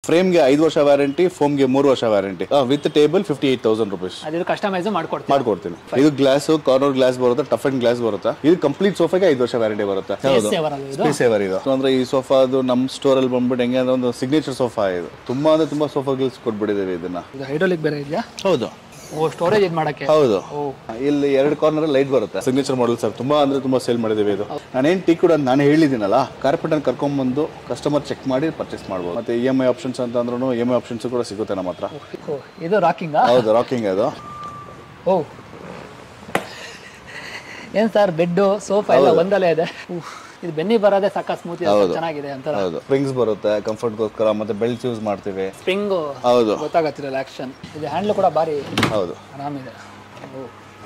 ಫ್ರೇಮ್ಗೆ ಐದು ವರ್ಷ ವ್ಯಾರಂಟಿ ಫೋಮ್ಗೆ ಮೂರು ವರ್ಷ warranty with table fifty eight thousand rupees ಅದಿದು ಕಸ್ಟಮೈಸ್ ಮಾಡ್ಕೊಡ್ತೀವಿ ಮಾಡ್ಕೊಡ್ತೀನಿ ಇದು ಗ್ಲಾಸ್ ಕಾರ್ನರ್ ಗ್ಲಾಸ್ ಬರುತ್ತೆ ಟಫ್ ಅಂಡ್ ಗ್ಲಾಸ್ ಬರುತ್ತೆ ಇದು ಕಂಪ್ಲೀಟ್ ಸೋಫಾಗೆ ಐದು ವರ್ಷ ವ್ಯಾರಂಟಿ ಬರುತ್ತೆ ಹೌದು ಸೇವರ್ ಅಲ್ಲ ಇದು ಸ್ಪೇಸ್ ಸೇವರ್ ಇದು So ಅಂದ್ರೆ ಈ ಸೋಫಾ ಅದು ನಮ್ಮ ಸ್ಟೋರ್ ಅಲ್ಲಿ ಬಂದ್ಬಿಟ್ಟು ಹೆಂಗೆ ಅಂದ್ರೆ ಒಂದು ಸಿಗ್ನೇಚರ್ ಸೋಫಾ ಇದು ತುಂಬಾ ಅಂದ್ರೆ ತುಂಬಾ ಸೋಫಾಗಳು ಕೊಟ್ಬಿಟ್ಟಿದ್ದೀವಿ ಇದನ್ನ ಇದು ಹೈಡ್ರೋಲಿಕ್ ಬೇರೆ ಇದೆಯಾ ಹೌದು ಓ ಸ್ಟೋರೇಜ್ ಇದು ಮಾಡಕ್ಕೆ ಹೌದು ಇಲ್ಲಿ ಎರಡು ಕಾರ್ನರ್ ಲೈಟ್ ಬರುತ್ತೆ ಸಿಗ್ನೇಚರ್ ಮಾಡಲ್ ಸರ್ ತುಂಬಾ ಅಂದ್ರೆ ತುಂಬಾ ಸೇಲ್ ಮಾಡಿದ್ದೀವಿ ಇದು ನಾನೇನ್ ಟೀ ಕೂಡ ನಾನು ಹೇಳಿದ್ದೀನಲ್ಲ ಕಾರ್ಪೆಟ್ ಕರ್ಕೊಂಡ್ಬಂದು ಕಸ್ಟಮರ್ ಚೆಕ್ ಮಾಡಿ ಪರ್ಚೇಸ್ ಮಾಡ್ಬೋದು ಮತ್ತೆ ಇ ಎಮ್ ಐ ಆಪ್ಷನ್ಸ್ ಅಂತ ಅಂದ್ರೂ ಇ ಎಮ್ ಐ ಆಪ್ಷನ್ಸ್ ಕೂಡ ಸಿಗುತ್ತೆ ನಮ್ಮ ಹತ್ರ ಓ ಇದು ರಾಕಿಂಗಾ ಹೌದು ರಾಕಿಂಗ್ ಅದು ಓ ಏನ್ ಸರ್ ಬೆಡ್ ಸೋಫಾ ಎಲ್ಲ ಒಂದಲ್ಲೇ ಇದೆ ಉಫ್, ಇದು ಬೆನ್ನಿ ಬರೋದೇ ಸಾಕ ಸ್ಮೂತ್ ಚೆನ್ನಾಗಿದೆ ಅಂತ ಹೌದು ಸ್ಪ್ರಿಂಗ್ಸ್ ಬರುತ್ತೆ ಕಂಫರ್ಟ್ಗೋಸ್ಕರ ಮತ್ತೆ ಬೆಲ್ಟ್ಸ್ ಯೂಸ್ ಮಾಡ್ತೀವಿ ಸ್ಪ್ರಿಂಗು ಹೌದು ಗೊತ್ತಾಗತ್ತಿರಲ್ಲ ಆಕ್ಷನ್ ಇದು ಹ್ಯಾಂಡ್ಲ್ ಕೂಡ ಭಾರಿ ಹೌದು ಆರಾಮಿದೆ ಓ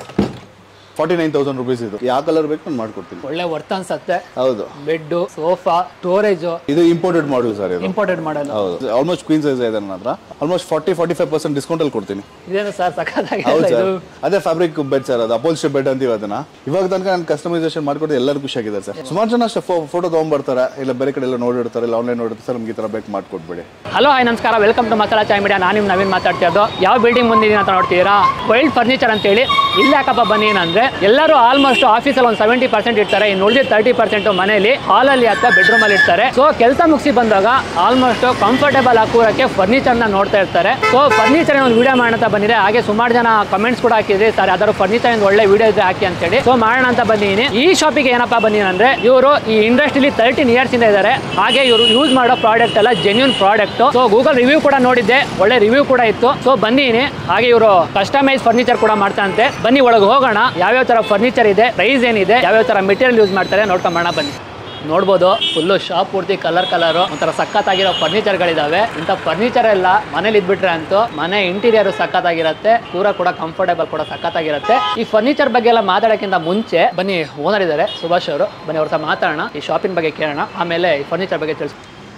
ಫಾರ್ಟಿ ನೈನ್ ತೌಸಂಡ್ ರುಪೀಸ್ ಇದು ಯಾವ ಕಲರ್ ಬೇಕು ನಾನು ಮಾಡ್ಕೊಡ್ತೀನಿ ಒಳ್ಳೆ ವರ್ತ್ ಅನ್ಸತ್ತೆ ಹೌದು ಬೆಡ್ ಸೋಫಾ ಸ್ಟೋರೇಜ್ ಇದು ಇಂಪೋರ್ಟೆಡ್ ಮಾಡಲ್ ಸರ್ ಇದು ಇಂಪಾರ್ಟೆಂಟ್ ಮಾಡಲ್ಲ ಹೌದು ಆಲ್ಮೋಸ್ಟ್ ಕ್ವೀನ್ ಸೈಜ್ ಇದೆ ನನ್ನ ಹತ್ರ almost forty forty five percent discount ಅಲ್ಲಿ ಕೊಡ್ತೀನಿ ಇದೇನು ಸರ್ ಸಖತ್ತಾಗಿದೆ ಹೌದು ಇದು ಸರ್ ಅದೇ ಫ್ಯಾಬ್ರಿಕ್ ಬೆಡ್ ಸರ್ ಅದು ಅಪೋಲ್ಸ್ಟರ್ ಬೆಡ್ ಅಂತೀವಿ ಅದನ್ನ ಇವಾಗ ತನಕ ನಾನು ಕಸ್ಟಮೈಸೇಷನ್ ಮಾಡ್ಕೊಟ್ಟು ಎಲ್ಲರೂ ಖುಷಿಯಾಗಿದೆ ಸರ್ ಸುಮಾರು ಜನ ಅಷ್ಟೇ ಫೋಟೋ ತೊಗೊಂಡ್ಬರ್ತಾರೆ ಇಲ್ಲ ಬೇರೆ ಕಡೆ ಎಲ್ಲ ನೋಡಿರ್ತಾರೆ ಇಲ್ಲ ಆನ್ಲೈನ್ ನೋಡಿರ್ತಾರೆ ಸರ್ ನಮ್ಗೆ ಈ ಥರ ಬೇಕು ಮಾಡ್ಕೊಟ್ಬಿಡಿ ಹಲೋ ಹಾಯ್ ನಮಸ್ಕಾರ welcome to Masala Chai Media ನಾನು ನಿಮ್ಮ ನವೀನ್ ಮಾತಾಡ್ತಾ ಇರೋದು ಯಾವ ಬಿಲ್ಡಿಂಗ್ ಮುಂದಿದ್ದೀನಿ ಅಂತ ನೋಡ್ತೀರಾ ವೈಲ್ಡ್ ಫರ್ನಿಚರ್ ಅಂತೇಳಿ ಇಲ್ಲಿ ಯಾಕಪ್ಪ ಬನ್ನಿ ಏನಂದ್ರೆ ಎಲ್ಲರೂ ಆಲ್ಮೋಸ್ಟ್ ಆಫೀಸಲ್ಲಿ ಒಂದು ಸೆವೆಂಟಿ ಪರ್ಸೆಂಟ್ ಇರ್ತಾರೆ ಇನ್ನು ಉಳಿದ ತರ್ಟಿ ಪರ್ಸೆಂಟ್ ಮನೆಯಲ್ಲಿ ಹಾಲಲ್ಲಿ ಅಥವಾ ಬೆಡ್ರೂಮ್ ಅಲ್ಲಿ ಇರ್ತಾರೆ ಸೊ ಕೆಲಸ ಮುಗಿಸಿ ಬಂದಾಗ ಆಲ್ಮೋಸ್ಟ್ ಕಂಫರ್ಟೇಬಲ್ ಹಾಕೂರಕ್ಕೆ ಫರ್ನಿಚರ್ ನ ನೋಡ್ತಾ ಇರ್ತಾರೆ ಸೊ ಫರ್ನಿಚರ್ ಒಂದು ವಿಡಿಯೋ ಮಾಡೋಣ ಅಂತ ಬಂದಿದೆ ಹಾಗೆ ಸುಮಾರು ಜನ ಕಮೆಂಟ್ಸ್ ಕೂಡ ಹಾಕಿದ್ರಿ ಸರ್ ಯಾವ್ದಾದ್ರು ಫರ್ನಿಚರ್ ಒಂದು ಒಳ್ಳೆ ವಿಡಿಯೋ ಇದ್ರೆ ಹಾಕಿ ಅಂತೇಳಿ ಸೊ ಮಾಡೋಣ ಅಂತ ಬಂದಿದ್ದೀನಿ ಈ ಶಾಪಿಗೆ ಏನಪ್ಪಾ ಬಂದಿದ್ದೀನಿ ಅಂದ್ರೆ ಇವರು ಈ ಇಂಡಸ್ಟ್ರಿಲಿ ತರ್ಟೀನ್ ಇಯರ್ಸ್ ಇಂದ ಇದ್ದಾರೆ ಹಾಗೆ ಇವರು ಯೂಸ್ ಮಾಡೋ ಪ್ರಾಡಕ್ಟ್ ಎಲ್ಲ genuine product so Google review ಕೂಡ ನೋಡಿದ್ದೆ ಒಳ್ಳೆ ರಿವ್ಯೂ ಕೂಡ ಇತ್ತು ಸೊ ಬಂದಿದ್ದೀನಿ ಹಾಗೆ ಇವರು ಕಸ್ಟಮೈಸ್ ಫರ್ನಿಚರ್ ಕೂಡ ಮಾಡ್ತಾರಂತೆ ಬನ್ನಿ ಒಳಗೆ ಹೋಗೋಣ ಯಾವ್ಯಾವ ತರ ಫರ್ನಿಚರ್ ಇದೆ ಪ್ರೈಸ್ ಏನಿದೆ ಯಾವ್ಯಾವ ತರ ಮೆಟೀರಿಯಲ್ ಯೂಸ್ ಮಾಡ್ತಾರೆ ನೋಡ್ಕೊಂಬೋಣ ಬನ್ನಿ ನೋಡ್ಬೋದು ಫುಲ್ಲು ಶಾಪ್ ಪೂರ್ತಿ ಕಲರ್ ಕಲರ್ ಒಂಥರ ಸಖತ್ತಾಗಿರೋ ಫರ್ನಿಚರ್ಗಳಿದಾವೆ ಇಂಥ ಫರ್ನಿಚರ್ ಎಲ್ಲ ಮನೇಲಿ ಇದ್ಬಿಟ್ರೆ ಅಂತೂ ಮನೆ ಇಂಟೀರಿಯರ್ ಸಖತ್ತಾಗಿರುತ್ತೆ ಕೂರ ಕೂಡ ಕಂಫರ್ಟೇಬಲ್ ಕೂಡ ಸಖತ್ತಾಗಿರುತ್ತೆ ಈ ಫರ್ನಿಚರ್ ಬಗ್ಗೆ ಎಲ್ಲ ಮಾತಾಡೋಕ್ಕಿಂತ ಮುಂಚೆ ಬನ್ನಿ ಓನರ್ ಇದ್ದಾರೆ ಸುಭಾಷ್ ಅವರು ಬನ್ನಿ ಅವ್ರ ಹತ್ರ ಮಾತಾಡೋಣ ಈ ಶಾಪಿನ ಬಗ್ಗೆ ಕೇಳೋಣ ಆಮೇಲೆ ಈ ಫರ್ನಿಚರ್ ಬಗ್ಗೆ ತಿಳಿಸ್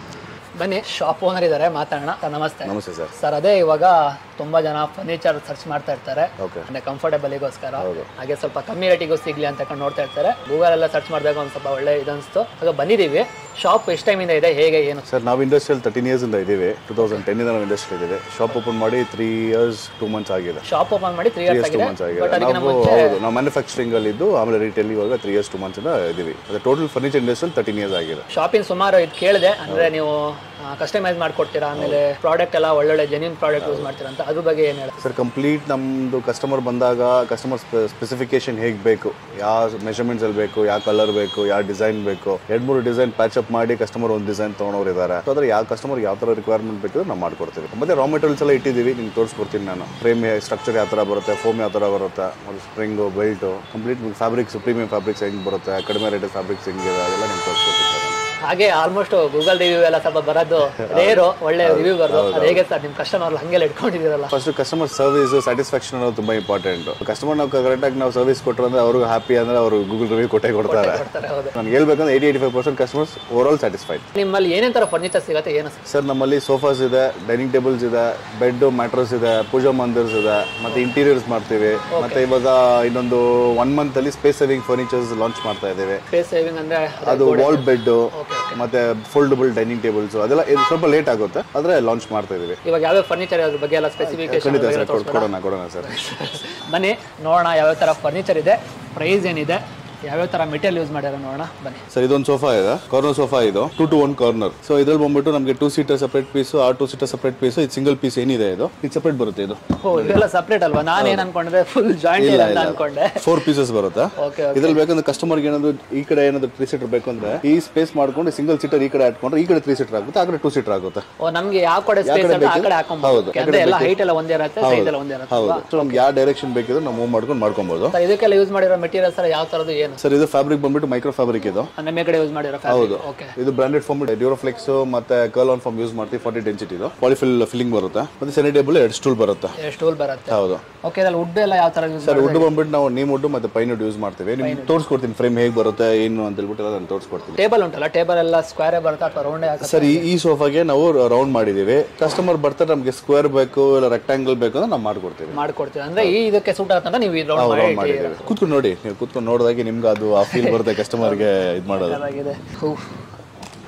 ಬನ್ನಿ ಶಾಪ್ ಓನರ್ ಇದ್ದಾರೆ ಮಾತಾಡೋಣ ಸರ್ ನಮಸ್ತೆ ನಮಸ್ತೆ ಸರ್ ಸರ್ ಅದೇ ಇವಾಗ ತುಂಬಾ ಜನ ಫರ್ನಿಚರ್ ಸರ್ಚ್ ಮಾಡ್ತಾ ಇರ್ತಾರೆ Okay. ಅಂದ್ರೆ ಕಂಫರ್ಟೇಬಲ್ಗೋಸ್ಕರ ಹಾಗೆ ಸ್ವಲ್ಪ ಕಮ್ಮಿ ರೇಟಿಗೂ ಸಿಗ್ಲಿ ಅಂತ ಕಂಡು ನೋಡ್ತಾ ಇರ್ತಾರೆ ಗೂಗಲ್ ಎಲ್ಲ ಸರ್ಚ್ ಮಾಡಿದಾಗ ಒಂದು ಸ್ವಲ್ಪ ಒಳ್ಳೆ ಇದನ್ಸ್ತು ಆಗ ಬಂದಿದ್ದೀವಿ ಶಾಪ್ ಎಷ್ಟು ಟೈಮಿಂದ ಇದೆ ಹೇಗೆ ಏನು ಸರ್ ನಾವು ಇಂಡಸ್ಟ್ರಿಯಲ್ ತರ್ಟೀನ್ ಇಯರ್ಸ್ ಇಂದ ಇದ್ದೀವಿ ಟೂ ತೌಸಂಡ್ ಟೆನ್ ಇಂದ ನಾವು ಇಂಡಸ್ಟ್ರಿ ಇದ್ದೀವಿ ಶಾಪ್ ಓಪನ್ ಮಾಡಿ ತ್ರೀ ಇಯರ್ಸ್ ಟೂ ಮಂತ್ಸ್ ಆಗಿದೆ ಶಾಪ್ ಓಪನ್ ಮಾಡಿ three three years years two ಆಗಿದೆ ಮಂತ್ಸ್ ಬಟ್ ಆಗಿದೆ ಅದಕ್ಕಿಂತ ನಾವು ಮುಂಚೆ ಹೌದು ನಾವು ಮ್ಯಾನುಫ್ಯಾಕ್ಚರಿಂಗ್ ಅಲ್ಲಿ ಇದ್ದು ಆಮೇಲೆ ರಿಟೇಲ್ ಇವಾಗ ತ್ರೀ ಇಯರ್ಸ್ ಟೂ ಮಂತ್ಸ್ ಇಂದ ಇದ್ದೀವಿ ಅದೇ total furniture industrial thirteen years ಆಗಿದೆ ಶಾಪಿಂಗ್ ಸುಮಾರು ಇದು ಕೇಳಿದೆ ಅಂದ್ರೆ ನೀವು ಕಸ್ಟಮೈಸ್ ಮಾಡ್ಕೊಡ್ತೀರಾ ಆಮೇಲೆ ಪ್ರಾಡಕ್ಟ್ ಎಲ್ಲ ಒಳ್ಳೊಳ್ಳೆ ಜೆನ್ಯೂನ್ ಪ್ರಾಡಕ್ಟ್ ಯೂಸ್ ಮಾಡ್ತೀರಾ ಅಂತ ಅದ್ರ ಬಗ್ಗೆ ಏನು ಹೇಳಿ ಸರ್ ಕಂಪ್ಲೀಟ್ ನಮ್ಮದು ಕಸ್ಟಮರ್ ಬಂದಾಗ ಕಸ್ಟಮರ್ ಸ್ಪೆಸಿಫಿಕೇಶನ್ ಹೇಗೆ ಬೇಕು ಯಾವ ಮೆಷರ್ಮೆಂಟ್ಸ್ ಅಲ್ಲಿ ಬೇಕು ಯಾವ ಕಲರ್ ಬೇಕು ಯಾವ ಡಿಸೈನ್ ಬೇಕು ಎರಡು ಮೂರು ಡಿಸೈನ್ ಪ್ಯಾಚ್ ಅಪ್ ಮಾಡಿ ಕಸ್ಟಮರ್ ಒಂದು ಡಿಸೈನ್ ತೊಗೊಂಡವ್ರು ಇದ್ದಾರೆ ಸೊ ಅದ್ರ ಯಾವ ಕಸ್ಟಮರ್ ಯಾವ ಥರ ರಿಕ್ವೈರ್ಮೆಂಟ್ ಬೇಕಿದ್ರೆ ನಾವು ಮಾಡ್ಕೊಡ್ತೀವಿ ಮತ್ತೆ ರಾ ಮೆಟೀರಿಯಲ್ಸ್ ಎಲ್ಲ ಇಟ್ಟಿದ್ದೀವಿ ನಿಮ್ಗೆ ತೋರಿಸ್ಕೊಡ್ತೀನಿ ನಾನು ಫ್ರೇಮ್ ಸ್ಟ್ರಕ್ಚರ್ ಯಾವ ಥರ ಬರುತ್ತೆ ಫೋಮ್ ಯಾವ ಥರ ಬರುತ್ತೆ ಮತ್ತು spring belt complete fabrics premium fabrics ಹೆಂಗೆ ಬರುತ್ತೆ ಕಡಿಮೆ ರೇಟ್ ಫ್ಯಾಬ್ರಿಕ್ಸ್ ಹೆಂಗಿದೆ ಅದೆಲ್ಲ ನಿಮ್ಗೆ ತೋರಿಸ್ಕೊಡ್ತೀನಿ ಸರ್ ನಾನು. ಹಾಗೆ ಆಲ್ಮೋಸ್ಟ್ ಗೂಗಲ್ ರಿವ್ಯೂ ಎಲ್ಲ ಸ್ವಲ್ಪ ಬರೋದು ರೇರು ಒಳ್ಳೆ ರಿವ್ಯೂ ಬರೋದು ಅದು ಹೇಗೆ ಸರ್ ನಿಮ್ಮ ಕಸ್ಟಮರ್ ಹಂಗೆಲ್ಲ ಇಟ್ಕೊಂಡಿದ್ದೀರಲ್ಲ ಫಸ್ಟ್ ಕಸ್ಟಮರ್ ಸರ್ವಿಸ್ ಸ್ಯಾಟಿಸ್ಫ್ಯಾಕ್ಷನ್ ಅನ್ನೋದು ತುಂಬಾ ಇಂಪಾರ್ಟೆಂಟ್ ಕಸ್ಟಮರ್ ನಾವು ಕರೆಕ್ಟಾಗಿ ನಾವು ಸರ್ವಿಸ್ ಕೊಟ್ಟರು ಅಂದ್ರೆ ಅವ್ರಿಗೆ ಹ್ಯಾಪಿ ಅಂದ್ರೆ ಅವರು ಗೂಗಲ್ ರಿವ್ಯೂ ಕೊಟ್ಟೆ ಕೊಡ್ತಾರೆ ಕೊಡ್ತಾರೆ ಹೌದು ನನಗೆ ಹೇಳ್ಬೇಕಂದ್ರೆ eighty eighty five percent customers over all satisfied ನಿಮ್ಮಲ್ಲಿ ಏನೇನ್ ತರ ಫರ್ನಿಚರ್ ಸಿಗುತ್ತೆ ಏನು ಸರ್ ಸರ್ ನಮ್ಮಲ್ಲಿ ಸೋಫಾಸ್ ಇದೆ ಡೈನಿಂಗ್ ಟೇಬಲ್ಸ್ ಇದೆ ಬೆಡ್ ಮ್ಯಾಟ್ರಸ್ ಇದೆ ಪೂಜಾ ಮಂದಿರ್ಸ್ ಇದೆ ಮತ್ತೆ ಇಂಟೀರಿಯರ್ಸ್ ಮಾಡ್ತೀವಿ ಮತ್ತೆ ಇವಾಗ ಇನ್ನೊಂದು ಒನ್ ಮಂತ್ ಅಲ್ಲಿ ಸ್ಪೇಸ್ ಸೇವಿಂಗ್ ಫರ್ನಿಚರ್ಸ್ ಲಾಂಚ್ ಮಾಡ್ತಾ ಇದ್ದೇವೆ ಸ್ಪೇಸ್ ಸೇವಿಂಗ್ ಅಂದ್ರೆ ಅದು ವಾಲ್ ಬೆಡ್ ಮತ್ತೆ ಫೋಲ್ಡಬಲ್ ಡೈನಿಂಗ್ ಟೇಬಲ್ಸ್ ಅದೆಲ್ಲ ಇದು ಸ್ವಲ್ಪ ಲೇಟ್ ಆಗುತ್ತೆ ಆದ್ರೆ ಲಾಂಚ್ ಮಾಡ್ತಾ ಇದೀವಿ ಇವಾಗ ಯಾವ್ಯಾವ ಫರ್ನಿಚರ್ ಅದ್ರ ಬಗ್ಗೆ ಎಲ್ಲ ಸ್ಪೆಸಿಫಿಕೇಶನ್ ಖಂಡಿತ ಸರ್ ಕೊಡ್- ಕೊಡೋಣ ಕೊಡೋಣ ಸರ್ ಬನ್ನಿ ನೋಡೋಣ ಯಾವ್ಯಾವ ತರ ಫರ್ನಿಚರ್ ಇದೆ ಪ್ರೈಸ್ ಏನಿದೆ ಯಾವ್ಯಾವ ತರ ಮೆಟೀರಿಯಲ್ ಯೂಸ್ ಮಾಡ್ಯಾರ ನೋಡೋಣ ಬನ್ನಿ ಸರ್ ಇದೊಂದು ಸೋಫಾ ಇದೆ ಕಾರ್ನರ್ ಸೋಫಾ ಇದು two to one corner so ಇದ್ರಲ್ಲಿ ಬಂದ್ಬಿಟ್ಟು ನಮಗೆ ಟೂ ಸೀಟರ್ ಸಪ್ರೇಟ್ ಪೀಸ್ ಆ ಟೂ ಸೀಟರ್ ಸಪ್ರೇಟ್ ಪೀಸ್ ಇದು ಸಿಂಗಲ್ ಪೀಸ್ ಏನಿದೆ ಇದು ಇದು ಸಪ್ರೇಟ್ ಬರುತ್ತೆ ಇದು ಓ ಇದೆಲ್ಲ ಸಪ್ರೇಟ್ ಅಲ್ವಾ ನಾನು ಏನ್ ಅನ್ಕೊಂಡ್ರೆ ಫುಲ್ ಜಾಯಿಂಟ್ ಇದೆ ಅಂತ ಅನ್ಕೊಂಡೆ ಫೋರ್ ಪೀಸಸ್ ಬರುತ್ತೆ ಓಕೆ ಇದ್ರಲ್ಲಿ ಬೇಕಂದ್ರೆ ಕಸ್ಟಮರ್ಗೆ ಏನಾದ್ರು ಈ ಕಡೆ ಏನಾದ್ರು ತ್ರೀ ಸೀಟರ್ ಬೇಕು ಅಂದ್ರೆ ಈ ಸ್ಪೇಸ್ ಮಾಡ್ಕೊಂಡು ಸಿಂಗಲ್ ಸೀಟರ್ ಈ ಕಡೆ ಹಾಕೊಂಡ್ರೆ ಈ ಕಡೆ ತ್ರೀ ಸೀಟರ್ ಆಗುತ್ತೆ ಆ ಕಡೆ ಟೂ ಸೀಟರ್ ಆಗುತ್ತೆ ಓ ನಮ್ಗೆ ಯಾವ ಕಡೆ ಸ್ಪೇಸ್ ಕಡೆ ಅಂತ ಆ ಬೇಕಿದೆ? ಕಡೆ ಹೌದು, ಹಾಕೊಂಬೋದು ಆ ಅಂದ್ರೆ ಎಲ್ಲ ಹೈಟ್ ಎಲ್ಲ ಒಂದೇ ಇರುತ್ತೆ ಸೈಜ್ ಎಲ್ಲ ಒಂದೇ ಇರುತ್ತೆ ಹೌದು ಸೊ ನಮ್ಗೆ ಯಾವ ಡೈರೆಕ್ಷನ್ ಬೇಕಿದ್ರೆ ನಾವು ಮೂವ್ ಮಾಡ್ಕೊಂಡು ಮಾಡ್ಕೊಬಹುದು ಸರ್ ಇದಕ್ಕೆಲ್ಲ ಯೂಸ್ ಮಾಡಿರೋ ಮೆಟೀರಿಯಲ್ಸ್ ಎಲ್ಲ ಯಾವ ತರದ್ದು ಏನು ಸರ್ ಇದು ಫ್ಯಾಬ್ರಿಕ್ ಬಂದ್ಬಿಟ್ಟು ಮೈಕ್ರೋ ಫ್ಯಾಬ್ರಿಕ್ ಇದು ಅಂದ್ರೆ ಮೇಲ್ಗಡೆ ಯೂಸ್ ಮಾಡಿರೋ ಹೌದು ಫ್ಯಾಬ್ರಿಕ್ ಓಕೆ ಇದು ಬ್ರಾಂಡೆಡ್ ಫಾರ್ಮ್ ಡ್ಯೂರೋಫ್ಲೆಕ್ಸ್ ಮತ್ತೆ ಕರ್ಲ್ ಆನ್ ಫಾರ್ಮ್ ಯೂಸ್ ಮಾಡ್ತೀವಿ ಫಾರ್ಟಿ ಡೆನ್ಸಿಟಿ ಇದು ಪಾಲಿಫಿಲ್ ಫಿಲ್ಲಿಂಗ್ ಬರುತ್ತೆ ಮತ್ತೆ ಸೆನಿ ಟೇಬಲ್ ಎರಡು ಸ್ಟೂಲ್ ಬರುತ್ತೆ ಸ್ಟೂಲ್ ಬರುತ್ತೆ ಹೌದು ಓಕೆ ಇದ್ರಲ್ಲಿ ವುಡ್ ಎಲ್ಲ ಯಾವ ತರ ಯೂಸ್ ಸರ್ ವುಡ್ ಬಂದ್ಬಿಟ್ಟು ನಾವು ನೀಮ್ ವುಡ್ ಮತ್ತೆ ಪೈನ್ ವುಡ್ ಯೂಸ್ ಮಾಡ್ತೀವಿ ನಿಮ್ಗೆ ತೋರಿಸ್ಕೊಡ್ತೀನಿ ಫ್ರೇಮ್ ಹೇಗೆ ಬರುತ್ತೆ ಏನು ಅಂತ ಹೇಳ್ಬಿಟ್ಟು ಎಲ್ಲ ನಾನು ತೋರಿಸ್ಕೊಡ್ತೀನಿ ಟೇಬಲ್ ಉಂಟಲ್ಲ ಟೇಬಲ್ ಎಲ್ಲ ಸ್ಕ್ವೇರ್ ಬರುತ್ತೆ ಅಥವಾ ರೌಂಡೇ ಹಾಕುತ್ತೆ ಸರ್ ಈ ಈ ಸೋಫಾಗೆ ನಾವು ರೌಂಡ್ ಮಾಡಿದೀವಿ ಕಸ್ಟಮರ್ ಬರ್ತಾರೆ ನಮಗೆ ಸ್ಕ್ವೇರ್ ಬೇಕು ಇಲ್ಲ ರೆಕ್ಟಾಂಗಲ್ ಬೇಕು ಅಂದ್ರೆ ನಾವು ಮಾಡ್ಕೊಡ್ತೀವಿ ಮಾಡ್ಕೊಡ್ತೀವಿ ಅಂದ್ರೆ ಈ ಇದಕ್ಕೆ ಸೂಟ್ ಆಗುತ್ತೆ ನೀವು ಈ ರೌಂಡ್ ರೌಂಡ್ ಮಾಡಿದ್ದೀವಿ ಕೂತ್ಕೊಂಡು ನೋಡಿ ನೀವು ಕೂತ್ಕೊಂಡು ನೋಡಿದಾಗೆ ನಿಮ್ಗೆ ಅದು ಆ ಫೀಲ್ ಬರುತ್ತೆ ಕಸ್ಟಮರ್ಗೆ ಇದು ಮಾಡೋದು ಆಗಿದೆ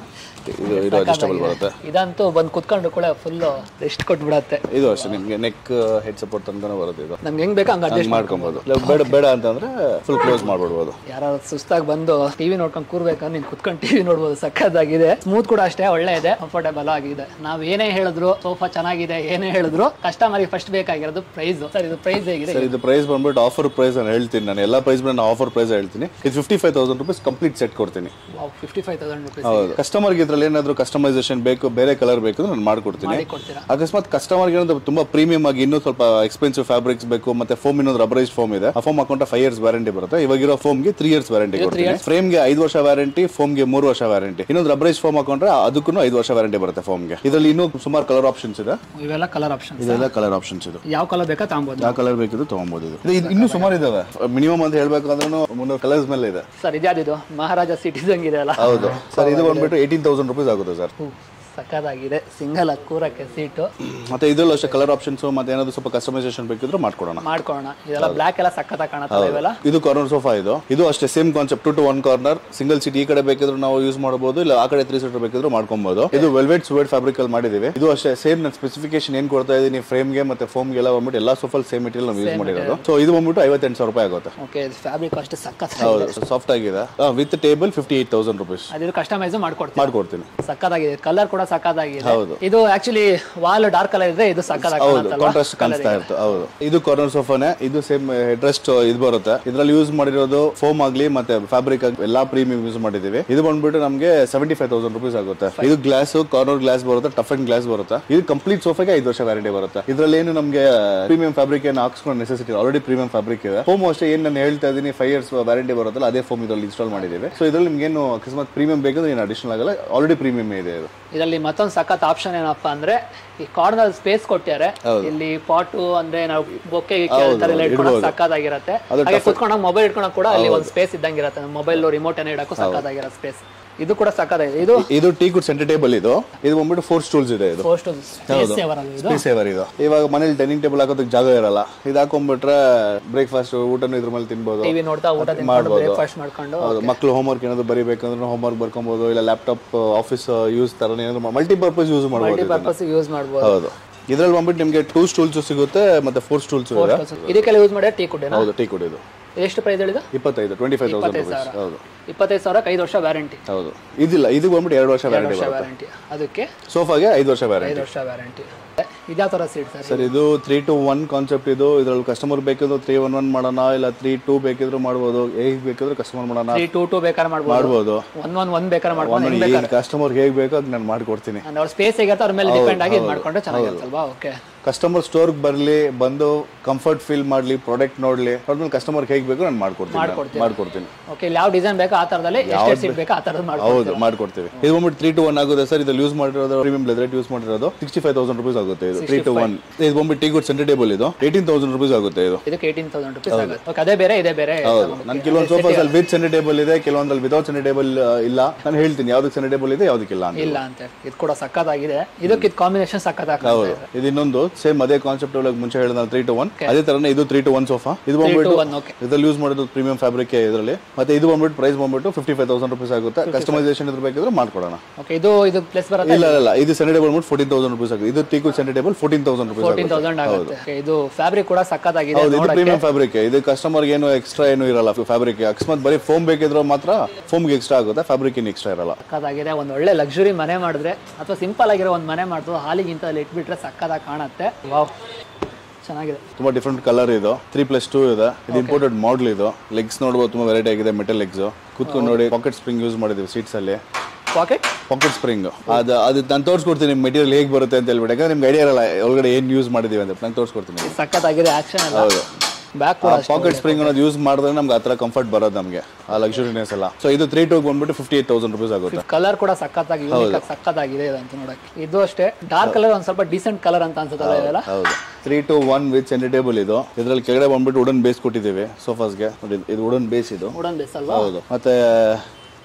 ಫಿಫ್ಟಿ ಇದು ಇದು ಅಡ್ಜಸ್ಟಬಲ್ ಬರುತ್ತೆ ಇದಂತೂ ಬಂದು ಕುತ್ಕೊಂಡು ಕೂಡ ಫುಲ್ ರೆಸ್ಟ್ ಕೊಟ್ಬಿಡತ್ತೆ ಇದು ಅಷ್ಟೇ ನಿಮಗೆ ನೆಕ್ ಹೆಡ್ ಸಪೋರ್ಟ್ ತನಕ ಬರುತ್ತೆ ಇದು ನಮ್ಗೆ ಹೆಂಗ್ ಬೇಕು ಹಂಗೆ ಅಡ್ಜಸ್ಟ್ ಮಾಡ್ಕೊಬೋದು ಇಲ್ಲ ಬೇಡ ಬೇಡ ಅಂತಂದ್ರೆ ಫುಲ್ ಕ್ಲೋಸ್ ಮಾಡ್ಬಿಡ್ಬೋದು ಯಾರು ಸುಸ್ತಾಗಿ ಬಂದು ಟಿವಿ ನೋಡ್ಕೊಂಡು ಕೂರ್ಬೇಕಂದ್ರೆ ನೀನು ಕುತ್ಕೊಂಡು ಟಿವಿ ನೋಡ್ಬೋದು ಸಕ್ಕತ್ತಾಗಿದೆ ಸ್ಮೂತ್ ಕೂಡ ಅಷ್ಟೇ ಒಳ್ಳೆ ಇದೆ ಕಂಫರ್ಟೇಬಲ್ ಆಗಿದೆ ನಾವ್ ಏನೇ ಹೇಳಿದ್ರು ಸೋಫಾ ಚೆನ್ನಾಗಿದೆ ಏನೇ ಹೇಳಿದ್ರು ಕಸ್ಟಮರ್ಗೆ ಫಸ್ಟ್ ಬೇಕಾಗಿರೋದು ಪ್ರೈಸ್ ಸರ್ ಇದು ಪ್ರೈಸ್ ಹೇಗಿದೆ ಸರ್ ಇದು ಪ್ರೈಸ್ ಬಂದ್ಬಿಟ್ಟು ಆಫರ್ ಪ್ರೈಸ್ ನಾನು ಹೇಳ್ತೀನಿ ನಾನು ಎಲ್ಲ ಪ್ರೈಸ್ ನಾನು ಆಫರ್ ಪ್ರೈಸ್ ಹೇಳ್ತೀನಿ ಇದು fifty five thousand rupees complete set ಕೊಡ್ತೀನಿ ಫಿಫ್ಟಿ ಫೈವ್ ತೌಸಂಡ್ ರುಪೀಸ್ ಹೌದು ಕಸ್ಟಮರ್ಗೆ ಇದ್ರಲ್ಲಿ ಏನಾದರೂ ಕಸ್ಟಮೈಸೇಷನ್ ಬೇಕು ಬೇರೆ ಕಲರ್ ಬೇಕು ಅಂದ್ರೆ ನಾನು ಮಾಡ್ಕೊಡ್ತೀನಿ ಮಾಡಿ ಕೊಡ್ತೀರಾ ಅಕಸ್ಮಾತ್ ಕಸ್ಟಮರ್ಗೆ ಏನಾದ್ರು ತುಂಬಾ ಪ್ರೀಮಿಯಂ ಆಗಿ ಇನ್ನೂ ಸ್ವಲ್ಪ ಎಕ್ಸ್ಪೆನ್ಸಿವ್ ಫ್ಯಾಬ್ರಿಕ್ಸ್ ಬೇಕು ಮತ್ತೆ ಫೋಮ್ ಇನ್ನೊಂದು ರಬರೈಸ್ ಫೋಮ್ ಇದೆ ಆ ಫೋಮ್ ಹಾಕೊಂಡ್ರೆ ಫೈವ್ ಇಯರ್ಸ್ ವ್ಯಾರಂಟಿ ಬರುತ್ತೆ ಇವಾಗಿರೋ ಫೋಮ್ಗೆ ತ್ರೀ ಇಯರ್ಸ್ ವ್ಯಾರಂಟಿ ಕೊಡ್ತೀನಿ ಫ್ರೇಮ್ಗೆ ಐದು ವರ್ಷ ವ್ಯಾರಂಟಿ ಫೋಮ್ಗೆ ಮೂರು ವರ್ಷ ವ್ಯಾರಂಟಿ ಇನ್ನೊಂದು ರಬರೈಸ್ ಫೋಮ್ ಹಾಕೊಂಡ್ರೆ ಅದಕ್ಕೂ ಐದು ವರ್ಷ ವ್ಯಾರಂಟಿ ಬರುತ್ತೆ ಫೋಮ್ಗೆ ಇದರಲ್ಲಿ ಇನ್ನೂ ಸುಮಾರು ಕಲರ್ ಆಪ್ಷನ್ಸ್ ಇದೆ ಇವೆಲ್ಲ ಕಲರ್ ಆಪ್ಷನ್ ಇದೆಲ್ಲ ಕಲರ್ ಆಪ್ಷನ್ಸ್ ಇದು ಯಾವ ಕಲರ್ ಬೇಕಾ ತಗೊಬೋದು ಯಾವ ಕಲರ್ ಬೇಕಿದ್ರು ತಗೊಬೋದು ಇದು ಇದು- ಇದು ಇನ್ನೂ ಸುಮಾರು ಇದಾವೆ ಮಿನಿಮಮ್ ಅಂತ ಹೇಳ್ಬೇಕಂದ್ರೂ ಮುನ್ನೂರು ಕಲರ್ಸ್ ಮೇಲೆ ಇದೆ ಸರ್ ಇದ್ಯಾವ್ದಿದು ಮಹಾರಾಜ ಸಿಟಿಸಂಗ್ ಇದೆ ಅಲ್ಲ ಹೌದು ಸರ್ ಇದು ಬಂದ್ಬಿಟ್ಟು ಏಯ್ಟೀನ್ ತೌಸಂಡ್ ರುಪೀಸ್ ಆಗುತ್ತೆ ಸರ್ ಸಕ್ಕದಾಗಿದೆ ಸಿಂಗಲ್ ಕೂರಕ್ಕೆ ಸೀಟು ಮತ್ತೆ ಇದರಲ್ಲೂ ಅಷ್ಟೇ ಕಲರ್ ಆಪ್ಷನ್ಸ್ ಮತ್ತೆ ಏನಾದ್ರು ಸ್ವಲ್ಪ ಕಸ್ಟಮೈಸೇಷನ್ ಬೇಕಿದ್ರು ಮಾಡ್ಕೊಡೋಣ ಮಾಡ್ಕೊಳ್ಳೋಣ ಇದೆಲ್ಲ ಬ್ಲ್ಯಾಕ್ ಎಲ್ಲ ಸಕ್ಕತ್ತಾಗಿ ಕಾಣತ್ತಲ್ಲ ಇವೆಲ್ಲ ಇದು ಕಾರ್ನರ್ ಸೋಫಾ ಇದು ಇದು ಅಷ್ಟೇ same concept two to one corner single seat ಈ ಕಡೆ ಬೇಕಿದ್ರು ನಾವು ಯೂಸ್ ಮಾಡಬಹುದು ಇಲ್ಲ ಆ ಕಡೆ ತ್ರೀ ಸೀಟರ್ ಬೇಕಿದ್ರು ಮಾಡ್ಕೊಬಹುದು ಇದು ವೆಲ್ವೆಟ್ ಸುವೆಟ್ ಫ್ಯಾಬ್ರಿಕ್ ಅಲ್ಲಿ ಮಾಡಿದೀವಿ ಇದು ಅಷ್ಟೇ ಸೇಮ್ ನನ್ನ ಸ್ಪೆಸಿಫಿಕೇಶನ್ ಏನ್ ಕೊಡ್ತಾ ಇದೀನಿ ಫ್ರೇಮ್ಗೆ ಮತ್ತೆ ಫೋಮ್ಗೆ ಎಲ್ಲ ಬಂದ್ಬಿಟ್ಟು ಎಲ್ಲ ಸೋಫಲ್ ಸೇಮ್ ಮೆಟೀರಿಯಲ್ ನಾವು ಯೂಸ್ ಮಾಡಿರೋದು ಸೊ ಇದು ಬಂದ್ಬಿಟ್ಟು ಐವತ್ತೆಂಟು ಸಾವಿರ ರೂಪಾಯಿ ಆಗುತ್ತೆ ಓಕೆ ಫ್ಯಾಬ್ರಿಕ್ ಅಷ್ಟೇ ಸಖತ್ ಹೌದು ಸಾಫ್ಟ್ ಆಗಿದೆ with table fifty eight thousand rupees ಅದಿರು ಕಸ್ಟಮೈಸ್ ಮಾಡ್ಕೊಡ್ತೀವಿ ಮಾಡ್ಕೊಡ್ತೀನಿ ಸಕ್ಕದಾಗಿದೆ ಕಲರ್ ಕೂಡ ಸಕ್ಕದಾಗಿದೆ ಹೌದು. ಇದು ಆಕ್ಚುಲಿ ವಾಲ್ ಡಾರ್ಕ್ ಕಲರ್ ಇದ್ರೆ ಇದು ಸಕ್ಕದಾಗಿ ಹೌದು ಕಾಣುತ್ತಲ್ವಾ? ಕಾಂಟ್ರಾಸ್ಟ್ ಕಾಣಿಸ್ತಾ ಇತ್ತು ಹೌದು ಇದು ಕಾರ್ನರ್ ಸೋಫಾನೆ ಇದು ಸೇಮ್ ಹೆಡ್ರೆಸ್ಟ್ ಇದು ಬರುತ್ತೆ ಇದ್ರಲ್ಲಿ ಯೂಸ್ ಮಾಡಿರೋದು ಫೋಮ್ ಆಗ್ಲಿ ಮತ್ತೆ ಫ್ಯಾಬ್ರಿಕ್ ಆಗ್ಲಿ ಎಲ್ಲಾ ಪ್ರೀಮಿಯಂ ಯೂಸ್ ಮಾಡಿದೀವಿ ಇದು ಬಂದ್ಬಿಟ್ಟು ನಮಗೆ ಸೆವೆಂಟಿ ಫೈವ್ ತೌಸಂಡ್ ರುಪೀಸ್ ಆಗುತ್ತೆ ಇದು ಗ್ಲಾಸ್ ಕಾರ್ನರ್ ಗ್ಲಾಸ್ ಬರುತ್ತೆ ಟಫ್ ಅಂಡ್ ಗ್ಲಾಸ್ ಬರುತ್ತೆ ಇದು ಕಂಪ್ಲೀಟ್ ಸೋಫಾಗೆ ಐದು ವರ್ಷ ವ್ಯಾರಂಟಿ ಬರುತ್ತೆ ಇದ್ರಲ್ಲಿ ಏನು ನಮಗೆ ಪ್ರೀಮಿಯಂ ಫ್ಯಾಬ್ರಿಕ್ ಏನು ಹಾಕ್ಸ್ಕೊಂಡು ನೆಸೆಸಿಟಿ ಆಲ್ರೆಡಿ ಪ್ರೀಮಿಯಂ ಫ್ಯಾಬ್ರಿಕ್ ಇದೆ ಫೋಮ್ ಅಷ್ಟೇ ಏನ್ ನಾನು ಹೇಳ್ತಾ ಇದೀನಿ ಫೈವ್ ಇಯರ್ಸ್ ವ್ಯಾರಂಟಿ ಬರುತ್ತಲ್ಲ ಅದೇ ಫೋಮ್ ಇದರಲ್ಲಿ ಇನ್ಸ್ಟಾಲ್ ಮಾಡಿದೀವಿ ಸೊ ಇದ್ರಲ್ಲಿ ನಿಮ್ಗೆ ಏನು ಅಕಸ್ಮಾತ್ ಪ್ರೀಮಿಯಂ ಬೇಕಂದ್ರೆ ಏನು ಅಡಿಷನಲ್ ಆಗಲ್ಲ ಆಲ್ರೆಡಿ ಪ್ರೀಮಿಯಂ ಇದೆ ಇದು ಇದರಲ್ಲಿ ಮತ್ತೊಂದು ಸಖತ್ ಆಪ್ಷನ್ ಏನಪ್ಪಾ ಅಂದ್ರೆ ಈ ಕಾರ್ನರ್ ಸ್ಪೇಸ್ ಕೊಟ್ಟಿದ್ದಾರೆ ಇಲ್ಲಿ ಪಾಟು ಅಂದ್ರೆ ನಾವು ಬೊಕ್ಕೆ ಎಲ್ಲ ಇಟ್ಕೊಂಡು ಸಕ್ಕದಾಗಿರತ್ತೆ ಹಾಗೆ ಕುತ್ಕೊಂಡಾಗ ಮೊಬೈಲ್ ಇಟ್ಕೊಂಡಾಗ ಕೂಡ ಅಲ್ಲಿ ಒಂದು ಸ್ಪೇಸ್ ಇದ್ದಂಗಿರತ್ತೆ ಮೊಬೈಲ್ ರಿಮೋಟ್ ಅನ್ನ ಇಡಕ್ಕೂ ಸಕ್ಕದಾಗಿರೋ ಸ್ಪೇಸ್ ಇದು ಕೂಡ ಸಕ್ಕದಾಗಿದೆ ಇದು ಇದು ಟೀ ಗುಡ್ ಸೆಂಟರ್ ಟೇಬಲ್ ಇದು ಇದು ಬಂದ್ಬಿಟ್ಟು ಫೋರ್ ಸ್ಟೂಲ್ಸ್ ಇದೆ ಇದು ಪೋಸ್ಟ್ ಸ್ಪೇಸ್ ಸೇವರ್ ಅಲ್ಲ ಇದು ಸ್ಪೇಸ್ ಸೇವರ್ ಇದು ಇವಾಗ ಮನೇಲಿ ಡೈನಿಂಗ್ ಟೇಬಲ್ ಹಾಕೋದಕ್ಕೆ ಜಾಗ ಇರಲ್ಲ ಇದು ಹಾಕೊಂಡ್ಬಿಟ್ರೆ ಬ್ರೇಕ್ಫಾಸ್ಟ್ ಊಟನೂ ಇದ್ರ ಮೇಲೆ ತಿನ್ಬೋದು ಟಿವಿ ನೋಡ್ತಾ ಊಟ ತಿನ್ಕೊಂಡು ಮಾಡ್ಬೋದು. ಬ್ರೇಕ್ಫಾಸ್ಟ್ ಮಾಡ್ಕೊಂಡು ಹೌದು ಮಕ್ಳು ಹೋಮ್ವರ್ಕ್ ಏನಾದ್ರು ಬರಿಬೇಕಂದ್ರೆ ಹೋಮ್ವರ್ಕ್ ಬರ್ಕೊಬೋದು ಇಲ್ಲ ಲ್ಯಾಪ್ಟಾಪ್ ಆಫೀಸ್ ಯೂಸ್ ತರ ಏನಾದ್ರು ಮಲ್ಟಿಪರ್ಪಸ್ ಯೂಸ್ ಮಾಡ್ಬೋದು ಇದನ್ನ. ಪರ್ಪಸ್ ಯೂಸ್ ಮಾಡ್ಬೋದು ಹೌದು ಇದ್ರಲ್ಲಿ ಬಂದ್ಬಿಟ್ಟು ನಿಮಗೆ ಟೂ ಸ್ಟೂಲ್ಸ್ ಸಿಗುತ್ತೆ ಮತ್ತೆ ಫೋರ್ ಸ್ಟೂಲ್ಸ್ ಇದೆ ಇದಕ್ಕೆಲ್ಲ ಯೂಸ್ ಮಾಡಿ ಟೀ ಕುಡ್ಡೇನಾ ಹೌದು ಟೀ ಕುಡಿದು ಎಷ್ಟು ಪ್ರೈಸ್ ಹೇಳಿದ ಇಪ್ಪತ್ತೈದು ಟ್ವೆಂಟಿ ಫೈವ್ ತೌಸಂಡ್ ರುಪೀಸ್ ಸಾವಿರ. ಹೌದು ಇಪ್ಪತ್ತೈದು ಸಾವಿರಕ್ಕೆ ಐದು ವರ್ಷ ವ್ಯಾರಂಟಿ ಹೌದು ಇದಿಲ್ಲ ಇದು ಬಂದ್ಬಿಟ್ಟು ಎರಡು ವರ್ಷ ವ್ಯಾರಂಟಿ ವರ್ಷ ಬರುತ್ತೆ ವ್ಯಾರಂಟಿ ಅದಕ್ಕೆ ಸೋಫಾಗೆ ಐದು ವರ್ಷ ವ್ಯಾರಂಟಿ ಐದು ವರ್ಷ ವ್ಯಾರಂಟಿ ಇದ್ಯಾವ ಥರ ಸೀಟ್ ಸರ್ ಸರ್ ಇದು ತ್ರೀ ಟು ಒನ್ ಕಾನ್ಸೆಪ್ಟ್ ಇದು ಇದ್ರಲ್ಲಿ ಕಸ್ಟಮರ್ ಬೇಕಿದ್ರು ತ್ರೀ ಒನ್ ಒನ್ ಮಾಡೋಣ ಇಲ್ಲ ತ್ರೀ ಟೂ ಬೇಕಿದ್ರು ಮಾಡ್ಬೋದು ಹೇಗೆ ಬೇಕಿದ್ರು ಕಸ್ಟಮರ್ ಮಾಡೋಣ ತ್ರೀ ಟೂ ಟೂ ಬೇಕಾದ್ರೆ ಮಾಡ್ಬೋದು ಮಾಡ್ಬೋದು ಒನ್ ಒನ್ ಒನ್ ಬೇಕಾದ್ರೆ ಮಾಡ್ಬೋದು ಹೆಂಗ್ ಬೇಕಾದ್ರೆ ಕಸ್ಟಮರ್ ಹೇಗೆ ಬೇಕೋ ಅದು ನಾನು ಮಾಡ್ಕೊಡ್ತೀನಿ ಅಂದ್ರೆ ಅವ್ರ ಸ್ಪೇಸ್ ಹೇಗಿರುತ್ತೆ ಅವ್ರ ಮೇಲೆ ಡಿಪೆಂಡ್ ಆಗಿ ಇದು ಮಾಡ್ಕೊಂಡ್ರೆ ಚೆನ್ನಾಗಿರುತ್ತಲ್ವಾ ಓಕೆ ಕಸ್ಟಮರ್ ಸ್ಟೋರ್ಗೆ ಬರಲಿ ಬಂದು ಕಂಫರ್ಟ್ ಫೀಲ್ ಮಾಡಲಿ ಪ್ರಾಡಕ್ಟ್ ನೋಡಲಿ ಅದ್ಮೇಲೆ ಕಸ್ಟಮರ್ ಹೇಗೆ ಬೇಕು ನಾನು ಮಾಡ್ಕೊಡ್ತೀನಿ ನಾನು. ಮಾಡ್ಕೊಡ್ತೀನಿ ಓಕೆ ಇಲ್ಲಿ ಯಾವ ಡಿಸೈನ್ ಬೇಕೋ ಆ ಥರದಲ್ಲಿ ಎಷ್ಟು ಸೀಟ್ ಬೇಕೋ ಆ ಥರದ್ದು ಮಾಡ್ಬೋದು ಹೌದು ಮಾಡ್ಕೊಡ್ತೀವಿ ಇದು ಬಂದ್ಬಿಟ್ಟು ತ್ರೀ ಟು ಒನ್ ಆಗುತ್ತೆ ಸರ್ ಇದ್ರಲ್ಲಿ ಯೂಸ್ ಮಾಡಿರೋದು ಪ್ರೀಮಿಯಂ ಲೆದರ್ ಯೂಸ್ ಮಾಡಿರೋದು ಸಿಕ್ಸ್ಟಿ ಫೈವ್ ತೌಸಂಡ್ ರುಪೀಸ್ ಆಗುತ್ತೆ ಇದು ತ್ರೀ ಟು ಒನ್ ಇದು ಬಂದ್ಬಿಟ್ಟು ಟೀ ಗುಡ್ ಸೆಂಟರ್ ಟೇಬಲ್ ಇದು ಏಯ್ಟೀನ್ ತೌಸಂಡ್ ರುಪೀಸ್ ಆಗುತ್ತೆ ಇದು ಇದಕ್ಕೆ ಏಯ್ಟೀನ್ ತೌಸಂಡ್ ರುಪೀಸ್ ಆಗುತ್ತೆ ಓಕೆ ಅದೇ ಬೇರೆ ಇದೇ ಬೇರೆ ಹೌದು ನನ್ ಕೆಲವೊಂದು ಸೋಫಾಸ್ ಅಲ್ಲಿ ವಿತ್ ಸೆಂಟರ್ ಟೇಬಲ್ ಇದೆ ಕೆಲವೊಂದ್ರಲ್ಲಿ ವಿತೌಟ್ ಸೆಂಟರ್ ಟೇಬಲ್ ಇಲ್ಲ ನಾನು ಹೇಳ್ತೀನಿ ಯಾವ್ದಕ್ಕೆ ಸೆಂಟರ್ ಟೇಬಲ್ ಇದೆ ಯಾವ್ದಕ್ಕಿಲ್ಲ ಅಂತ ಇಲ್ಲ ಅಂತ ಇದು ಕೂಡ ಸಕ್ಕತ್ತಾಗಿದೆ ಇದಕ್ಕೆ ಇದು ಕಾಂಬಿನೇಷನ್ ಸಕ್ಕತ್ತಾಗಿ ಹೌದು ಇದು ಇನ್ನೊಂದು ಸೇಮ್ ಅದೇ ಕಾನ್ಸೆಪ್ಟ್ ಒಳಗೆ ಮುಂಚೆ ಹೇಳಿದ ತ್ರೀ ಟು ಒನ್ ಅದೇ ತರನೇ ಇದು ತ್ರೀ ಟು ಒನ್ ಸೋಫಾ ಇದು ಬಂದ್ಬಿಟ್ಟು ಒನ್ ಓಕೆ ಇದ್ರಲ್ಲಿ ಯೂಸ್ ಮಾಡೋದು ಪ್ರೀಮಿಯಂ ಫ್ಯಾಬ್ರಿಕ್ ಇದರಲ್ಲಿ ಮತ್ತೆ ಇದು ಬಂದ್ಬಿಟ್ಟು ಪ್ರೈಸ್ ಬಂದ್ಬಿಟ್ಟು ಫಿಫ್ಟಿ ಫೈವ್ ತೌಸಂಡ್ ರುಪೀಸ್ ಆಗುತ್ತೆ ಕಸ್ಟಮೈಸೇಷನ್ ಇದ್ರ ಬೇಕಿದ್ರೆ ಮಾಡ್ಕೊಡೋಣ ಓಕೆ ಇದು ಇದು ಪ್ಲಸ್ ಬರುತ್ತೆ ಇಲ್ಲ ಇಲ್ಲ ಇದು ಸೆಂಟರ್ ಟೇಬಲ್ ಬಂದ್ಬಿಟ್ಟು ಫೋರ್ಟೀನ್ ತೌಸಂಡ್ ರುಪೀಸ್ ಆಗುತ್ತೆ ಇದು teak centre table fourteen thousand rupees fourteen thousand ಆಗುತ್ತೆ Okay, ಇದು ಫ್ಯಾಬ್ರಿಕ್ ಕೂಡ ಸಕ್ಕತ್ತಾಗಿದೆ ಹೌದು ಇದು ಪ್ರೀಮಿಯಂ ಫ್ಯಾಬ್ರಿಕ್ ಇದು ಕಸ್ಟಮರ್ ಏನು ಎಕ್ಸ್ಟ್ರಾ ಏನು ಇರಲ್ಲ ಫ್ಯಾಬ್ರಿಕ್ ಅಕಸ್ಮಾತ್ ಬರೀ ಫೋಮ್ ಬೇಕಿದ್ರು ಮಾತ್ರ ಫೋಮ್ಗೆ ಎಕ್ಸ್ಟ್ರಾ ಆಗುತ್ತೆ ಫ್ಯಾಬ್ರಿಕ್ ಏನು ಎಕ್ಸ್ಟ್ರಾ ಇರಲ್ಲ ಸಕ್ಕತ್ತಾಗಿದೆ ಒಂದು ಒಳ್ಳೆ ಲಕ್ಸುರಿ ಮನೆ ಮಾಡಿದ್ರೆ ಅಥವಾ ಸಿಂಪಲ್ ಆಗಿರೋ ಒಂದು ಮನೆ ಮಾಡಿದ್ರು ಹಾಲಿಗಿಂತ ಅಲ್ಲಿ ಇಟ್ಬಿಟ್ರೆ ಸಕ್ಕತ್ತಾಗಿ ಕಾಣುತ್ತೆ ವಾವ್ ಚೆನ್ನಾಗಿದೆ ತುಂಬಾ ಡಿಫ್ರೆಂಟ್ ಕಲರ್ ಇದು ತ್ರೀ ಪ್ಲಸ್ ಟೂ ಇದೆ ಇದು ಇಂಪೋರ್ಟೆಡ್ ಮಾಡಲ್ ಇದು ಲೆಗ್ಸ್ ನೋಡ್ಬೋದು ತುಂಬಾ ವೆರೈಟಿ ಆಗಿದೆ ಮೆಟಲ್ ಲೆಗ್ಸ್ ಕೂತ್ಕೊಂಡು ನೋಡಿ ಪಾಕೆಟ್ ಸ್ಪ್ರಿಂಗ್ ಯೂಸ್ ಮಾಡಿದೀವಿ ಸೀಟ್ಸ್ ಅಲ್ಲಿ ಪಾಕೆಟ್ ಪಾಕೆಟ್ ಸ್ಪ್ರಿಂಗ್ ಅದು ಅದು ನಾನು ತೋರಿಸ್ಕೊಡ್ತೀನಿ ಮೆಟೀರಿಯಲ್ ಹೇಗೆ ಬರುತ್ತೆ ಅಂತ ಹೇಳ್ಬಿಟ್ಟು ಯಾಕಂದ್ರೆ ನಿಮ್ಗೆ ಐಡಿಯಾ ಇರಲ್ಲ ಒಳಗಡೆ ಏನು ಯೂಸ್ ಮಾಡಿದೀವಿ ಅಂತ ನಾನು ತೋರಿಸ್ಕೊಡ್ತೀನಿ ಸಕ್ಕತ್ತಾಗಿದೆ ಆಕ್ಷನ್ ಎಲ್ಲ ಹೌದು ಬ್ಯಾಕ್ ಕೂಡ ಪಾಕೆಟ್ ಸ್ಪ್ರಿಂಗ್ ಅನ್ನೋದು ಯೂಸ್ ಮಾಡಿದ್ರೆ ನಮ್ಗೆ ಆ ಥರ ಕಂಫರ್ಟ್ ಬರೋದು ನಮಗೆ ಆ ಲಕ್ಸುರಿನೆಸ್ ಎಲ್ಲ ಸೊ ಇದು ತ್ರೀ ಟೂ ಬಂದ್ಬಿಟ್ಟು ಫಿಫ್ಟಿ ಏಟ್ ತೌಸಂಡ್ ರುಪೀಸ್ ಆಗುತ್ತೆ ಕಲರ್ ಕೂಡ ಸಕ್ಕತ್ತಾಗಿ ಯೂನಿಕ್ ಆಗಿ ಸಕ್ಕತ್ತಾಗಿದೆ ಇದು ಅಂತ ನೋಡಕ್ಕೆ ಇದು ಅಷ್ಟೇ ಡಾರ್ಕ್ ಕಲರ್ ಒಂದ್ ಸ್ವಲ್ಪ ಡಿಸೆಂಟ್ ಕಲರ್ ಅಂತ ಅನ್ಸುತ್ತಲ್ಲ ಇದೆಲ್ಲ ಹೌದು three two one with centre table ಇದು ಇದರಲ್ಲಿ ಕೆಳಗಡೆ ಬಂದ್ಬಿಟ್ಟು ವುಡನ್ ಬೇಸ್ ಕೊಟ್ಟಿದ್ದೀವಿ ಸೋಫಾಸ್ಗೆ ನೋಡಿ ಇದು ವುಡನ್ ಬೇಸ್ ಇದು ವುಡನ್ ಬೇಸ್ ಅಲ್ವಾ ಹೌದು ಮತ್ತೆ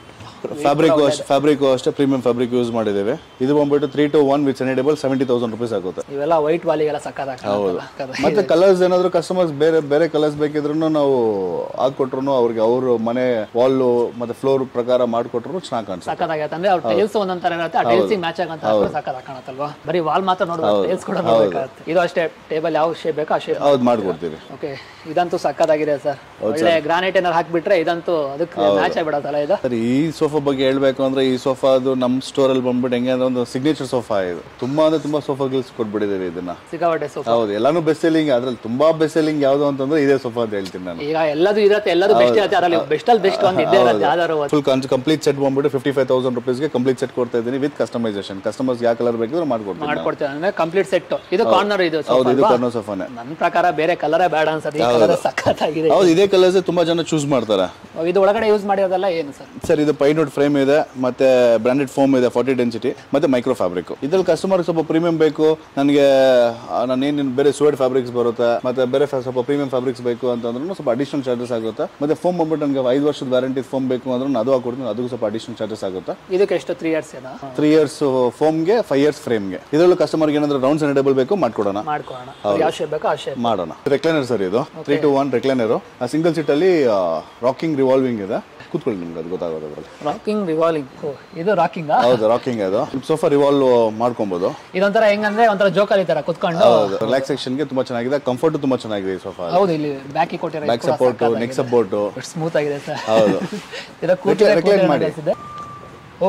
ಫ್ಯಾಬ್ರಿಕ್ ಅಷ್ಟೇ ಫ್ಯಾಬ್ರಿಕ್ ಅಷ್ಟೇ ಪ್ರೀಮಿಯಂ ಫ್ಯಾಬ್ರಿಕ್ ಯೂಸ್ ಮಾಡಿದ್ದೇವೆ ಇದು ಬಂದ್ಬಿಟ್ಟು three two one with centre table seventy thousand rupees ಆಗುತ್ತೆ ಇವೆಲ್ಲ ವೈಟ್ ವಾಲಿಗೆಲ್ಲ ಸಕ್ಕತ್ತಾಗ್ತದೆ ಮತ್ತೆ ಕಲರ್ಸ್ ಏನಾದ್ರು ಕಸ್ಟಮರ್ಸ್ ಬೇರೆ ಬೇರೆ ಕಲರ್ಸ್ ಬೇಕಿದ್ರು ನಾವು ಹಾಕೊಟ್ರು ಅವ್ರಿಗೆ ಅವರು ಮನೆ ವಾಲ್ ಮತ್ತೆ ಫ್ಲೋರ್ ಪ್ರಕಾರ ಮಾಡಿಕೊಟ್ರು ಚೆನ್ನಾಗಿ ಕಾಣಿಸುತ್ತೆ ಸಕ್ಕತ್ತಾಗತ್ತೆ ಅಂದ್ರೆ ಅವ್ರ ಟೈಲ್ಸ್ ಒಂದೊಂದ್ ತರ ಇರುತ್ತೆ ಆ ಟೈಲ್ಸ್ ಮ್ಯಾಚ್ ಆಗಂತ ಸಕ್ಕತ್ತಾಗಿ ಕಾಣತ್ತಲ್ವಾ ಬರೀ ವಾಲ್ ಮಾತ್ರ ನೋಡ್ಬೋದು ಟೈಲ್ಸ್ ಕೂಡ ನೋಡ್ಬೇಕಾಗತ್ತೆ ಇದು ಅಷ್ಟೇ ಟೇಬಲ್ ಯಾವ ಶೇಪ್ ಬೇಕೋ ಆ ಶೇಪ್ ಹೌದು ಮಾಡ್ಕೊಡ್ತೀವಿ ಓಕೆ ಇದಂತೂ ಸಕ್ಕತ್ತಾಗಿದೆ ಸರ್ ಒಳ್ಳೆ ಗ್ರಾನೈಟ್ ಏನಾರು ಹಾಕ್ಬಿಟ್ರೆ ಇದಂತೂ ಅದಕ್ಕೆ ಮ್ಯಾಚ್ ಆಗ್ಬಿಡತ್ತಲ್ಲ ಇದು ಸರ್ ಈ ಸೋಫಾ ಬಗ್ಗೆ ಹೇಳ್ಬೇಕು ಅಂದ್ರೆ ಈ ಸೋಫಾ ಅದು ನಮ್ಮ ಸ್ಟೋರ್ ಅಲ್ಲಿ ಬಂದ್ಬಿಟ್ಟು ಹೆಂಗೆ ಅಂದ್ರೆ ಒಂದು ಸಿಗ್ನೇಚರ್ ಸೋಫಾ ಇದು ತುಂಬಾ ಅಂದ್ರೆ ತುಂಬಾ ಸೋಫಾಗಳು ಕೊಟ್ಬಿಟ್ಟಿದ್ದೀವಿ ಇದನ್ನ ಸಿಕ್ಕಾಪಟ್ಟೆ ಸೋಫಾ ಹೌದು ಎಲ್ಲಾನು ಬೆಸ್ಟ್ ಸೆಲ್ಲಿಂಗ್ ಅದ್ರಲ್ಲಿ ತುಂಬಾ ಬೆಸ್ಟ್ ಸೆಲ್ಲಿಂಗ್ ಯಾವ್ದು ಅಂತಂದ್ರೆ ಇದೇ ಸೋಫಾ ಅಂತ ಹೇಳ್ತೀನಿ ನಾನು ಈಗ ಎಲ್ಲದೂ ಇರತ್ತೆ ಎಲ್ಲದೂ ಬೆಸ್ಟ್ ಇರುತ್ತೆ ಅದರಲ್ಲಿ ಬೆಸ್ಟ್ ಅಲ್ಲಿ ಬೆಸ್ಟ್ ಒಂದು ಇದ್ದೇ ಇರುತ್ತೆ ಯಾವ್ದಾದ್ರು ಒಂದು. ಫುಲ್ ಕಂಪ್ಲೀಟ್ ಸೆಟ್ ಬಂದ್ಬಿಟ್ಟು ಫಿಫ್ಟಿ ಫೈವ್ ತೌಸಂಡ್ ರುಪೀಸ್ಗೆ ಕಂಪ್ಲೀಟ್ ಸೆಟ್ ಕೊಡ್ತಾ ಇದ್ದೀನಿ ವಿತ್ ಕಸ್ಟಮೈಸೇಷನ್ ಕಸ್ಟಮರ್ಸ್ ಯಾವ ಕಲರ್ ಬೇಕಿದ್ರೆ ಮಾಡ್ಕೊಡ್ತೀನಿ ನಾವು. ಮಾಡ್ಕೊಡ್ತೇವೆ ಅಂದ್ರೆ ಕಂಪ್ಲೀಟ್ ಸೆಟ್ ಇದು ಕಾರ್ನರ್ ಇದು ಹೌದು sofa ಇದು ಅಲ್ವಾ? ಕರ್ನೋ ಸೋಫಾನೆ ನನ್ನ ಪ್ರಕಾರ ಬೇರೆ ಕಲರೇ ಬೇಡ ಅನ್ಸುತ್ತೆ ಈ ಕಲರ್ ಸಖತ್ತಾಗಿದೆ ಹೌದು ಇದೇ ಕಲರ್ಸ್ ತುಂಬಾ ಜನ ಚೂಸ್ ಮಾಡ್ತಾರೆ ಇದು ಒಳಗಡೆ ಯೂಸ್ ಮಾಡಿರೋದೆಲ್ಲ ಏನು ಸರ್ ಸರ್ ಇದು ಪೈನೋಡ್ ಫ್ರೇಮ್ ಇದೆ ಮತ್ತೆ ಬ್ರಾಂಡೆಡ್ ಫೋಮ್ ಇದೆ ಫಾರ್ಟಿ ಡೆನ್ಸಿಟಿ ಮತ್ತೆ ಮೈಕ್ರೋ ಫ್ಯಾಬ್ರಿಕ್ ಇದ್ರಲ್ಲಿ ಕಸ್ಟಮರ್ ಸ್ವಲ್ಪ ಪ್ರೀಮಿಯಂ ಬೇಕು ನನಗೆ ನಾನು ಏನೇನು ಬೇರೆ ಸುವೇಡ್ ಫ್ಯಾಬ್ರಿಕ್ಸ್ ಬರುತ್ತೆ ಮತ್ತೆ ಬೇರೆ ಫ- ಸ್ವಲ್ಪ ಪ್ರೀಮಿಯಂ ಫ್ಯಾಬ್ರಿಕ್ಸ್ ಬೇಕು ಅಂತಂದ್ರೂ ಸ್ವಲ್ಪ ಅಡಿಷನಲ್ ಚಾರ್ಜಸ್ ಆಗುತ್ತೆ ಮತ್ತೆ ಫೋಮ್ ಬಂದ್ಬಿಟ್ಟು ನನಗೆ ಐದು ವರ್ಷದ ವ್ಯಾರಂಟಿ ಫೋಮ್ ಬೇಕು ಅಂದ್ರೆ ನಾನು ಅದು ಹಾಕೊಡ್ತೀನಿ ಅದಕ್ಕೂ ಸ್ವಲ್ಪ ಅಡಿಷನಲ್ ಚಾರ್ಜಸ್ ಆಗುತ್ತೆ ಇದಕ್ಕೆ ಎಷ್ಟು ತ್ರೀ ಇಯರ್ಸ್ ಏನೋ ತ್ರೀ ಇಯರ್ಸ್ ಫೋಮ್ಗೆ ಫೈವ್ ಇಯರ್ಸ್ ಫ್ರೇಮ್ಗೆ ಇದರಲ್ಲೂ ಕಸ್ಟಮರ್ಗೆ ಏನಾದ್ರು ರೌಂಡ್ಸ್ ಅಂಡ್ ಡಬಲ್ ಬೇಕು ಮಾಡ್ಕೊಡೋಣ ಮಾಡ್ಕೊಳ್ಳೋಣ ಯಾವ ಶೇಪ್ ಬೇಕೋ ಆ ಶೇಪ್ ಮಾಡೋಣ ರೆಕ್ಲೈನರ್ ಸರ್ ಇದು three two one recliner single seat ಅಲ್ಲಿ ರಾಕಿಂಗ್ ರಿವಾಲ್ವಿಂಗ್ ಇದೆ ಕೂತ್ಕೊಳ್ಳಿ ನಿಮ್ಗೆ ಅದು ಗೊತ್ತಾಗೋದು ಅದರಲ್ಲಿ ರಾಕಿಂಗ್ ರಿವಾಲ್ವಿಂಗ್ ಇದು ರಾಕಿಂಗ್ ಹೌದು ರಾಕಿಂಗ್ ಅದು ಸೋಫಾ ರಿವಾಲ್ವ್ ಮಾಡ್ಕೊಬೋದು ಇದೊಂಥರ ಹೆಂಗಂದ್ರೆ ಒಂಥರ ಜೋಕಾಲಿ ತರ ಕುತ್ಕೊಂಡು ಹೌದು ರಿಲ್ಯಾಕ್ಸೇಷನ್ಗೆ ತುಂಬಾ ಚೆನ್ನಾಗಿದೆ ಕಂಫರ್ಟ್ ತುಂಬಾ ಚೆನ್ನಾಗಿದೆ ಈ ಸೋಫಾ ಹೌದು ಇಲ್ಲಿ ಬ್ಯಾಕಿ ಕೊಟ್ಟಿರೋ back support neck support smooth ಆಗಿದೆ ಸರ್ ಹೌದು ಇದಕ್ಕೆ Recline- recline ಮಾಡಿ. ಕೂತಿದೆ ಓ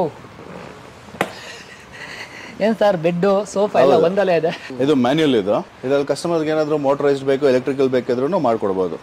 ಏನ್ ಸರ್ ಬೆಡ್ ಸೋಫಾ ಎಲ್ಲ ಒಂದಲ್ಲೇ ಇದೆ ಇದು ಮ್ಯಾನ್ಯಲ್ ಇದು ಇದ್ರಲ್ಲಿ ಕಸ್ಟಮರ್ಗೆ ಏನಾದ್ರು ಮೋಟರೈಸ್ಡ್ ಬೇಕು ಎಲೆಕ್ಟ್ರಿಕಲ್ ಬೇಕಿದ್ರು ಮಾಡ್ಕೊಡ್ಬೋದು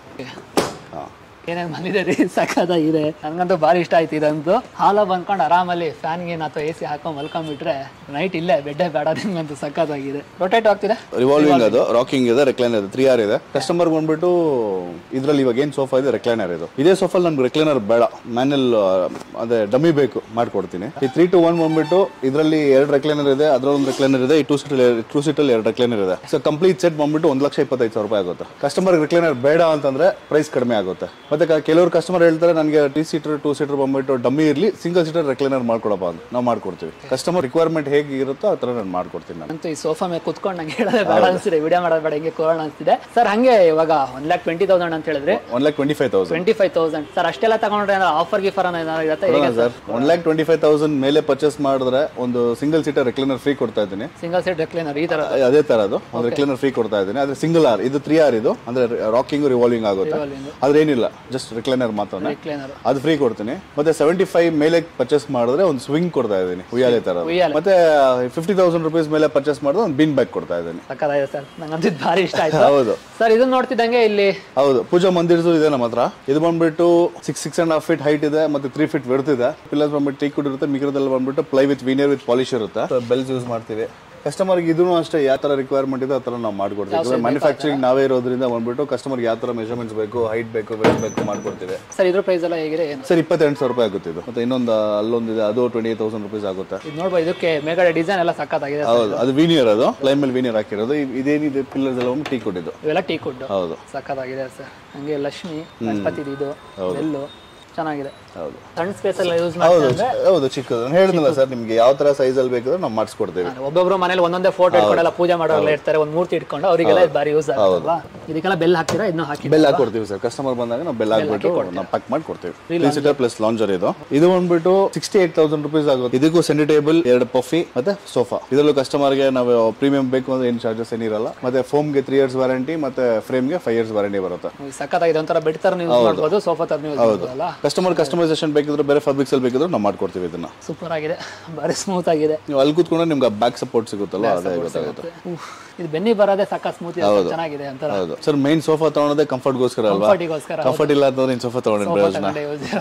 ಹಾ ಏನೇನು ಬಂದಿದೆ ರೀ ಸಖತ್ತಾಗಿದೆ ನನಗಂತೂ ಭಾರಿ ಇಷ್ಟ ಆಯ್ತು ಇದಂತೂ ಹಾಲ ಬಂದ್ಕೊಂಡು ಆರಾಮಲ್ಲಿ ಫ್ಯಾನ್ ಗೇನ್ ಅಥವಾ ಎ ಸಿ ಹಾಕೊಂಡ್ ಮಲ್ಕೊಂಡ್ಬಿಟ್ರೆ ನೈಟ್ ಇಲ್ಲೇ ಬೆಡ್ಡೇ ಬೇಡ ನಿಮ್ಗಂತೂ ಸಖತ್ತಾಗಿದೆ ರೊಟೇಟ್ ಆಗ್ತಿದೆ ರಿವಾಲ್ವಿಂಗ್ ಅದು ರಾಕಿಂಗ್ ಇದೆ ರೆಕ್ಲೈನರ್ ಇದೆ ತ್ರೀ ಆರ್ ಇದೆ ಕಸ್ಟಮರ್ ಬಂದ್ಬಿಟ್ಟು ಇದ್ರಲ್ಲಿ ಇವಾಗ ಏನ್ ಸೋಫಾ ಇದೆ ರೆಕ್ಲೈನರ್ ಇದು ಇದೇ ಸೋಫಾ ನಮ್ಗೆ ರೆಕ್ಲೈನರ್ ಬೇಡ ಮ್ಯಾನ್ಯಲ್ ಅದೇ ಡಮ್ಮಿ ಬೇಕು ಮಾಡ್ಕೊಡ್ತೀನಿ ಈ ತ್ರೀ ಟು ಒನ್ ಬಂದ್ಬಿಟ್ಟು ಇದರಲ್ಲಿ ಎರಡು ರೆಕ್ಲೈನರ್ ಇದೆ ಅದ್ರೊಂದು ರೆಕ್ಲೈನರ್ ಇದೆ ಈ ಟೂ ಸೀಟ್ ಟೂ ಸೀಟಲ್ಲಿ ಎರಡು ರೆಕ್ಲೈನರ್ ಇದೆ ಸೊ ಕಂಪ್ಲೀಟ್ ಸೆಟ್ ಬಂದ್ಬಿಟ್ಟು ಒಂದು ಲಕ್ಷ ಇಪ್ಪತ್ತೈದು ಸಾವಿರ ರೂಪಾಯಿ ಆಗುತ್ತೆ ಕಸ್ಟಮರ್ ರೆಕ್ಲೈನರ್ ಬೇಡ ಅಂತಂದ್ರೆ ಪ್ರೈಸ್ ಕಡಿಮೆ ಆಗುತ್ತೆ ಮತ್ತೆ ಕ- ಕೆಲವರು ಕಸ್ಟಮರ್ ಹೇಳ್ತಾರೆ ನನಗೆ ಟಿ ಸೀಟರ್ ಟೂ ಸೀಟರ್ ಬಂದ್ಬಿಟ್ಟು ಡಮ್ಮಿ ಇರಲಿ ಸಿಂಗಲ್ ಸೀಟರ್ ರೆಕ್ಲೈನರ್ ಮಾಡ್ಕೊಡಪ್ಪ ಅಂತ ನಾವು ಮಾಡ್ಕೊಡ್ತೀವಿ ಕಸ್ಟಮರ್ ರಿಕ್ವೈರ್ಮೆಂಟ್ ಹೇಗೆ ಇರುತ್ತೋ ಆ ಥರ ನಾನು ಮಾಡ್ಕೊಡ್ತೀನಿ ನಾನು ಅಂತೂ ಈ ಸೋಫಾ ಮೇಲೆ ಕುತ್ಕೊಂಡು ನಂಗೆ ಹೇಳೋದೇ ಬೇಡ ಅನ್ಸಿದೆ ವಿಡಿಯೋ ಮಾಡೋದು ಬೇಡ ಹಿಂಗೆ ಕೋರೋಣ ಅನ್ಸಿದೆ ಸರ್ ಹಂಗೆ ಇವಾಗ ಒನ್ ಲ್ಯಾಕ್ ಟ್ವೆಂಟಿ ತೌಸಂಡ್ ಅಂತ ಹೇಳಿದ್ರೆ one lakh twenty five thousand twenty five thousand sir ಅಷ್ಟೆಲ್ಲ ತಗೊಂಡ್ರೆ ಏನಾದ್ರು ಆಫರ್ ಗಿಫರ್ ಏನಾದ್ರು ಇರುತ್ತೆ ಹೇಗೆ sir one lakh twenty five thousand ಮೇಲೆ ಪರ್ಚೇಸ್ ಮಾಡಿದ್ರೆ ಒಂದು ಸಿಂಗಲ್ ಸೀಟರ್ ರೆಕ್ಲೈನರ್ ಫ್ರೀ ಕೊಡ್ತಾ ಇದ್ದೀನಿ ಸಿಂಗಲ್ ಸೀಟ್ ರೆಕ್ಲೈನರ್ ಈ ತರ ಅ- ಅದೇ ತರದು ಒಂದು ರೆಕ್ಲೈನರ್ ಫ್ರೀ ಕೊಡ್ತಾ ಇದ್ದೀನಿ ಆದ್ರೆ ಸಿಂಗಲ್ ಆರ್ ಇದು ತ್ರೀ ಆರ್ ಇದು ಅಂದ್ರೆ ರಾಕಿಂಗ್ ರಿವಾಲ್ವಿಂಗ್ ಆಗುತ್ತೆ ಆದ್ರೆ ಏನಿಲ್ಲ ಜಸ್ಟ್ ರೆಕ್ಲೈನರ್ ಮಾತ್ರ ರೆಕ್ಲೈನರ್ ಅದು ಫ್ರೀ ಕೊಡ್ತೀನಿ ಮತ್ತೆ ಸೆವೆಂಟಿ ಫೈವ್ ಮೇಲೆ ಪರ್ಚೇಸ್ ಮಾಡಿದ್ರೆ ಒಂದು ಸ್ವಿಂಗ್ ಕೊಡ್ತಾ ಇದ್ದೀನಿ ಉಯ್ಯಾಲೆ ತರ ಉಯ್ಯಾಲೆ. ಮತ್ತೆ ಫಿಫ್ಟಿ ತೌಸಂಡ್ ರುಪೀಸ್ ಮೇಲೆ ಪರ್ಚೇಸ್ ಮಾಡಿದ್ರೆ ಒಂದು ಬಿನ್ ಬ್ಯಾಗ್ ಕೊಡ್ತಾ ಇದ್ದೀನಿ ಸಕ್ಕತ್ತಾಗಿದೆ ಸರ್ ನಂಗಂತೂ ಇದು ಭಾರಿ ಇಷ್ಟ ಆಯ್ತು ಹೌದು ಸರ್ ಇದನ್ನ ನೋಡ್ತಿದ್ದಂಗೆ ಇಲ್ಲಿ ಹೌದು ಪೂಜಾ ಮಂದಿರ್ಸು ಇದೆ ನಮ್ಮ ಹತ್ರ ಇದು ಬಂದ್ಬಿಟ್ಟು six six and half feet height ಇದೆ ಮತ್ತೆ ತ್ರೀ ಫೀಟ್ ವರ್ತ್ ಇದೆ ಪಿಲ್ಲರ್ಸ್ ಬಂದ್ಬಿಟ್ಟು ಟೀಕ್ ಇರುತ್ತೆ ಮಿಗ್ರದಲ್ಲಿ ಬಂದ್ಬಿಟ್ಟು ply with veneer with polish ಇರುತ್ತೆ ಬೆಲ್ಸ್ ಯೂಸ್ ಮಾಡ್ತೀವಿ ಕಸ್ಟಮರ್ಗೆ ಇದನ್ನು ಅಷ್ಟೇ ಯಾವ ತರ ರಿಕ್ವೈರ್ಮೆಂಟ್ ಇದೆ ಆ ತರ ನಾವು ಮಾಡ್ಕೊಡ್ತೀವಿ ಮ್ಯಾನುಫ್ಯಾಕ್ಚರಿಂಗ್ ನಾವೇ ಇರೋದ್ರಿಂದ ಬಂದ್ಬಿಟ್ಟು ಕಸ್ಟಮರ್ಗೆ ಯಾವ ತರ ಮೆಜರ್ಮೆಂಟ್ಸ್ ಬೇಕು ಹೈಟ್ ಬೇಕು ವೆಯ್ಟ್ ಬೇಕು ಮಾಡ್ಕೊಡ್ತೀವಿ ಸರ್ ಇದ್ರ ಪ್ರೈಸ್ ಎಲ್ಲ ಹೇಗಿದೆ ಏನು ಸರ್ ಇಪ್ಪತ್ತೆಂಟು ಸಾವಿರ ರೂಪಾಯಿ ಆಗುತ್ತೆ ಇದು ಮತ್ತೆ ಇನ್ನೊಂದು ಅಲ್ಲೊಂದಿದೆ ಅದು ಟ್ವೆಂಟಿ ಏಟ್ ತೌಸಂಡ್ ರುಪೀಸ್ ಆಗುತ್ತೆ ಇದು ನೋಡ್ಬೋದು ಇದಕ್ಕೆ ಮೇಲ್ಗಡೆ ಡಿಸೈನ್ ಎಲ್ಲ ಸಕ್ಕತ್ತಾಗಿದೆ ಹೌದು ಅದು ವಿನಿಯರ್ ಅದು ಪ್ಲೈನ್ ಮೇಲೆ ವಿನಿಯರ್ ಹಾಕಿರೋದು ಇದ್- ಇದೇನಿದೆ ಪಿಲ್ಲರ್ಸ್ ಎಲ್ಲ ಟೀ ಕೊಟ್ಟಿದ್ದು ಇವೆಲ್ಲ ಟೀ ಕುಡ್ ಹೌದು ಸಕ್ಕತ್ತಾಗಿದೆ ಸರ್ ಹಂಗೆ ಲಕ್ಷ್ಮಿ ಗಣಪತಿ ಇದು ಬೆಲ್ಲು ಚೆನ್ನಾಗಿದೆ ಹೌದು ಸಣ್ಣ ಸ್ಪೇಸ್ ಎಲ್ಲ ಯೂಸ್ ಹೌದು ಮಾಡ್ತಾರೆ ಚಿ- ಹೌದು ಚಿಕ್ಕದು ನಾನು ಹೇಳಿದ್ನಲ್ಲ ಸರ್ ನಿಮ್ಗೆ ಯಾವ ತರ ಸೈಜ್ ಅಲ್ಲಿ ಬೇಕಾದ್ರೆ ನಾವು ಮಾಡಿಸ್ಕೊಡ್ತೀವಿ ಒಬ್ಬೊಬ್ರು ಮನೇಲಿ ಒಂದೊಂದೇ ಫೋಟೋ ಇಟ್ಕೊಂಡೆಲ್ಲ ಪೂಜೆ ಮಾಡೋರೆಲ್ಲ ಇರ್ತಾರೆ ಒಂದು ಮೂರ್ತಿ ಇಟ್ಕೊಂಡು ಅವರಿಗೆಲ್ಲ ಇದು ಬಾರಿ ಯೂಸ್ ಆಗುತ್ತಲ್ವಾ ಇದಕ್ಕೆಲ್ಲ ಬೆಲ್ ಹಾಕ್ತೀರಾ ಇದನ್ನು ಹಾಕಿ ಬೆಲ್ ಹಾಕೊಡ್ತೀವಿ ಸರ್ ಕಸ್ಟಮರ್ ಬಂದಾಗ ನಾವು ಬೆಲ್ ಹಾಕ್ಬಿಟ್ಟು ನಾವು ಪ್ಯಾಕ್ ಮಾಡಿ ಕೊಡ್ತೀವಿ ತ್ರೀ ಸೀಟರ್ ಪ್ಲಸ್ ಲಾಂಜರ್ ಇದು ಇದು ಬಂದ್ಬಿಟ್ಟು ಸಿಕ್ಸ್ಟಿ ಏಟ್ ತೌಸಂಡ್ ರುಪೀಸ್ ಆಗುತ್ತೆ ಇದಕ್ಕೂ ಸೆಂಡಿ ಟೇಬಲ್ ಎರಡು ಪಫಿ ಮತ್ತೆ ಸೋಫಾ ಇದರಲ್ಲೂ ಕಸ್ಟಮರ್ಗೆ ನಾವು ಪ್ರೀಮಿಯಂ ಬೇಕು ಅಂದ್ರೆ ಏನು ಚಾರ್ಜಸ್ ಏನಿರಲ್ಲ ಮತ್ತೆ ಫೋಮ್ಗೆ ತ್ರೀ ಇಯರ್ಸ್ ವಾರಂಟಿ ಮತ್ತೆ ಫ್ರೇಮ್ಗೆ ಫೈವ್ ಇಯರ್ಸ್ ವಾರಂಟಿ ಬರುತ್ತೆ ಸಕ್ಕತ್ತಾಗಿದೆ ಒಂಥರ ಬೆಡ್ ತರ ಯೂಸ್ ಮಾಡ್ಬೋದು ಸೋಫಾ ತರ ಯೂಸ್ ಮಾಡ್ಬೋದಲ್ಲ ಕಸ್ಟಮರ್ ಕಸ್ಟಮೈಸೇಷನ್ ಬೇಕಿದ್ರೆ ಬೇರೆ ಫ್ಯಾಬ್ರಿಕ್ಸ್ ಅಲ್ಲಿ ಬೇಕಿದ್ರೆ ನಾವು ಮಾಡ್ಕೊಡ್ತೀವಿ ಇದನ್ನ ಸೂಪರ್ ಆಗಿದೆ ಬಾರಿ ಸ್ಮೂತ್ ಆಗಿದೆ ನೀವು ಅಲ್ಲಿ ಕೂತ್ಕೊಂಡ್ರೆ ನಿಮ್ಗೆ ಬ್ಯಾಕ್ ಸಪೋರ್ಟ್ ಸಿಗುತ್ತಲ್ಲ ಅದೇ ಗೊತ್ತಾಗುತ್ತೆ ಉಫ್, ಇದು ಬೆನ್ನಿ ಬರೋದೇ ಸಕ್ಕ ಸ್ಮೂತ್ ಚೆನ್ನಾಗಿದೆ ಒಂಥರ ಹೌದು ಸರ್ ಮೈನ್ ಸೋಫಾ ತಗೊಳೋದೇ ಕಂಫರ್ಟ್ಗೋಸ್ಕರ ಅಲ್ವಾ ಕಂಫರ್ಟಿಗೋಸ್ಕರ ಕಂಫರ್ಟ್ ಇಲ್ಲ ಅಂತಂದ್ರೆ ಇನ್ ಸೋಫಾ ತಗೊಂಡಿನ ಪ್ರಯೋಜನ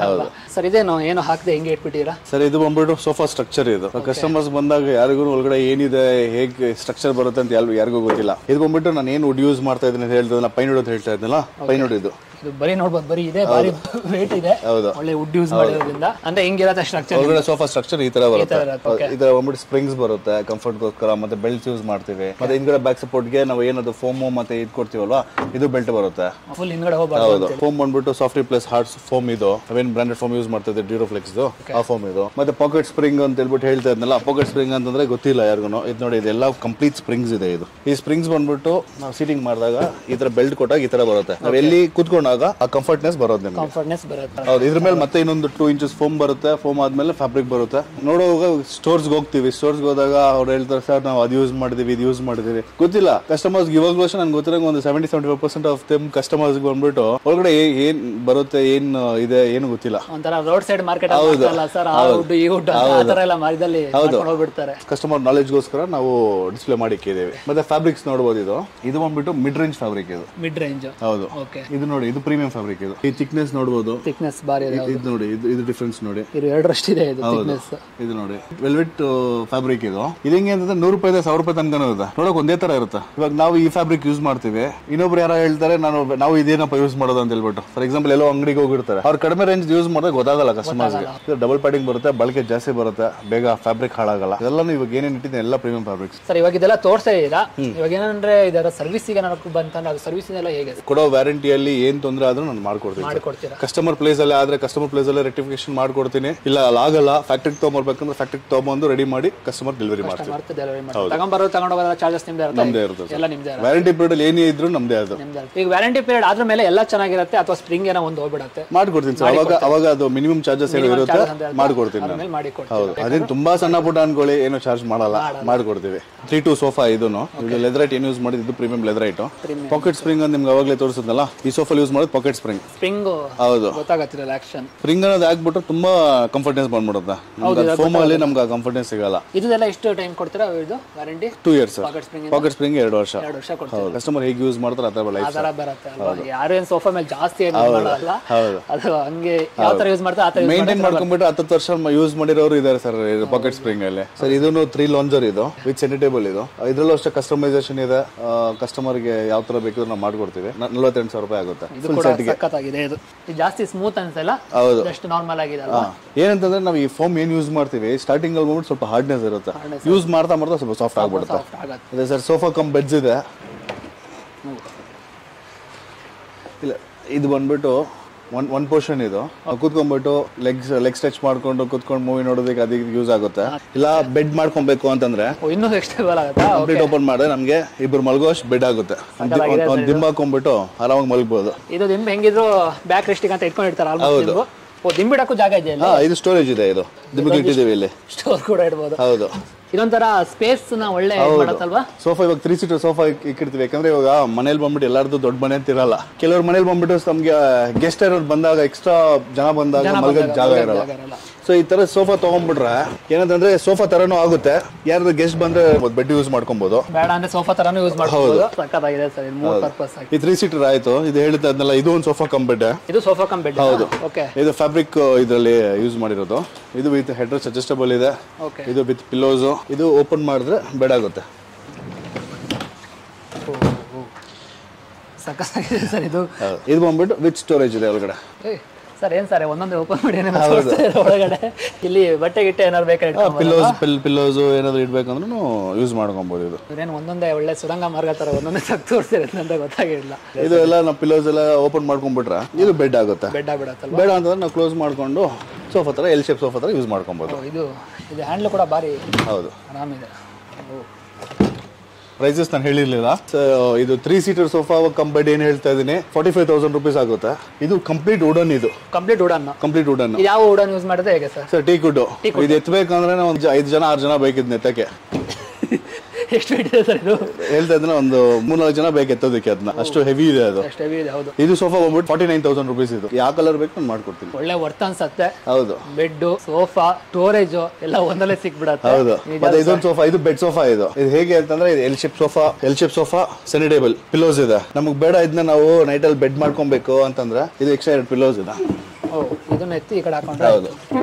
ಸರ್ ಇದೇನು ಏನು ಹಾಕದೆ ಹಿಂಗೆ ಇಟ್ಬಿಟ್ಟಿರಾ ಸರ್ ಇದು ಬಂದ್ಬಿಟ್ಟು ಸೋಫಾ ಸ್ಟ್ರಕ್ಚರ್ ಇದು ಕಸ್ಟಮರ್ಸ್ ಬಂದಾಗ ಯಾರಿಗೂ ಒಳಗಡೆ ಏನಿದೆ ಹೇಗೆ ಸ್ಟ್ರಕ್ಚರ್ ಬರುತ್ತೆ ಅಂತ ಯಾರು ಯಾರಿಗೂ ಗೊತ್ತಿಲ್ಲ ಇದು ಬಂದ್ಬಿಟ್ಟು ನಾನು ಏನು ವುಡ್ ಯೂಸ್ ಮಾಡ್ತಾ ಇದ್ದೀನಿ ಅಂತ ಹೇಳ್ತಿದ್ದೆ ಪೈನ್ ಅಂತ ಹೇಳ್ತಾ ಇದ್ನಲ್ಲ ಪೈನ್ ಇದು ಇದು ಬರೀ ನೋಡ್ಬೋದು ಬರೀ ಇದೆ ಭಾರಿ ವೇಟ್ ಇದೆ ಹೌದು. ಒಳ್ಳೆ ವುಡ್ ಯೂಸ್ ಮಾಡಿರೋದ್ರಿಂದ ಅಂದ್ರೆ ಹಿಂಗಿರತ್ತೆ ಸ್ಟ್ರಕ್ಚರ್ ಒಳಗಡೆ ಸೋಫಾ ಸ್ಟ್ರಕ್ಚರ್ ಈ ತರ ಬರುತ್ತೆ ತರ ಇರುತ್ತೆ, okay. ಇದರ ಬಂದ್ಬಿಟ್ಟು ಸ್ಪ್ರಿಂಗ್ಸ್ ಬರುತ್ತೆ ಕಂಫರ್ಟ್ಗೋಸ್ಕರ ಮತ್ತೆ ಬೆಲ್ಟ್ ಯೂಸ್ ಮಾಡ್ತೀವಿ ಮತ್ತೆ ಹಿಂದ್ಗಡೆ ಬ್ಯಾಕ್ ಸಪೋರ್ಟ್ಗೆ ನಾವು ಏನದು ಫೋಮು ಮತ್ತೆ ಇದು ಕೊಡ್ತೀವಲ್ವಾ ಇದು ಬೆಲ್ಟ್ ಬರುತ್ತೆ ಫುಲ್ ಹಿಂದ್ಗಡೆ ಹೋಗ್ಬಾರ್ದು ಹೌದು ಫೋಮ್ ಬಂದ್ಬಿಟ್ಟು ಸಾಫ್ಟಿ ಪ್ಲಸ್ ಹಾರ್ಡ್ಸ್ ಫೋಮ್ ಇದು ಅವೇನ್ ಬ್ರಾಂಡೆಡ್ ಫೋಮ್ ಯೂಸ್ ಮಾಡ್ತಾ ಇದ್ದೆ ಡ್ಯೂರೋಫ್ಲೆಕ್ಸ್ ಆ ಫೋಮ್ ಇದು ಮತ್ತೆ ಪಾಕೆಟ್ ಸ್ಪ್ರಿಂಗ್ ಅಂತ ಹೇಳ್ಬಿಟ್ಟು ಹೇಳ್ತಾ ಇದ್ನಲ್ಲ ಪಾಕೆಟ್ ಸ್ಪ್ರಿಂಗ್ ಅಂತಂದ್ರೆ ಗೊತ್ತಿಲ್ಲ ಯಾರಿಗೂ ಇದು ನೋಡಿ ಇದೆಲ್ಲ ಕಂಪ್ಲೀಟ್ ಸ್ಪ್ರಿಂಗ್ಸ್ ಇದೆ ಇದು ಈ ಸ್ಪ್ರಿಂಗ್ಸ್ ಬಂದ್ಬಿಟ್ಟು ನಾವು ಸೀಟಿಂಗ್ ಮಾಡಿದಾಗ ಈ ತರ ಬೆಲ್ಟ್ ಕೊಟ್ಟಾಗ ಈ ತರ ಬರುತ್ತೆ ನಾವು ಎಲ್ಲಿ ಕೂತ್ಕೊಂಡಾಗ ಆ ಕಂಫರ್ಟ್ನೆಸ್ ಬರೋದು ನಿಮ್ಗೆ ಕಂಫರ್ಟ್ನೆಸ್ ಬರುತ್ತೆ ಹೌದು ಇದ್ರ ಮೇಲೆ ಮತ್ತೆ ಇನ್ನೊಂದು ಟೂ ಇಂಚಸ್ ಫೋಮ್ ಬರುತ್ತೆ ಫೋಮ್ ಆದ್ಮೇಲೆ ಫ್ಯಾಬ್ರಿಕ್ ಬರುತ್ತೆ ನೋಡುವಾಗ ಸ್ಟೋರ್ಸ್ಗೆ ಹೋಗ್ತೀವಿ ಸ್ಟೋರ್ಸ್ಗೆ ಹೋದಾಗ ಅವ್ರು ಹೇಳ್ತಾರೆ ಸರ್ ನಾವು ಅದು ಯೂಸ್ ಮಾಡಿದೀವಿ ಇದು ಯೂಸ್ ಮಾಡಿದೀವಿ ಗೊತ್ತಿಲ್ಲ ಕಸ್ಟಮರ್ಸ್ ಇವಾಗಲೂ ಅಷ್ಟೇ ನನ್ಗೆ ಗೊತ್ತಿರೋ ಒಂದು seventy seventy five percent of them customers ಬಂದ್ಬಿಟ್ಟು ಒಳಗಡೆ ಏ- ಏನ್ ಬರುತ್ತೆ ಏನ್ ಇದೆ ಏನು ಗೊತ್ತಿಲ್ಲ ಒಂಥರ ರೋಡ್ ಸೈಡ್ ಮಾರ್ಕೆಟ್ ಹೌದು. ಅಲ್ಲ ಸರ್ ಆ ವುಡ್ ಈ ವುಡ್ ಆ ತರ ಎಲ್ಲ ಮರದಲ್ಲಿ ಮಾಡ್ಕೊಂಡು ಹೋಗ್ಬಿಡ್ತಾರೆ ಕಸ್ಟಮರ್ ನಾಲೆಜ್ಗೋಸ್ಕರ ನಾವು ಡಿಸ್ಪ್ಲೇ ಮಾಡಿ ಇಕ್ಕಿದ್ದೇವೆ ಮತ್ತೆ ಫ್ಯಾಬ್ರಿಕ್ಸ್ ನೋಡ್ಬೋದು ಇದು ಇದು ಬಂದ್ಬಿಟ್ಟು ಮಿಡ್ ರೇಂಜ್ ಫ್ಯಾಬ್ರಿಕ್ ಇದು ಮಿಡ್ ರೇಂಜ್ ಹೌದು ಓಕೆ ಇದು ನೋಡಿ ಇದು ಪ್ರೀಮಿಯಂ ಫ್ಯಾಬ್ರಿಕ್ ಇದು ಈ ಥಿಕ್ನೆಸ್ ನೋಡ್ಬೋದು ಥಿಕ್ನೆಸ್ ಬಾರಿ ಇದೆ ಇದು ನೋಡಿ ಇದು ಇದು ಡಿಫ್ರೆನ್ಸ್ ನೋಡಿ ಇದು ಎರಡರಷ್ಟಿದೆ ಇದು ಥಿಕ್ನೆಸ್ ಇದು ನೋಡಿ ವೆಲ್ವೆಟ್ ಫ್ಯಾಬ್ರಿಕ್ ಇದು ಇದು ಹೆಂಗೆ ಅಂತಂದ್ರೆ ನೂರು ರೂಪಾಯಿ ಸಾವಿರ ರೂಪಾಯಿ ತನಕ ಇರುತ್ತೆ ನೋಡಕ್ ಒಂದೇ ತರ ಇರುತ್ತೆ ಇವಾಗ ನಾವು ಈ ಫ್ಯಾಬ್ರಿಕ್ ಯೂಸ್ ಮಾಡ್ತೀವಿ ಇನ್ನೊಬ್ರು ಯಾರೋ ಹೇಳ್ತಾರೆ ನಾನು ನಾವು ಇದೇನಪ್ಪ ಯೂಸ್ ಮಾಡೋದು ಅಂತ ಹೇಳ್ಬಿಟ್ಟು ಫಾರ್ ಎಕ್ಸಾಂಪಲ್ ಎಲ್ಲೋ ಅಂಗಡಿಗೆ ಹೋಗಿರ್ತಾರೆ ಅವ್ರು ಕಡಿಮೆ ರೇಂಜ್ ಯೂಸ್ ಮಾಡಿದ್ರೆ ಗೊತ್ತಾಗಲ್ಲ ಕಸ್ಟಮರ್ಸ್ಗೆ ಡಬಲ್ ಪ್ಯಾಡಿಂಗ್ ಬರುತ್ತೆ ಬಳಕೆ ಜಾಸ್ತಿ ಬರುತ್ತೆ ಬೇಗ ಫ್ಯಾಬ್ರಿಕ್ ಹಾಳಾಗಲ್ಲ ಇದೆಲ್ಲ ಇವಾಗ ಏನೇನು ಇಟ್ಟಿದೆ ಎಲ್ಲ ಪ್ರೀಮಿಯಂ ಫ್ಯಾಬ್ರಿಕ್ಸ್ ಸರ್ ಇವಾಗ ಇದೆಲ್ಲ ತೋರ್ಸೇ ಇದ್ದೀರಾ ಇವಾಗ ಏನಂದ್ರೆ ಇದರ ಸರ್ವಿಸಿಗೆ ನನಗೆ ಬಂತಂದ್ರೆ ಅದು ಸರ್ವಿಸ್ ಎಲ್ಲ ಹೇಗೆ ಕೊಡೋ ವ್ಯಾರಂಟಿಯಲ್ಲಿ ಏನ್ ತೊಂದರೆ ಆದ್ರೂ ನಾನು ಮಾಡ್ಕೊಡ್ತೀನಿ ಮಾಡಿಕೊಡ್ತೀರಾ ಕಸ್ಟಮರ್ ಪ್ಲೇಸ್ ಅಲ್ಲಿ ಆದ್ರೆ ಕಸ್ಟಮರ್ ಪ್ಲೇಸ್ ಅಲ್ಲೇ ರೆಕ್ಟಿಫಿಕೇಶನ್ ಮಾಡ್ಕೊಡ್ತೀನಿ ಇಲ್ಲ ಅಲ್ಲಿ ಆಗಲ್ಲ ಫ್ಯಾಕ್ಟ್ರಿಗೆ ತೊಗೊಂಬರ್ಬೇಕಂದ್ರೆ ಫ್ಯಾಕ್ಟ್ರಿಗೆ ತೊಗೊಂಬಂದು ರೆಡಿ ಮಾಡಿ ಕಸ್ಟಮರ್ ಡೆಲಿವರಿ ಮಾಡ್ತೀನಿ ಮಾಡ್ತಾ ಡೆಲಿವರಿ ಮಾಡಿ ತಗೊಂಬರೋದು ತಗೊಂಡೋಗೋದ ಚಾರ್ಜಸ್ ನಿಮ್ದೇ ನಮ್ದೇ ಇರುತ್ತೆ ಇರುತ್ತೆ ಎಲ್ಲ ನಿಮ್ದೇ ಇರುತ್ತೆ ವ್ಯಾರಂಟಿ ಪೀರಿಯಡ್ ಅಲ್ಲಿ ಏನೇ ಇದ್ರು ನಮ್ದೇ ಅದು ನಿಮ್ದೇ ಇರುತ್ತೆ. ಈಗ ವ್ಯಾರಂಟಿ ಪೀರಿಯಡ್ ಆದ್ರ ಮೇಲೆ ಎಲ್ಲ ಚೆನ್ನಾಗಿರುತ್ತೆ ಅಥವಾ ಸ್ಪ್ರಿಂಗ್ ಏನೋ ಒಂದು ಹೋಗ್ಬಿಡತ್ತೆ ಮಾಡ್ಕೊಡ್ತೀನಿ ಸರ್ ಅವಾಗ ಅವಾಗ ಅದು ಮಿನಿಮಮ್ ಚಾರ್ಜಸ್ ಏನೋ ಇರುತ್ತೆ ಮಾಡ್ಕೊಡ್ತೀನಿ ನಾನು ಆಮೇಲೆ ಮಾಡಿ ಕೊಡ್ತೀವಿ ಹೌದು ಅದೇನು ತುಂಬಾ ಸಣ್ಣ ಪುಟ್ಟ ಅನ್ಕೊಳ್ಳಿ ಏನು ಚಾರ್ಜ್ ಮಾಡಲ್ಲ ಮಾಡ್ಕೊಡ್ತೀವಿ ತ್ರೀ ಟು ಸೋಫಾ ಇದನ್ನು ಇದು ಲೆದರೈಟ್ ಏನು ಯೂಸ್ ಮಾಡಿದ್ದು ಪ್ರೀಮಿಯಂ ಲೆದರೈಟ್ ಪಾಕೆಟ್ ಸ್ಪ್ರಿಂಗ್ ಅಂತ ನಿಮ್ಗೆ ಅವಾಗಲೇ ತೋರಿಸಿದ್ನಲ್ಲ ಈ ಸೋಫಾ ಯೂಸ್ ಮಾಡೋದು ಪಾಕೆಟ್ ಸ್ಪ್ರಿಂಗ್ ಸ್ಪ್ರಿಂಗ್ ಹೌದು ಗೊತ್ತಾಗತ್ತಿರಲ್ಲ ಆಕ್ಷನ್ ಸ್ಪ್ರಿಂಗ್ ಅನ್ನೋದು ಹಾಕ್ಬಿಟ್ರೆ ತುಂಬಾ ಕಂಫರ್ಟ್ನೆಸ್ ಬಂದ್ಬಿಡುತ್ತೆ ಫೋಮ್ ಅಲ್ಲಿ ನಮ್ಗೆ ಆ ಕಂಫರ್ಟ್ನೆಸ್ ಸಿಗಲ್ಲ ಇದೆಲ್ಲ ಎಷ್ಟು ಟೈಮ್ ಕೊಡ್ತೀರಾ ಇದು warranty two years pocket spring pocket spring ಎರಡು ವರ್ಷ ಎರಡು ವರ್ಷ ಕೊಡ್ತೀವಿ ಹೌದು ಕಸ್ಟಮರ್ ಹೇಗೆ ಯೂಸ್ ಮಾಡ್ತಾರೆ ಆ ಥರ ಲೈಫ್ ಆ ತರ ಬರುತ್ತೆ ಅಲ್ವಾ ಯಾರು ಏನ್ ಸೋಫಾ ಮೇಲೆ ಜಾಸ್ತಿ ಏನು ಮಾಡಲ್ಲ ಹೌದು. ಅದು ಹಂಗೆ ಯಾವ ತರ ಯೂಸ್ ಮಾಡ್ತಾರೆ ಆ ತರ use ಮೇಂಟೈನ್ ಮಾಡ್ಕೊಂಡ್ಬಿಟ್ಟು ಹತ್ತತ್ತು ವರ್ಷ ಯೂಸ್ ಮಾಡಿರೋರು ಇದ್ದಾರೆ ಸರ್ ಪಾಕೆಟ್ ಸ್ಪ್ರಿಂಗ್ ಅಲ್ಲಿ ಸರ್ ಇದನ್ನು ತ್ರೀ ಲಾಂಜರ್ ಇದು ವಿತ್ ಸೆನಿಟೇಬಲ್ ಇದು ಇದ್ರಲ್ಲೂ ಅಷ್ಟೇ ಕಸ್ಟಮೈಸೇಷನ್ ಇದೆ ಕಸ್ಟಮರ್ಗೆ ಯಾವ ತರ ಬೇಕಿದ್ರು ನಾವು ಮಾಡ್ಕೊಡ್ತೀವಿ ನ- ನಲವತ್ತೆಂಟು ಸಾವಿರ ರೂಪಾಯಿ ಆಗುತ್ತೆ ಇದು ಕೂಡ ಸಖತ್ತಾಗಿದೆ ಇದು ಇದು ಜಾಸ್ತಿ ಸ್ಮೂತ್ ಅನ್ಸಲ್ಲ ಹೌದು ಜಸ್ಟ್ ನಾರ್ಮಲ್ ಆಗಿದೆ ಅಲ್ವಾ ಏನಂತಂದ್ರೆ ನಾವು ಈ ಫೋಮ್ ಏನ್ ಯೂಸ್ ಮಾಡ್ತೀವಿ ಸ್ಟಾರ್ಟಿಂಗ್ ಅಲ್ಲಿ ಬಂದ್ಬಿಟ್ಟು ಸ್ವಲ್ಪ ಹಾರ್ಡ್ನೆಸ್ ಇರುತ್ತೆ ಯೂಸ್ ಮಾಡ್ತಾ ಮಾಡ್ತಾ ಸ್ವಲ್ಪ ಸಾಫ್ಟ್ ಆಗ್ಬಿಡುತ್ತೆ ಸಾಫ್ಟ್ ಆಗತ್ತೆ ಇದೆ ಸರ್ ಸೋಫಾ ಕಮ್ ಬೆಡ್ಸ್ ಇದೆ ಇಲ್ಲ ಇದು ಬಂದ್ಬಿಟ್ಟು ಒನ್ ಒನ್ ಪೋರ್ಷನ್ ಇದು ನಾವು ಕೂತ್ಕೊಂಡ್ಬಿಟ್ಟು ಲೆಗ್ಸ್ ಲೆಗ್ ಸ್ಟ್ರೆಚ್ ಮಾಡ್ಕೊಂಡು ಕೂತ್ಕೊಂಡು ಮೂವಿ ನೋಡೋದಕ್ಕೆ ಅದಕ್ಕೆ ಯೂಸ್ ಆಗುತ್ತೆ ಇಲ್ಲ ಬೆಡ್ ಮಾಡ್ಕೊಬೇಕು ಅಂತಂದ್ರೆ ಓ, ಇನ್ನೂ ಎಕ್ಸ್ಟೇಬಲ್ ಆಗುತ್ತಾ ಕಂಪ್ಲೀಟ್ ಓಪನ್ ಮಾಡಿದ್ರೆ ನಮಗೆ ಇಬ್ರು ಮಲ್ಗೋಷ್ಟು ಬೆಡ್ ಆಗುತ್ತೆ ಒಂದು ದಿಂಬ ಹಾಕೊಂಡ್ಬಿಟ್ಟು ಆರಾಮಾಗಿ ಮಲ್ಗ್ಬೋದು ಇದು ದಿಂಬು ಹೆಂಗಿದ್ರು ಬ್ಯಾಕ್ ರೆಸ್ಟಿಗೆ ಅಂತ ಇಟ್ಕೊಂಡಿರ್ತಾರೆ ಆಲ್ಮೋಸ್ಟ್ ದಿಂಬು ಓ ದಿಂಬಿಡಕ್ಕೂ ಜಾಗ ಇದೆ ಇಲ್ಲಿ ಹಾ ಇದು ಸ್ಟೋರೇಜ್ ಇದೆ ಇದು ದಿಂಬಿಗೆ ಇಟ್ಟಿದ್ದೀವಿ ಇಲ್ಲಿ ಸ್ಟೋರ್ ಕೂಡ ಇಡ್ಬೋದು ಹೌದು ಇದೊಂಥರ ಸ್ಪೇಸ್ ನ ಒಳ್ಳೆ ಇದ್ ಮಾಡತ್ತಲ್ವಾ ಸೋಫಾ ಇವಾಗ ತ್ರೀ ಸೀಟರ್ ಸೋಫಾ ಇಕ್ಕಿರ್ತೀವಿ ಯಾಕಂದ್ರೆ ಇವಾಗ ಮನೇಲಿ ಬಂದ್ಬಿಟ್ಟು ಎಲ್ಲಾರ್ದು ದೊಡ್ಡ ಮನೆ ಅಂತ ಇರಲ್ಲ ಕೆಲವ್ರ ಮನೇಲಿ ಬಂದ್ಬಿಟ್ಟು ನಮ್ಗೆ ಗೆಸ್ಟ್ ಇರೋರು ಬಂದಾಗ ಎಕ್ಸ್ಟ್ರಾ ಜನ ಬಂದಾಗ ಮಲ್ಗೋಕ್ ಜಾಗ ಇರಲ್ಲ ಜಾಗ ಇರಲ್ಲ. ಸೊ ಈ ತರ ಸೋಫಾ ತಗೊಂಡ್ಬಿಟ್ರೆ ಏನಂತಂದ್ರೆ ಸೋಫಾ ತರನು ಆಗುತ್ತೆ ಯಾರಾದ್ರೂ ಗೆಸ್ಟ್ ಬಂದ್ರೆ ಬೆಡ್ ಯೂಸ್ ಮಾಡ್ಕೊಬಹುದು ಬೇಡ ಅಂದ್ರೆ ಸೋಫಾ ತರಾನು ಯೂಸ್ ಮಾಡ್ಬೋದು ಸಕ್ಕತ್ತಾಗಿದೆ ಸರ್ ಇದು ಮೂರ್ ಪರ್ಪಸ್ ಆಗಿ ಈ ತ್ರೀ ಸೀಟರ್ ಆಯ್ತು ಇದು ಹೇಳಿದ್ದೆ ಅದನ್ನೆಲ್ಲ ಇದು ಒಂದು ಸೋಫಾ ಕಮ್ ಬೆಡ್ ಇದು ಸೋಫಾ ಕಮ್ ಬೆಡ್ ಓಕೆ ಇದು ಫ್ಯಾಬ್ರಿಕ್ ಇದರಲ್ಲಿ ಯೂಸ್ ಮಾಡಿರೋದು ಇದು ವಿತ್ ಹೆಡ್ರೆಸ್ ಅಡ್ಜಸ್ಟಬಲ್ ಇದೆ ಓಕೆ ಇದು ವಿತ್ ಪಿಲ್ಲೋಸು ಇದು ಓಪನ್ ಮಾಡಿದ್ರೆ ಬೆಡ್ ಆಗುತ್ತೆ ಸಕ್ಕತ್ತಾಗಿದೆ ಸರ್ ಇದು ಹೌದು. ಇದು ಬಂದ್ಬಿಟ್ಟು ವಿತ್ ಸ್ಟೋರೇಜ್ ಇದೆ ಒಳಗಡೆ ಸರ್ ಏನ್ ಸರ್ ಒಂದೊಂದೇ ಓಪನ್ ಮಾಡಿ ಏನೇನೋ ತೋರಿಸ್ತಾ ಇದೆ ಒಳಗಡೆ ಇಲ್ಲಿ ಬಟ್ಟೆ ಗಿಟ್ಟೆ ಏನಾದ್ರು ಬೇಕಾದ್ರೆ ಇಟ್ಕೊಬೋದು ಪಿಲ್ಲೋಸ್ ಪಿಲ್ ಪಿಲ್ಲೋಸು ಏನಾದ್ರು ಇಡ್ಬೇಕಂದ್ರೂ ಯೂಸ್ ಮಾಡ್ಕೊಬೋದು ಇದು ಇವ್ರೇನು ಒಂದೊಂದೇ ಒಳ್ಳೆ ಸುರಂಗ ಮಾರ್ಗ ತರ ಒಂದೊಂದೇ ತಗ್ ತೋರಿಸಿರುತ್ತೆ ಅಂತ ಗೊತ್ತಾಗಿಲ್ಲ ಇದು ಎಲ್ಲ ನಾವು ಪಿಲ್ಲೋಸ್ ಎಲ್ಲ ಓಪನ್ ಮಾಡ್ಕೊಂಡ್ಬಿಟ್ರೆ ಇದು ಬೆಡ್ ಆಗುತ್ತೆ ಬೆಡ್ ಆಗ್ಬಿಡತ್ತಲ್ವ ಬೇಡ ಅಂತಂದ್ರೆ ನಾವು ಕ್ಲೋಸ್ ಮಾಡ್ಕೊಂಡು ಸೋಫಾ ಥರ ಎಲ್ ಶೇಪ್ ಸೋಫಾ ಥರ ಯೂಸ್ ಮಾಡ್ಕೊಬೋದು ಓ, ಇದು ಇದು ಹ್ಯಾಂಡ್ಲ್ ಕೂಡ ಭಾರಿ ಹೌದು ಆರಾಮಿದೆ ಓ, ಪ್ರೈಸಸ್ ನಾನು ಹೇಳಿರ್ಲಿಲ್ಲ ಸೊ ಇದು three seater sofa cum bed ಏನು ಹೇಳ್ತಾ ಇದ್ದೀನಿ ಫಾರ್ಟಿ ಫೈವ್ ತೌಸಂಡ್ ರುಪೀಸ್ ಆಗುತ್ತೆ ಇದು ಕಂಪ್ಲೀಟ್ ವುಡನ್ ಇದು ಕಂಪ್ಲೀಟ್ ವುಡನ್ ಕಂಪ್ಲೀಟ್ ವುಡನ್ ಇದು ಯಾವ ವುಡನ್ ಯೂಸ್ ಮಾಡಿದ್ರೆ ಹೇಗೆ ಸರ್ ಸರ್ ಟೀ ಕುಡ್ಡು ಇದು ಎತ್ತಬೇಕಂದ್ರೆ ನಾವು ಒಂದು ಐದು ಜನ ಆರು ಜನ ಬೇಕಿದ್ ನೆತ್ತಕ್ಕೆ ಎಷ್ಟು ವೇಟ್ ಇದೆ ಸರ್ ಇದು ಹೇಳ್ತಾ ಇದ್ರೆ ಒಂದು ಮೂರ್ನಾಲ್ಕು ಜನ ಬೇಕು ಎತ್ತೋದಕ್ಕೆ ಅದನ್ನ ಅಷ್ಟು ಹೆವಿ ಇದೆ ಅದು ಎಷ್ಟು ಹೆವಿ ಇದೆ ಹೌದು ಇದು ಸೋಫಾ ಬಂದ್ಬಿಟ್ಟು ಫಾರ್ಟಿ ನೈನ್ ತೌಸಂಡ್ ರುಪೀಸ್ ಇದು ಯಾವ ಕಲರ್ ಬೇಕು ನಾನು ಮಾಡ್ಕೊಡ್ತೀನಿ ಒಳ್ಳೆ ವರ್ತ್ ಅನ್ಸತ್ತೆ ಹೌದು ಬೆಡ್ ಸೋಫಾ ಸ್ಟೋರೇಜ್ ಎಲ್ಲ ಒಂದಲ್ಲೇ ಸಿಕ್ಬಿಡತ್ತೆ ಹೌದು ಮತ್ತೆ ಇದೊಂದು ಸೋಫಾ ಇದು ಬೆಡ್ ಸೋಫಾ ಇದು ಇದು ಹೇಗೆ ಅಂತಂದ್ರೆ ಇದು L shape sofa L shape sofa centre table pillows ಇದೆ ನಮಗೆ ಬೇಡ ಇದನ್ನ ನಾವು ನೈಟ್ ಅಲ್ಲಿ ಬೆಡ್ ಮಾಡ್ಕೊಬೇಕು ಅಂತಂದ್ರೆ ಇದು ಎಕ್ಸ್ಟ್ರಾ ಎರಡು ಪಿಲ್ಲೋಸ್ ಇದೆ ಓ ಇದನ್ನ ಎತ್ತಿ ಈ ಕಡೆ ಹಾಕೊಂಡ್ರೆ ಹೌದು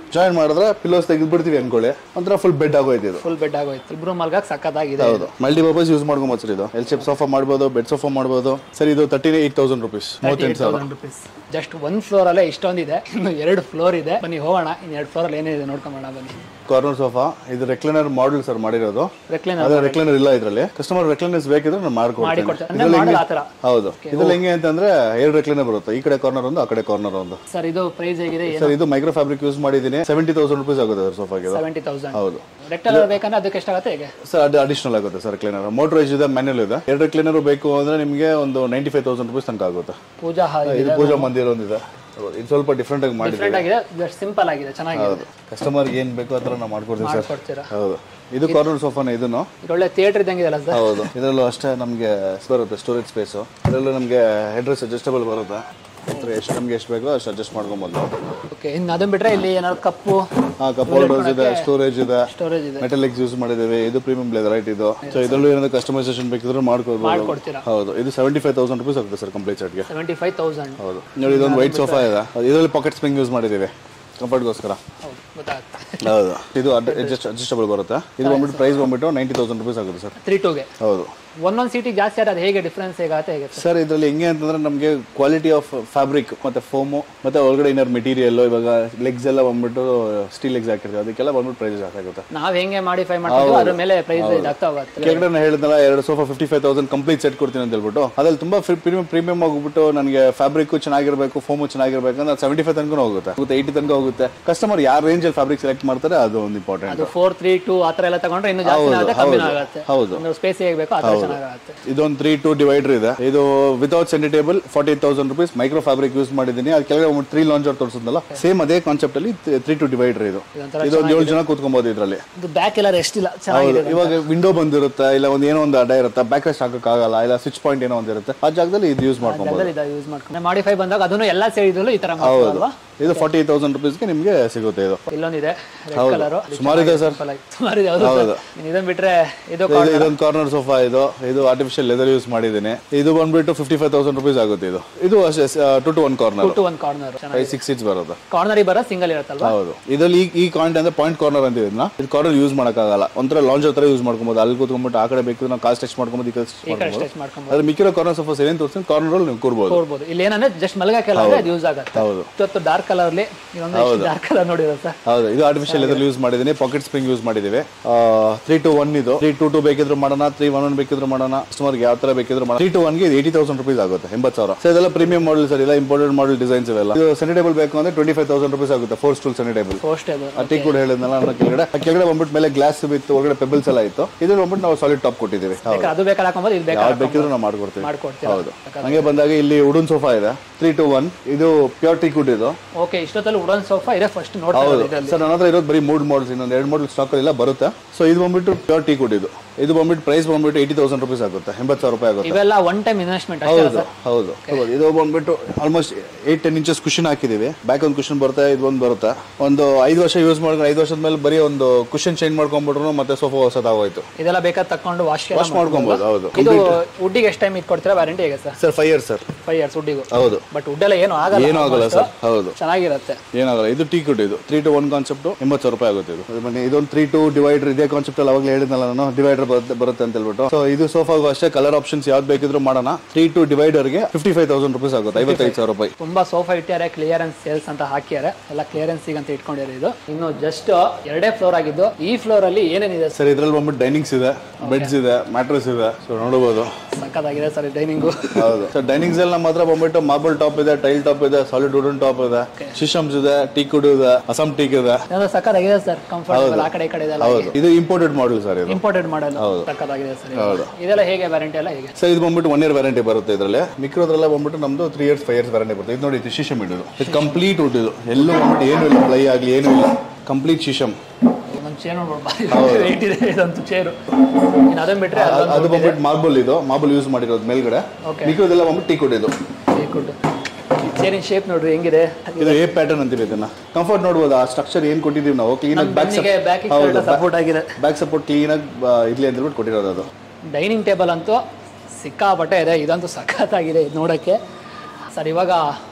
ಜಾಯಿನ್ ಮಾಡಿದ್ರೆ ಪಿಲ್ಲೋಸ್ ತೆಗೆದ್ಬಿಡ್ತೀವಿ ಅನ್ಕೊಳ್ಳಿ ಒಂಥರ ಫುಲ್ ಬೆಡ್ ಆಗೋಯ್ತು ಇದು ಫುಲ್ ಬೆಡ್ ಆಗೋಯ್ತು ಇಬ್ರು ಮಲ್ಗಕ್ ಸಕ್ಕತ್ತಾಗಿದೆ ಹೌದು ಮಲ್ಟಿಪರ್ಪಸ್ ಯೂಸ್ ಮಾಡ್ಕೊಬೋದು ಸರ್ ಇದು ಎಲ್ ಶೇಪ್ ಸೋಫಾ ಮಾಡ್ಬೋದು ಬೆಡ್ ಸೋಫಾ ಮಾಡ್ಬೋದು ಸರ್ ಇದು ತರ್ಟಿ ಏಟ್ ತೌಸಂಡ್ ರುಪೀಸ್ ಮೂವತ್ತೆಂಟು ಸಾವಿರ ರುಪೀಸ್ ಜಸ್ಟ್ ಒಂದ್ ಫ್ಲೋರ್ ಅಲ್ಲೇ ಇಷ್ಟೊಂದಿದೆ ಇನ್ನು ಎರಡು ಫ್ಲೋರ್ ಇದೆ ಬನ್ನಿ ಹೋಗೋಣ ಇನ್ನು ಎರಡು ಫ್ಲೋರ್ ಅಲ್ಲಿ ಏನಿದೆ ನೋಡ್ಕೊಂಬೋಣ ಬನ್ನಿ ಕಾರ್ನರ್ ಸೋಫಾ ಇದು ರೆಕ್ಲೈನರ್ ಮಾಡಲ್ ಸರ್ ಮಾಡಿರೋದು ರೆಕ್ಲೈನ್ ಅದೇ ರೆಕ್ಲೈನರ್ ಇಲ್ಲ ಇದರಲ್ಲಿ ಕಸ್ಟಮರ್ ರೆಕ್ಲೈನರ್ಸ್ ಬೇಕಿದ್ರೆ ನಾನು ಮಾಡ್ಕೊಡ್ತೀನಿ ಮಾಡಿಕೊಡ್ತಾರೆ ಅಂದ್ರೆ ಮಾಡಲ್ ಆ ಥರ ಹೌದು ಇದ್ರಲ್ಲಿ ಹೆಂಗೆ ಅಂತಂದ್ರೆ ಎರಡು ರೆಕ್ಲೈನರ್ ಬರುತ್ತೆ ಈ ಕಡೆ ಕಾರ್ನರ್ ಒಂದು ಆ ಕಡೆ ಕಾರ್ನರ್ ಒಂದು ಸರ್ ಇದು ಪ್ರೈಸ್ ಹೇಗಿದೆ ಸರ್ ಇದು ಮೈಕ್ರೋ ಫ್ಯಾಬ್ರಿಕ್ ಯೂಸ್ ಮಾಡಿದ್ದೀನಿ ಸೆವೆಂಟಿ ತೌಸಂಡ್ ರುಪೀಸ್ ಆಗುತ್ತೆ ಸರ್ ಸೋಫಾಗೆ ಸೆವೆಂಟಿ ತೌಸಂಡ್ ಹೌದು ರೆಕ್ಟಲ್ ಬೇಕಂದ್ರೆ ಅದಕ್ಕೆ ಎಷ್ಟಾಗುತ್ತೆ ಹೇಗೆ ಸರ್ ಅದು ಅಡಿಷನಲ್ ಆಗುತ್ತೆ ಸರ್ ಕ್ಲೀನರ್ ಮೋಟರೈಸ್ ಇದೆ ಮ್ಯಾನ್ಯಲ್ ಇದೆ ಎರಡು ಕ್ಲೀನರ್ ಬೇಕು ಅಂದ್ರೆ ನಿಮಗೆ ಒಂದು ನೈಂಟಿ ಫೈವ್ ತೌಸಂಡ್ ರುಪೀಸ್ ತನಕ ಆಗುತ್ತೆ ಪೂಜಾ ಹಾಲ್ ಇದು ಪೂಜಾ ಮಂದಿರ ಒಂದಿದೆ ಹೌದು, ಇದು ಸ್ವಲ್ಪ ಡಿಫ್ರೆಂಟ್ ಆಗಿ ಮಾಡಿದ್ದೀವಿ ಡಿಫ್ರೆಂಟ್ ಆಗಿದೆ ಜಸ್ಟ್ ಸಿಂಪಲ್ ಆಗಿದೆ ಚೆನ್ನಾಗಿದೆ ಹೌದು ಕಸ್ಟಮರ್ ಏನ್ ಬೇಕೋ ಆ ಥರ ನಾವು ಮಾಡ್ಕೊಡ್ತೀವಿ ಸರ್ ಕೊಡ್ತೀರಾ ಹೌದು ಇದು ಕಾರ್ನರ್ ಸೋಫಾನೇ ಇದನ್ನು ಇದು ಒಳ್ಳೆ ಥಿಯೇಟರ್ ಇದ್ದಂಗೆ ಇದೆಲ್ಲ ಸರ್ ಹೌದು ಇದರಲ್ಲೂ ಅಷ್ಟೇ ನಮಗೆ ಬರುತ್ತೆ ಸ್ಟೋರೇಜ್ ಸ್ಪೇಸು ಇದರಲ್ಲೂ ನಮಗೆ ಹೆಡ್ರೆಸ್ ಅಡ್ಜಸ್ಟಬಲ್ ಬರುತ್ತೆ ಹತ್ರ ಎಷ್ಟು ನಮ್ಗೆ ಎಷ್ಟು ಬೇಕೋ ಅಷ್ಟು ಅಡ್ಜಸ್ಟ್ ಮಾಡ್ಕೊಬೋದು ಓಕೆ ಇನ್ನು ಅದನ್ನ ಬಿಟ್ರೆ ಇಲ್ಲಿ ಏನಾದ್ರು ಕಪ್ಪು ಹಾಂ ಕಪ್ ಹೋಲ್ಡರ್ಸ್ ಇದೆ ಸ್ಟೋರೇಜ್ ಇದೆ ಸ್ಟೋರೇಜ್ ಇದೆ ಮೆಟಲಿಕ್ಸ್ ಯೂಸ್ ಮಾಡಿದ್ದೀವಿ ಇದು ಪ್ರೀಮಿಯಂ ಲೆದರ್ ರೈಟ್ ಇದು ಸೊ ಇದರಲ್ಲೂ ಏನಾದ್ರು ಕಸ್ಟಮೈಸೇಷನ್ ಬೇಕಿದ್ರೆ ಮಾಡ್ಕೊಳ್ಬೋದು ಮಾಡ್ಕೊಡ್ತೀರಾ ಹೌದು ಇದು ಸೆವೆಂಟಿ ಫೈವ್ ತೌಸಂಡ್ ರುಪೀಸ್ ಆಗುತ್ತೆ ಸರ್ ಕಂಪ್ಲೀಟ್ ಸೆಟ್ಗೆ ಸೆವೆಂಟಿ ಫೈವ್ ತೌಸಂಡ್ ಹೌದು ನೋಡಿ ಇದೊಂದು ವೈಟ್ ಸೋಫಾ ಇದೆ ಇದರಲ್ಲಿ ಪಾಕೆಟ್ ಸ್ಪ್ರಿಂಗ್ ಯೂಸ್ ಮಾಡಿದ್ದೀವಿ ಕಂಫರ್ಟ್ಗೋಸ್ಕರ ಹೌದು ಗೊತ್ತಾಗುತ್ತೆ ಹೌದು ಇದು ಅಡ್ಜಸ್ಟ್ ಅಡ್ಜಸ್ಟಬಲ್ ಬರುತ್ತೆ ಇದು ಬಂದ್ಬಿಟ್ಟು ಪ್ರೈಸ್ ಬಂದ್ಬಿಟ್ಟು ನೈಂಟಿ ತೌಸಂಡ್ ರುಪೀಸ್ ಆಗುತ್ತೆ ಸರ್ ತ್ರೀ ಟೂಗೆ ಹೌದು ಒಂದೊಂದು ಸೀಟಿಗೆ ಜಾಸ್ತಿ ಆದ್ರೆ ಅದು ಹೇಗೆ ಡಿಫ್ರೆನ್ಸ್ ಹೇಗಾಗುತ್ತೆ ಹೇಗೆ ಸರ್ ಸರ್ ಇದರಲ್ಲಿ ಹೆಂಗೆ ಅಂತಂದ್ರೆ ನಮಗೆ ಕ್ವಾಲಿಟಿ ಆಫ್ ಫ್ಯಾಬ್ರಿಕ್ ಮತ್ತೆ ಫೋಮು ಮತ್ತೆ ಒಳಗಡೆ ಇನ್ನರ್ ಮೆಟೀರಿಯಲ್ ಇವಾಗ ಲೆಗ್ಸ್ ಎಲ್ಲ ಬಂದ್ಬಿಟ್ಟು ಸ್ಟೀಲ್ ಲೆಗ್ಸ್ ಹಾಕಿರ್ತೀವಿ ಅದಕ್ಕೆಲ್ಲ ಬಂದ್ಬಿಟ್ಟು ಪ್ರೈಸ್ ಜಾಸ್ತಿ ಆಗುತ್ತೆ ನಾವ್ ಹೆಂಗೆ ಮಾಡಿಫೈ ಮಾಡ್ತೀವಿ ಅದ್ರ ಮೇಲೆ ಪ್ರೈಸ್ ಇದಾಗ್ತಾ ಹೋಗುತ್ತೆ ಕೆಳಗಡೆ ನಾನು ಹೇಳಿದ್ನಲ್ಲ ಎರಡು sofa fifty five thousand complete set ಕೊಡ್ತೀನಿ ಅಂತ ಹೇಳ್ಬಿಟ್ಟು ಅದ್ರಲ್ಲಿ ತುಂಬಾ ಪ್ರೀಮಿಯಂ ಪ್ರೀಮಿಯಂ ಹೋಗ್ಬಿಟ್ಟು ನನಗೆ ಫ್ಯಾಬ್ರಿಕ್ ಚೆನ್ನಾಗಿರ್ಬೇಕು ಫೋಮು ಚೆನ್ನಾಗಿರ್ಬೇಕು ಅಂದ್ರೆ ಸೆವೆಂಟಿ ಫೈವ್ ತನಕ ಹೋಗುತ್ತೆ ಹೋಗುತ್ತೆ ಏಯ್ಟಿ ತನಕ ಹೋಗುತ್ತೆ ಕಸ್ಟಮರ್ ಯಾವ ರೇಂಜಲ್ಲಿ ಫ್ಯಾಬ್ರಿಕ್ ಸೆಲೆಕ್ಟ್ ಮಾಡ್ತಾರೆ ಅದು ಒಂದು ಇಂಪಾರ್ಟೆಂಟ್ ಅದು ಫೋರ್ ತ್ರೀ ಟೂ ಆ ಥರ ಎಲ್ಲ ತಗೊಂಡ್ರೆ ಇನ್ನೂ ಜಾಸ್ತಿ ಆಗುತ್ತೆ ಕಮ್ಮಿ ಆಗುತ್ತೆ ಹೌದು ಒಂದು ಸ್ಪೇಸ್ ಹೇಗೆ ಬೇಕೋ ಆ ಥರ ಚೆನ್ನಾಗುತ್ತೆ ಇದೊಂದು ತ್ರೀ ಟೂ ಡಿವೈಡರ್ ಇದೆ ಇದು without centre table forty thousand rupees micro fabric use ಮಾಡಿದ್ದೀನಿ ಅದು ಕೆಳಗಡೆ ಒಂದು ತ್ರೀ ಲಾಂಚರ್ ತೋರಿಸಿದ್ನಲ್ಲ ಸೇಮ್ ಅದೇ ಕಾನ್ಸೆಪ್ಟ್ ಅಲ್ಲಿ ತ್ರೀ ಟು ಡಿವೈಡರ್ ಇದು ಇದೊಂಥರ ಇದು ಒಂದು ಏಳು ಜನ ಕೂತ್ಕೊಬಹುದು ಇದರಲ್ಲಿ ಇದು ಬ್ಯಾಕ್ ಎಲ್ಲ ರೆಸ್ಟ್ ಇಲ್ಲ ಚೆನ್ನಾಗಿದೆ ಹೌದು ಇವಾಗ ವಿಂಡೋ ಬಂದಿರುತ್ತೆ ಇಲ್ಲ ಒಂದು ಏನೋ ಒಂದು ಅಡ್ಡ ಇರುತ್ತೆ ಬ್ಯಾಕ್ ರೆಸ್ಟ್ ಹಾಕಕ್ಕಾಗಲ್ಲ ಇಲ್ಲ ಸ್ವಿಚ್ ಪಾಯಿಂಟ್ ಏನೋ ಒಂದು ಇರುತ್ತೆ ಆ ಜಾಗದಲ್ಲಿ ಇದು ಯೂಸ್ ಮಾಡ್ಕೊಬಹುದು ಇದು ಯೂಸ್ ಮಾಡ್ಕೊಂಡು ಮಾಡಿಫೈ ಬಂದಾಗ ಅದನ್ನು ಎಲ್ಲ ಸೇರಿದ್ರು ಈ ತರ ಮಾಡ್ಬೋದಲ್ವಾ ಇದು ಫಾರ್ಟಿ ತೌಸಂಡ್ ರುಪೀಸ್ಗೆ ನಿಮಗೆ ಸಿಗುತ್ತೆ ಇದು ಇಲ್ಲೊಂದಿದೆ ರೆಡ್ ಹೌದು. ಕಲರ್ ಸುಮಾರು ಇದೆ ಸರ್ ಸುಮಾರು ಇದೆ ಹೌದು ಹೌದು. ಇನ್ನು ಇದನ್ನ ಬಿಟ್ರೆ ಇದು ಇದು- ಇದೊಂದು ಕಾರ್ನರ್ ಸೋಫಾ ಇದು ಇದು ಆರ್ಟಿಫಿಷಿಯಲ್ ಲೆದರ್ ಯೂಸ್ ಮಾಡಿದ್ದೀನಿ ಇದು ಬಂದ್ಬಿಟ್ಟು ಫಿಫ್ಟಿ ಫೈವ್ ತೌಸಂಡ್ ರುಪೀಸ್ ಆಗುತ್ತೆ ಇದು ಇದು ಅಷ್ಟೇ two to one corner two ಒಂದು ಕಾರ್ನರ್ ಫೈವ್ ಸಿಕ್ಸ್ ಸೀಟ್ಸ್ ಬರುತ್ತೆ ಕಾರ್ನರ್ ಬರೋ ಸಿಂಗಲ್ ಇರುತ್ತಲ್ವಾ ಹೌದು ಇದರಲ್ಲಿ ಈ ಈ ಕಾಯಿಂಟ್ ಅಂದ್ರೆ ಪಾಯಿಂಟ್ ಕಾರ್ನರ್ ಅಂತ ಇದನ್ನ ಇದು ಕಾರ್ನರ್ ಯೂಸ್ ಮಾಡೋಕ್ಕಾಗಲ್ಲ ಒಂಥರ ಲಾಂಜ್ ತರ ಯೂಸ್ ಮಾಡ್ಕೊಬೋದು ಅಲ್ಲಿ ಕೂತ್ಕೊಂಡ್ಬಿಟ್ಟು ಆ ಕಡೆ ಬೇಕು ನಾವು ಕಾಲ್ ಸ್ಟೆಚ್ ಮಾಡ್ಕೊಬೋದು ಈ ಕಡೆ stretch ಈ ಕಡೆ ಮಾಡ್ಕೊಬೋದು ಸ್ಟೆಚ್ ಮಾಡ್ಕೊಂಡು ಅದ್ರ ಮಿಕ್ಕಿರೋ ಕಾರ್ನರ್ ಸೋಫಾಸ್ ಏನೇನು ತೋರಿಸ್ತೀನಿ ಕಾರ್ನರ್ ಅಲ್ಲಿ ನೀವು ಕೂರ್ಬೋದು ಕೊಡ್ಬೋದು ಇಲ್ಲಿ ಏನಂದ್ರೆ ಜಸ್ಟ್ ಮಲಗಕ್ಕೆಲ್ಲ ಅಂದ್ರೆ ಅದು ಯೂಸ್ ಆಗುತ್ತೆ ಹೌದು ಇವತ್ತು ಡಾರ್ಕ್ ಕಲರ್ಲಿ ಇನ್ನೊಂದು ಡಾರ್ಕ್ ಕಲರ್ ನೋಡಿರೋ ಸರ್ ಹೌದು ಇದು ಆರ್ಟಿಫಿಷಿಯಲ್ ಲೆದರ್ ಯೂಸ್ ಮಾಡಿದ್ದೀನಿ ಪಾಕೆಟ್ ಸ್ಪ್ರಿಂಗ್ ಯೂಸ್ ಮಾಡಿದ್ದೀವಿ ತ್ರೀ ಟು ಒನ್ ಇದು ತ್ರೀ ಟು ಟು ಬೇಕಿದ್ರು ಮಾಡೋಣ ತ್ರೀ ಒನ್ ಒನ್ ಬೇಕಿದ್ರು ಮಾಡೋಣ ಕಸ್ಟಮರ್ಗೆ ಯಾವ ತರ ಬೇಕಿದ್ರು ಮಾಡೋಣ ತ್ರೀ ಟು ಒನ್ಗೆ ಏಯ್ಟಿ ತೌಸಂಡ್ ರುಪೀಸ್ ಆಗುತ್ತೆ ಎಂಬತ್ತು ಸಾವಿರ ಸೊ ಇದೆಲ್ಲ ಪ್ರೀಮಿಯಂ ಮಾಡಲ್ ಸರ್ ಇಲ್ಲ ಇಂಪಾರ್ಟೆಂಟ್ ಮಾಡಲ್ ಡಿಸೈನ್ಸ್ ಇವೆಲ್ಲ ಇದು ಸೆನಿ ಟೇಬಲ್ ಬೇಕು ಅಂದ್ರೆ ಟ್ವೆಂಟಿ ಫೈವ್ ತೌಸಂಡ್ ರುಪೀಸ್ ಆಗುತ್ತೆ four stool centre table post ಅದು ಆ ಟೀ ಕೂಡ ಹೇಳಿದ್ನಲ್ಲ ನನ್ನ ಕೆಳಗಡೆ ಆ ಕೆಳಗಡೆ ಬಂದ್ಬಿಟ್ಟು ಮೇಲೆ ಗ್ಲಾಸ್ ಬಿತ್ತು ಒಳಗಡೆ ಪೆಬಲ್ಸ್ ಎಲ್ಲ ಇತ್ತು ಇದು ಬಂದ್ಬಿಟ್ಟು ನಾವು ಸಾಲಿಡ್ ಟಾಪ್ ಕೊಟ್ಟಿದ್ದೀವಿ ಹೌದು ಬೇಕಾದ್ರೆ ಅದು ಬೇಕಾದ್ರೆ ಹಾಕೊಂಬೋದು ಇದು ಬೇಕಾದ್ರೆ ಯಾವ್ದು ಬೇಕಿದ್ರು ನಾವು ಮಾಡ್ಕೊಡ್ತೀವಿ ಮಾಡ್ಕೊಡ್ತೀರಾ ಹೌದು ಹಂಗೆ ಬಂದಾಗ ಇಲ್ಲಿ ವುಡನ್ ಸೋಫಾ ಇದೆ ತ್ರೀ ಟು ಒನ್ ಇದು ಪ್ಯೂರ್ ಟೀ ಕುಡ್ ಇದು ಓಕೆ ಇಷ್ಟೊತ್ತಲ್ಲಿ ವುಡನ್ ಸೋಫಾ ಇದೆ ಫಸ್ಟ್ ನೋಡ್ತಾ ಹೌದು ಇರೋದು ಇದರಲ್ಲಿ ಸರ್ ನನ್ನ ಹತ್ರ ಇರೋದು ಬರೀ ಮೂಡ್ ಮಾಡಲ್ಸ್ ಇನ್ನೊಂದು ಎರಡು ಮಾಡಲ್ ಸ್ಟಾಕ್ ಇಲ್ಲ ಬರುತ್ತೆ ಸೊ ಇದು ಬಂದ್ಬಿಟ್ಟು ಪ್ಯೂರ್ ಟೀ ಕುಡ್ ಇದು ಇದು ಬಂದ್ಬಿಟ್ಟು ಪ್ರೈಸ್ ಬಂದ್ಬಿಟ್ಟು ಏಯ್ಟಿ ತೌಸಂಡ್ ರುಪೀಸ್ ಆಗುತ್ತೆ ಎಂಬತ್ತು ಸಾವಿರ ರೂಪಾಯಿ ಆಗುತ್ತೆ ಇವೆಲ್ಲ ಒನ್ ಟೈಮ್ ಇನ್ವೆಸ್ಟ್ಮೆಂಟ್ ಅಷ್ಟೇ ಹೌದು ಹೌದು ಹೌದು ಇದು ಬಂದ್ಬಿಟ್ಟು almost eight ten inches cushion ಹಾಕಿದೀವಿ ಬ್ಯಾಕ್ ಒಂದು ಕುಷನ್ ಬರುತ್ತೆ ಇದು ಒಂದು ಬರುತ್ತೆ ಒಂದು ಐದು ವರ್ಷ ಯೂಸ್ ಮಾಡ್ಕೊಂಡು ಐದು ವರ್ಷದ ಮೇಲೆ ಬರೀ ಒಂದು ಕುಷನ್ ಚೇಂಜ್ ಮಾಡ್ಕೊಂಡ್ಬಿಟ್ರು ಮತ್ತೆ ಸೋಫಾ ಹೊಸದಾಗೋಯ್ತು ಇದೆಲ್ಲ ಬೇಕಾದ್ರೆ ತಕೊಂಡು ವಾಶ್ ವಾಶ್ ಮಾಡ್ಕೊಬೋದು ಹೌದು ಇದು ವುಡ್ಡಿಗೆ ಎಷ್ಟು ಟೈಮ್ ಇದು ಕೊಡ್ತೀರಾ ವ್ಯಾರಂಟಿ ಹೇಗೆ sir sir five years sir five years ವುಡ್ಡಿಗೂ ಹೌದು ಬಟ್ ವುಡ್ ಎಲ್ಲ ಏನು ಆಗಲ್ಲ ಏನೂ ಆಗಲ್ಲ ಸರ್ ಹೌದು ಚೆನ್ನಾಗಿರುತ್ತೆ ಏನಾಗಲ್ಲ ಇದು ಟೀ ಕುಡ್ ಇದು ತ್ರೀ ಟು ಒನ್ ಕಾನ್ಸೆಪ್ಟ್ ಎಂಬತ್ತು ಸಾವಿರ ರೂಪಾಯಿ ಆಗುತ್ತೆ ಇದು ಇದು ಬನ್ನಿ ಇದೊಂದು ತ್ರೀ ಟು ಡಿವೈಡರ್ ಇದೇ ಕಾನ್ಸೆಪ್ಟ್ ಅಲ್ಲಿ ಅವಾಗಲೇ ಹೇಳಿದ್ನಲ್ಲ ನಾನು ಡಿವೈಡರ್ ಬರುತ್ತೆ ಬರುತ್ತೆ ಅಂತ ಹೇಳ್ಬಿಟ್ಟು ಸೊ ಇದು ಸೋಫಾಗೂ ಅಷ್ಟೇ ಕಲರ್ ಆಪ್ಷನ್ಸ್ ಯಾವ್ದು ಬೇಕಿದ್ರು ಮಾಡೋಣ ತ್ರೀ ಟು ಡಿವೈಡರ್ಗೆ ಫಿಫ್ಟಿ ಫೈವ್ ತೌಸಂಡ್ ರುಪೀಸ್ ಆಗುತ್ತೆ ಐವತ್ತೈದು ಸಾವಿರ ರೂಪಾಯಿ ತುಂಬಾ ಸೋಫಾ ಇಟ್ಟಾರೆ ಕ್ಲಿಯರೆನ್ಸ್ ಸೇಲ್ಸ್ ಅಂತ ಹಾಕ್ಯಾರೆ ಎಲ್ಲ ಕ್ಲಿಯರೆನ್ಸ್ ಅಂತ ಇಟ್ಕೊಂಡಿದ್ದಾರೆ ಇದು ಇನ್ನು ಜಸ್ಟ್ ಎರಡೇ ಫ್ಲೋರ್ ಆಗಿದ್ದು ಈ ಫ್ಲೋರ್ ಅಲ್ಲಿ ಏನೇನಿದೆ ಸರ್ ಇದ್ರಲ್ಲಿ ಬಂದ್ಬಿಟ್ಟು ಡೈನಿಂಗ್ಸ್ ಇದೆ ಬೆಡ್ಸ್ ಇದೆ ಮ್ಯಾಟ್ರೆಸ್ ಇದೆ ಸೊ ನೋಡಬಹುದು ಸಕ್ಕತ್ತಾಗಿದೆ ಸರ್ ಡೈನಿಂಗು ಹೌದು ಸರ್ ಡೈನಿಂಗ್ಸ್ ಎಲ್ಲ ಮಾತ್ರ ಬಂದ್ಬಿಟ್ಟು ಮಾರ್ಬಲ್ ಟಾಪ್ ಇದೆ ಟೈಲ್ ಟಾಪ್ ಇದೆ ಸಾಲಿಡ್ ವುಡನ್ ಟಾಪ್ ಇದೆ ಶಿಶಮ್ಸ್ ಇದೆ ಟೀ ಕುಡ್ ಇದೆ ಅಸಮ್ ಟೀಕ್ ಇದೆ ಸಕ್ಕತ್ತಾಗಿದೆ ಸರ್ ಕಂಫರ್ಟಬಲ್ ಆ ಕಡೆ ಈ ಕಡೆ ಇದೆಲ್ಲ ಹೌದು ಇದು ಇಂಪೋರ್ಟೆಡ್ ಮಾಡಲ್ ಸರ್ ಇದು ಇಂಪೋರ್ಟೆಡ್ ಮಾಡಲ್ ಸಕ್ಕತ್ತಾಗಿದೆ ಸರ್ ಇದು. ಇದೆಲ್ಲ ಹೇಗೆ ವ್ಯಾರಂಟಿ ಎಲ್ಲ ಹೇಗೆ ಸರ್ ಇದು ಬಂದ್ಬಿಟ್ಟು ಒನ್ ಇಯರ್ ವ್ಯಾರಂಟಿ ಬರುತ್ತೆ ಇದರಲ್ಲಿ ಮಿಕ್ರೋದ್ರೆಲ್ಲ ಬಂದ್ಬಿಟ್ಟು ನಮ್ದು three years five years warranty ಬರುತ್ತೆ ಇದು ನೋಡಿ ಇದು ಶಿಶಮ್ ಇಡೋದು ಇದು ಕಂಪ್ಲೀಟ್ ವುಡ್ ಇದು ಎಲ್ಲೂ ಬಂದ್ಬಿಟ್ಟು ಏನು ಇಲ್ಲ ಫ್ಲೈ ಆಗಲಿ ಏನೂ ಇಲ್ಲ ಕಂಪ್ಲೀಟ್ ಶಿಶಮ್ ಒಂದು ಚೇರ್ ನೋಡ್ಬೋದು ರೇಟ್ ಇದೆ ಇದಂತೂ ಚೇರು ಇನ್ನು ಅದನ್ನ ಬಿಟ್ರೆ ಅದು- ಅದು ಬಂದ್ಬಿಟ್ಟು ಮಾರ್ಬಲ್ ಇದು ಮಾರ್ಬಲ್ ಯೂಸ್ ಮಾಡಿರೋದು ಮೇಲ್ಗಡೆ Okay. ಮಿಕ್ರೋದೆಲ್ಲ ಬಂದ್ಬಿಟ್ಟು ಟೀ ಕುಡ್ ಇದು ಕೊಟ್ಟು ಚೇರಿನ ಶೇಪ್ ನೋಡ್ರಿ ಹೆಂಗಿದೆ ಇದು ಎ ಪ್ಯಾಟರ್ನ್ ಅಂತೀವಿ ಇದನ್ನ ಕಂಫರ್ಟ್ ನೋಡ್ಬೋದು ಆ ಸ್ಟ್ರಕ್ಚರ್ ಏನ್ ಕೊಟ್ಟಿದೀವಿ ನಾವು ಕ್ಲೀನ್ ಆಗಿ ಬ್ಯಾಕ್ ಬೆನ್ನಿಗೆ ಬ್ಯಾಕ್ ಹೌದು ಸಪೋರ್ಟ್ ಆಗಿದೆ ಬ್ಯಾಕ್ ಸಪೋರ್ಟ್ ಕ್ಲೀನ್ ಆಗಿ ಇರ್ಲಿ ಅಂತ ಹೇಳ್ಬಿಟ್ಟು ಕೊಟ್ಟಿರೋದು ಅದು ಡೈನಿಂಗ್ ಟೇಬಲ್ ಅಂತೂ ಸಿಕ್ಕಾಪಟ್ಟೆ ಇದೆ ಇದಂತೂ ಸಖತ್ತಾಗಿದೆ ಇದು ನೋಡೋಕ್ಕೆ ಸರ್ ಇವಾಗ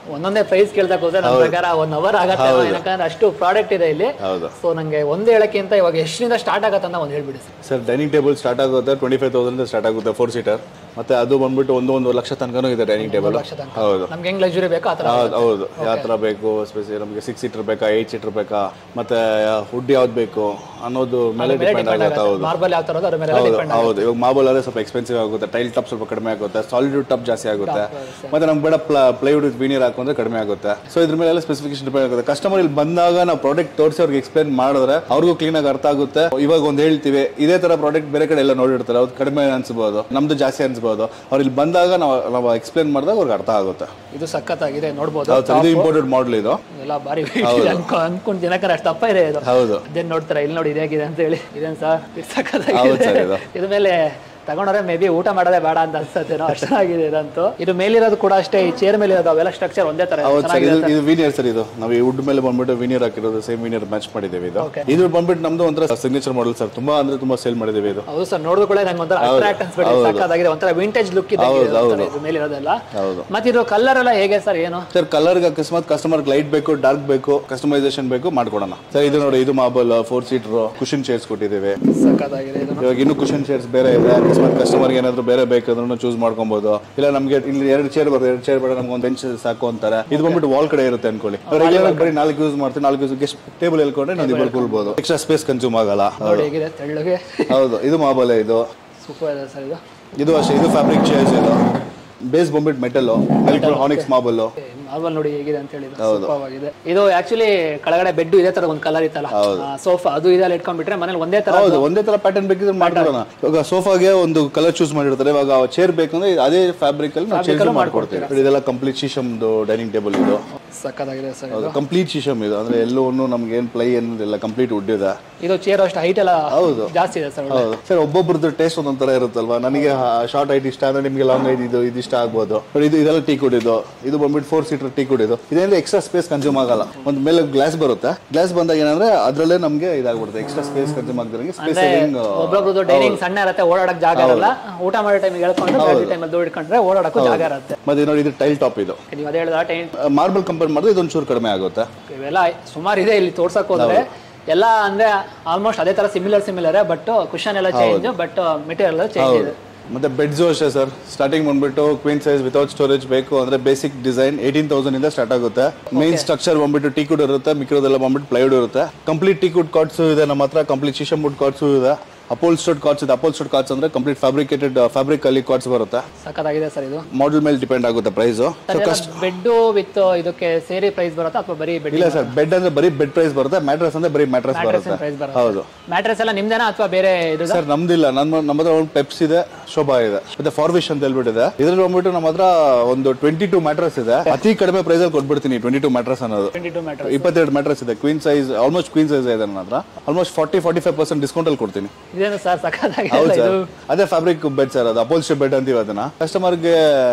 ಒಂದೊಂದೇ ಪ್ರೈಸ್ ಕೇಳ್ತಾ ಹೋದ್ರೆ ನನ್ನ ಪ್ರಕಾರ ಒನ್ ಅವರ್ ಆಗತ್ತೆ ಯಾಕಂದ್ರೆ ಅಷ್ಟು ಪ್ರಾಡಕ್ಟ್ ಇದೆ ಇಲ್ಲಿ ಹೌದು ಸೊ ನಂಗೆ ಒಂದು ಹೇಳಕ್ಕಿಂತ ಇವಾಗ ಎಷ್ಟರಿಂದ ಸ್ಟಾರ್ಟ್ ಆಗತ್ತೆ ಅಂತ ಒಂದು ಹೇಳ್ಬಿಡಿ sir sir dining table start ಆಗುತ್ತೆ ಟ್ವೆಂಟಿ ಫೈವ್ ತೌಸಂಡ್ ಸ್ಟಾರ್ಟ್ ಆಗುತ್ತೆ ಫೋರ್ ಸೀಟರ್ ಮತ್ತೆ ಅದು ಬಂದ್ಬಿಟ್ಟು ಒಂದು ಒಂದು ಲಕ್ಷ ತನಕನೂ ಇದೆ ಡೈನಿಂಗ್ ಟೇಬಲ್ ಹೌದು ನಮ್ಗೆ ಹೆಂಗ್ ಲಕ್ಸುರಿ ಬೇಕೋ ಆ ಥರ ಹೌದು ಹೌದು ಯಾವ ಥರ ಬೇಕು ಸ್ಪೆಷಲಿ ನಮಗೆ ಸಿಕ್ಸ್ ಸೀಟರ್ ಬೇಕಾ ಏಯ್ಟ್ ಸೀಟರ್ ಬೇಕಾ ಮತ್ತೆ ವುಡ್ ಯಾವ್ದು ಬೇಕು ಅನ್ನೋದು ಮೇಲೆ ಡಿಪೆಂಡ್ ಆಗುತ್ತೆ ಹೌದು ಮಾರ್ಬಲ್ ಯಾವ ಥರ ಅದ್ರ ಮೇಲೆ ಹೌದು ಡಿಪೆಂಡ್ ಹೌದು ಇವಾಗ ಮಾರ್ಬಲ್ ಆದ್ರೆ ಸ್ವಲ್ಪ ಎಕ್ಸ್ಪೆನ್ಸಿವ್ ಆಗುತ್ತೆ ಟೈಲ್ ಟಾಪ್ ಸ್ವಲ್ಪ ಕಡಿಮೆ ಆಗುತ್ತೆ ಸಾಲಿಡ್ ಟಾಪ್ ಜಾಸ್ತಿ ಆಗುತ್ತೆ ಮತ್ತೆ ನಮ್ಗೆ ಬೇಡ ಪ್ಲೈವುಡ್ ವಿತ್ ವೀನಿಯರ್ ಹಾಕೊಂಡ್ರೆ ಕಡಿಮೆ ಆಗುತ್ತೆ ಸೊ ಇದ್ರ ಮೇಲೆ ಸ್ಪೆಸಿಫಿಕೇಶನ್ ಡಿಪೆಂಡ್ ಆಗುತ್ತೆ ಕಸ್ಟಮರ್ ಇಲ್ಲಿ ಬಂದಾಗ ನಾವು ಪ್ರಾಡಕ್ಟ್ ತೋರಿಸಿ ಅವ್ರಿಗೆ ಎಕ್ಸ್ಪ್ಲೇನ್ ಮಾಡಿದ್ರೆ ಅವ್ರಿಗೂ ಕ್ಲೀನ್ ಆಗಿ ಅರ್ಥ ಆಗುತ್ತೆ ಇವಾಗ ಒಂದು ಹೇಳ್ತೀವಿ ಇದೇ ತರ ಪ್ರಾಡಕ್ಟ್ ಬೇರೆ ಕಡೆ ಎಲ್ಲ ನೋಡಿರ್ತಾರೆ ಅವ್ರು ಕಡಿಮೆ ಅನ್ಸ್ಬೋದು ನಮ್ದು ಜಾಸ್ತಿ ಅನ್ಸ್ಬೋದು ಅವ್ರು ಇಲ್ಲಿ ಬಂದಾಗ ನಾವು ನಾವು ಎಕ್ಸ್ಪ್ಲೇನ್ ಮಾಡಿದಾಗ ಅವ್ರಿಗೆ ಅರ್ಥ ಆಗುತ್ತೆ ಇದು ಸಖತ್ತಾಗಿದೆ ನೋಡ್ಬೋದು ಹೌದು sir, ಇದು ಇಂಪೋರ್ಟೆಡ್ ಮಾಡಲ್ ಇದು ಎಲ್ಲ ಬಾರಿ ಅನ್ಕೊ ಅನ್ಕೊಂಡ್ ಜನಕರ ಅಷ್ಟು ದಪ್ಪ ಇದೆ ಇದು ಹೌದು ಅದೇನ್ ನೋಡ್ತಾರೆ ಇಲ್ಲಿ ನೋಡಿ ಇದೇಗಿದೆ ಅಂತ ಹೇಳಿ ಇದೇನ್ ಸರ್ ಹೌದು ಸಖತ್ತಾಗಿದೆ sir, ಇದು. ಇದ್ರ ಮೇಲೆ ತಗೊಂಡ್ರೆ ಮೇ ಬಿ ಊಟ ಮಾಡೋದೇ ಬೇಡ ಅಂತ ಅನ್ಸತ್ತೇನೋ ಅಷ್ಟು ಚೆನ್ನಾಗಿದೆ ಇದಂತೂ ಇದು ಮೇಲಿರೋದು ಕೂಡ ಅಷ್ಟೇ ಈ ಚೇರ್ ಮೇಲೆ ಇರೋದು ಅವೆಲ್ಲ ಸ್ಟ್ರಕ್ಚರ್ ಒಂದೇ ತರ ಇದೆ. ಹೌದು ಸರ್ ಇದು ಇದು ವೀನಿಯರ್ ಸರ್ ಇದು ನಾವು ಈ ವುಡ್ ಮೇಲೆ ಬಂದ್ಬಿಟ್ಟು ವೀನಿಯರ್ ಹಾಕಿರೋದು ಸೇಮ್ ವೀನಿಯರ್ ಮ್ಯಾಚ್ ಮಾಡಿದ್ದೀವಿ ಇದು Okay. ಇದು ಬಂದ್ಬಿಟ್ಟು ನಮ್ದು ಒಂಥರ ಸಿಗ್ನೇಚರ್ ಮಾಡಲ್ ಸರ್ ತುಂಬಾ ಅಂದ್ರೆ ತುಂಬಾ ಸೇಲ್ ಮಾಡಿದ್ದೀವಿ ಇದು ಹೌದು ಸರ್ ನೋಡಿದ್ರು ಕೂಡ ನಂಗೆ ಒಂಥರ ಅಟ್ರಾಕ್ಟ್ ಅನ್ಸ್ಬಿಟ್ಟು ಸಖತ್ತಾಗಿದೆ ಒಂಥರ ವಿಂಟೇಜ್ ಲುಕ್ ಇದೆ ಇದು ಮೇಲಿರೋದೆಲ್ಲ ಹೌದು ಮತ್ತೆ ಇದು ಕಲರ್ ಎಲ್ಲ ಹೇಗೆ ಸರ್ ಏನು ಸರ್ ಕಲರ್ಗೆ ಅಕಸ್ಮಾತ್ ಕಸ್ಟಮರ್ ಲೈಟ್ ಬೇಕು ಡಾರ್ಕ್ ಬೇಕು ಕಸ್ಟಮೈಸೇಷನ್ ಬೇಕು ಮಾಡ್ಕೊಡೋಣ ಸರ್ ಇದು ನೋಡಿ ಇದು marble four seater cushion chairs ಕೊಟ್ಟಿದ್ದೀವಿ ಸಖತ್ತಾಗಿದೆ ಇದು ಇವಾಗ ಇನ್ನೂ ಕುಷನ್ ಚೇರ್ಸ್ ಬೇರೆ ಇದೆ ಅಕಸ್ಮಾತ್ ಕಸ್ಟಮರ್ಗೆ ಏನಾದ್ರು ಬೇರೆ ಬೇಕಂದ್ರೂ ಚೂಸ್ ಮಾಡ್ಕೊಬಹುದು ಇಲ್ಲ ನಮಗೆ ಇಲ್ಲಿ ಎರಡು ಚೇರ್ ಬರುತ್ತೆ ಎರಡು ಚೇರ್ ಬೇಡ ನಮ್ಗೆ ಒಂದು ಬೆಂಚ್ ಸಾಕು ಅಂತಾರೆ ಇದು ಬಂದ್ಬಿಟ್ಟು ವಾಲ್ ಕಡೆ ಇರುತ್ತೆ ಅನ್ಕೊಳ್ಳಿ ರೆಗ್ಯುಲರ್ ಬರೀ ನಾಲ್ಕು ಯೂಸ್ ಮಾಡ್ತೀವಿ ನಾಲ್ಕು ಯೂಸ್ ಗೆಸ್ಟ್ ಟೇಬಲ್ ಹೇಳ್ಕೊಂಡ್ರೆ ನಾವು ಇಬ್ಬರು ಕೂಲ್ಬೋದು ಎಕ್ಸ್ಟ್ರಾ ಸ್ಪೇಸ್ ಕನ್ಸ್ಯೂಮ್ ಆಗಲ್ಲ ನೋಡಿ ಹೇಗಿದೆ ತೆಳ್ಳಗೆ ಹೌದು ಇದು ಮಾಬಲೆ ಇದು ಸೂಪರ್ ಇದೆ ಸರ್ ಇದು ಇದು ಅಷ್ಟೇ ಇದು ಫ್ಯಾಬ್ರಿಕ್ ಚೇರ್ಸ್ ಇದು ಬೇಸ್ ಬಂದ್ಬಿಟ್ಟು ಮೆಟಲ್ ಹಾನಿಕ್ಸ್ ಮಾಬಲ್ ಮಾರ್ಬಲ್ ನೋಡಿ ಹೇಗಿದೆ ಅಂತ ಹೇಳಿ ಸೂಪರ್ ಆಗಿದೆ ಇದು ಆಕ್ಚುಲಿ ಕೆಳಗಡೆ ಬೆಡ್ ಇದೇ ತರ ಒಂದು ಕಲರ್ ಇತ್ತಲ್ಲ ಸೋಫಾ ಅದು ಇದೆಲ್ಲ ಇಟ್ಕೊಂಡ್ಬಿಟ್ರೆ ಮನೇಲಿ ಒಂದೇ ತರ ಹೌದು ಒಂದೇ ತರ ಪ್ಯಾಟರ್ನ್ ಬೇಕಿದ್ರೆ ಮಾಡ್ಕೊಡೋಣ ಇವಾಗ ಸೋಫಾಗೆ ಒಂದು ಕಲರ್ ಚೂಸ್ ಮಾಡಿರ್ತಾರೆ ಇವಾಗ ಚೇರ್ ಬೇಕಂದ್ರೆ ಅದೇ ಫ್ಯಾಬ್ರಿಕ್ ಅಲ್ಲಿ ನಾವು ಚೇಂಜ್ ಮಾಡ್ಕೊಡ್ತೀವಿ ಇದೆಲ್ಲ ಕಂಪ್ಲೀಟ್ ಶೀಶಮ್ದು ಡೈನಿಂಗ್ ಟೇಬಲ್ ಇದು ಸಕ್ಕತ್ತಾಗಿದೆ ಸರ್ ಹೌದು ಕಂಪ್ಲೀಟ್ ಶೀಶಮ್ ಇದು ಅಂದ್ರೆ ಎಲ್ಲೂ ನಮ್ಗೆ ಏನ್ ಪ್ಲೈ ಏನಿಲ್ಲ ಕಂಪ್ಲೀಟ್ ವುಡ್ ಇದೆ ಇದು ಚೇರ್ ಅಷ್ಟು ಹೈಟ್ ಎಲ್ಲ ಹೌದು. ಜಾಸ್ತಿ ಇದೆ ಸರ್ ಹೌದು ಸರ್ ಒಬ್ಬೊಬ್ರದ್ದು ಟೇಸ್ಟ್ ಒಂದೊಂದ್ ತರ ಇರುತ್ತಲ್ವಾ ನನಗೆ ಶಾರ್ಟ್ ಹೈಟ್ ಇಷ್ಟ ಅಂದ್ರೆ ನಿಮಗೆ ಲಾಂಗ್ ಹೈಟ್ ಇದು ಇದು ಇಷ್ಟ ಆಗ್ಬೋದು ನೋಡಿ ಇದು ಇದೆಲ್ಲ ಟೀ ಕುಡ್ ಇದು ಇದು ಬಂದ್ಬಿಟ್ಟು ಫೋರ್ ಸೀಟರ್ ಟೀ ಕುಡ್ ಇದು ಇದೇನಂದ್ರೆ ಎಕ್ಸ್ಟ್ರಾ ಸ್ಪೇಸ್ ಕನ್ಸ್ಯೂಮ್ ಆಗಲ್ಲ ಒಂದು ಮೇಲೆ ಗ್ಲಾಸ್ ಬರುತ್ತೆ ಗ್ಲಾಸ್ ಬಂದಾಗ ಏನಂದ್ರೆ ಅದ್ರಲ್ಲೇ ನಮ್ಗೆ ಇದಾಗ್ಬಿಡುತ್ತೆ ಎಕ್ಸ್ಟ್ರಾ ಸ್ಪೇಸ್ ಕನ್ಸ್ಯೂಮ್ ಆಗ್ದಂಗೆ ಸ್ಪೇಸ್ ಸೇವಿಂಗ್ ಒಬ್ಬೊಬ್ರದ್ದು ಡೈನಿಂಗ್ ಸಣ್ಣ ಇರುತ್ತೆ ಓಡಾಡಕ್ ಜಾಗ ಇರಲ್ಲ ಊಟ ಮಾಡೋ ಟೈಮಿಗೆ ಹೇಳ್ಕೊಂಡು ಬೇರೆ ಟೈಮಲ್ಲಿ ದೂರ ಇಟ್ಕೊಂಡ್ರೆ ಓಡಾಡಕ್ಕೂ ಜಾಗ ಇರುತ್ತೆ ಮತ್ತೆ ನೋಡಿ ಇದು ಟೈಲ್ ಟಾಪ್ ಇದು ನೀವು ಅದೇ ಹೇಳಿದ ಟೈಮ್ ಮಾರ್ಬಲ್ ಕಂಪೇರ್ ಮಾಡಿದ್ರೆ ಇದೊಂದು ಚೂರು ಕಡಿಮೆ ಆಗುತ್ತೆ ಇವೆಲ್ಲ ಸುಮಾರು ಇದೆ ಇಲ್ಲಿ ತೋರ್ಸಕ್ ಹೋದ್ರೆ ಎಲ್ಲ ಅಂದ್ರೆ ಆಲ್ಮೋಸ್ಟ್ ಅದೇ ತರ ಸಿಮಿಲರ್ ಸಿಮಿಲರ್ ಬಟ್ ಕುಶನ್ ಎಲ್ಲ ಚೇಂಜ್ ಬಟ್ ಮೆಟೀರಿಯಲ್ ಚೇಂಜ್ ಇದೆ ಮತ್ತೆ ಬೆಡ್ಸು ಅಷ್ಟೇ ಸರ್ ಸ್ಟಾರ್ಟಿಂಗ್ ಬಂದ್ಬಿಟ್ಟು ಕ್ವೀನ್ ಸೈಜ್ ವಿತೌಟ್ ಸ್ಟೋರೇಜ್ ಬೇಕು ಅಂದ್ರೆ ಬೇಸಿಕ್ ಡಿಸೈನ್ ಏಯ್ಟೀನ್ ತೌಸಂಡ್ ಇಂದ ಸ್ಟಾರ್ಟ್ ಆಗುತ್ತೆ ಮೇನ್ ಸ್ಟ್ರಕ್ಚರ್ ಬಂದ್ಬಿಟ್ಟು ಟೀಕುಡ್ ಇರುತ್ತೆ ಮಿಕ್ಕಿರೋದೆಲ್ಲ ಬಂದ್ಬಿಟ್ಟು ಪ್ಲೈವುಡ್ ಇರುತ್ತೆ ಕಂಪ್ಲೀಟ್ ಟೀಕುಡ್ ಕಾರ್ಡ್ಸ್ ಇದೆ ನಮ್ಮ ಹತ್ರ ಕಂಪ್ಲೀಟ್ ಶಿಶಮ್ ವುಡ್ ಕಾರ್ಡ್ಸು ಇದೆ ಅಪೋಲ್ಸ್ಟೋಡ್ ಕಾರ್ಡ್ಸ್ ಇದೆ ಅಪೋಲ್ಸ್ಟೋಡ್ ಕಾರ್ಡ್ಸ್ ಅಂದ್ರೆ ಕಂಪ್ಲೀಟ್ ಫ್ಯಾಬ್ರಿಕೇಟೆಡ್ ಫ್ಯಾಬ್ರಿಕ್ ಅಲ್ಲಿ ಕಾರ್ಡ್ಸ್ ಬರುತ್ತೆ ಸಖತ್ತಾಗಿದೆ ಸರ್ ಇದು ಮಾಡೆಲ್ ಮೇಲೆ ಡಿಪೆಂಡ್ ಆಗುತ್ತೆ ಪ್ರೈಸ್ ಬೆಡ್ ವಿತ್ ಇದಕ್ಕೆ ಸೇರಿ ಪ್ರೈಸ್ ಬರುತ್ತಾ ಅಥವಾ ಬರೀ ಬೆಡ್ ಇಲ್ಲ ಸರ್ ಬೆಡ್ ಅಂದ್ರೆ ಬರೀ ಬೆಡ್ ಪ್ರೈಸ್ ಬರುತ್ತೆ ಮ್ಯಾಟ್ರಸ್ ಅಂದ್ರೆ ಬರೀ ಮ್ಯಾಟ್ರಸ್ ಬರುತ್ತೆ ಪ್ರೈಸ್ ಬರುತ್ತೆ ಹೌದು ಮ್ಯಾಟ್ರೆಸ್ ಎಲ್ಲ ನಿಮ್ದೇನಾ ಅಥವಾ ಬೇರೆ ಇದು ಸರ್ ನಮ್ದಿಲ್ಲ ನಮ್ಮ ನಮ್ಮ ಹತ್ರ ಒಂದು ಪೆಪ್ಸ್ ಇದೆ ಶೋಭಾ ಇದೆ ಮತ್ತೆ ಫಾರ್ವಿಶ್ ಅಂತ ಹೇಳ್ಬಿಟ್ಟಿದೆ ಇದ್ರಲ್ಲಿ ಬಂದ್ಬಿಟ್ಟು ನಮ್ಮ ಹತ್ರ ಒಂದು ಟ್ವೆಂಟಿ ಟೂ ಮ್ಯಾಟ್ರಸ್ ಇದೆ ಅತಿ ಕಡಿಮೆ ಪ್ರೈಸ್ ಅಲ್ಲಿ ಕೊಟ್ಬಿಡ್ತೀನಿ ಟ್ವೆಂಟಿ ಟೂ ಮ್ಯಾಟ್ರಸ್ ಅನ್ನೋದು ಟ್ವೆಂಟಿ ಟು ಮ್ಯಾಟ್ರ್ ಇಪ್ಪತ್ತೆರಡು ಮ್ಯಾಟ್ರಸ್ ಇದೆ queen size almost queen size ಇದೆ ನನ್ನ ಹತ್ರ almost forty forty five percent discount ಅಲ್ಲಿ ಕೊಡ್ತೀನಿ ಇದೇನು ಸರ್ ಸಖತ್ತಾಗಿದೆ ಹೌದು ಇದು ಸರ್ ಅದೇ ಫ್ಯಾಬ್ರಿಕ್ ಬೆಡ್ ಸರ್ ಅದು ಅಪೋಲ್ಸ್ಟರ್ ಬೆಡ್ ಅಂತೀವಿ ಅದನ್ನ ಕಸ್ಟಮರ್ಗೆ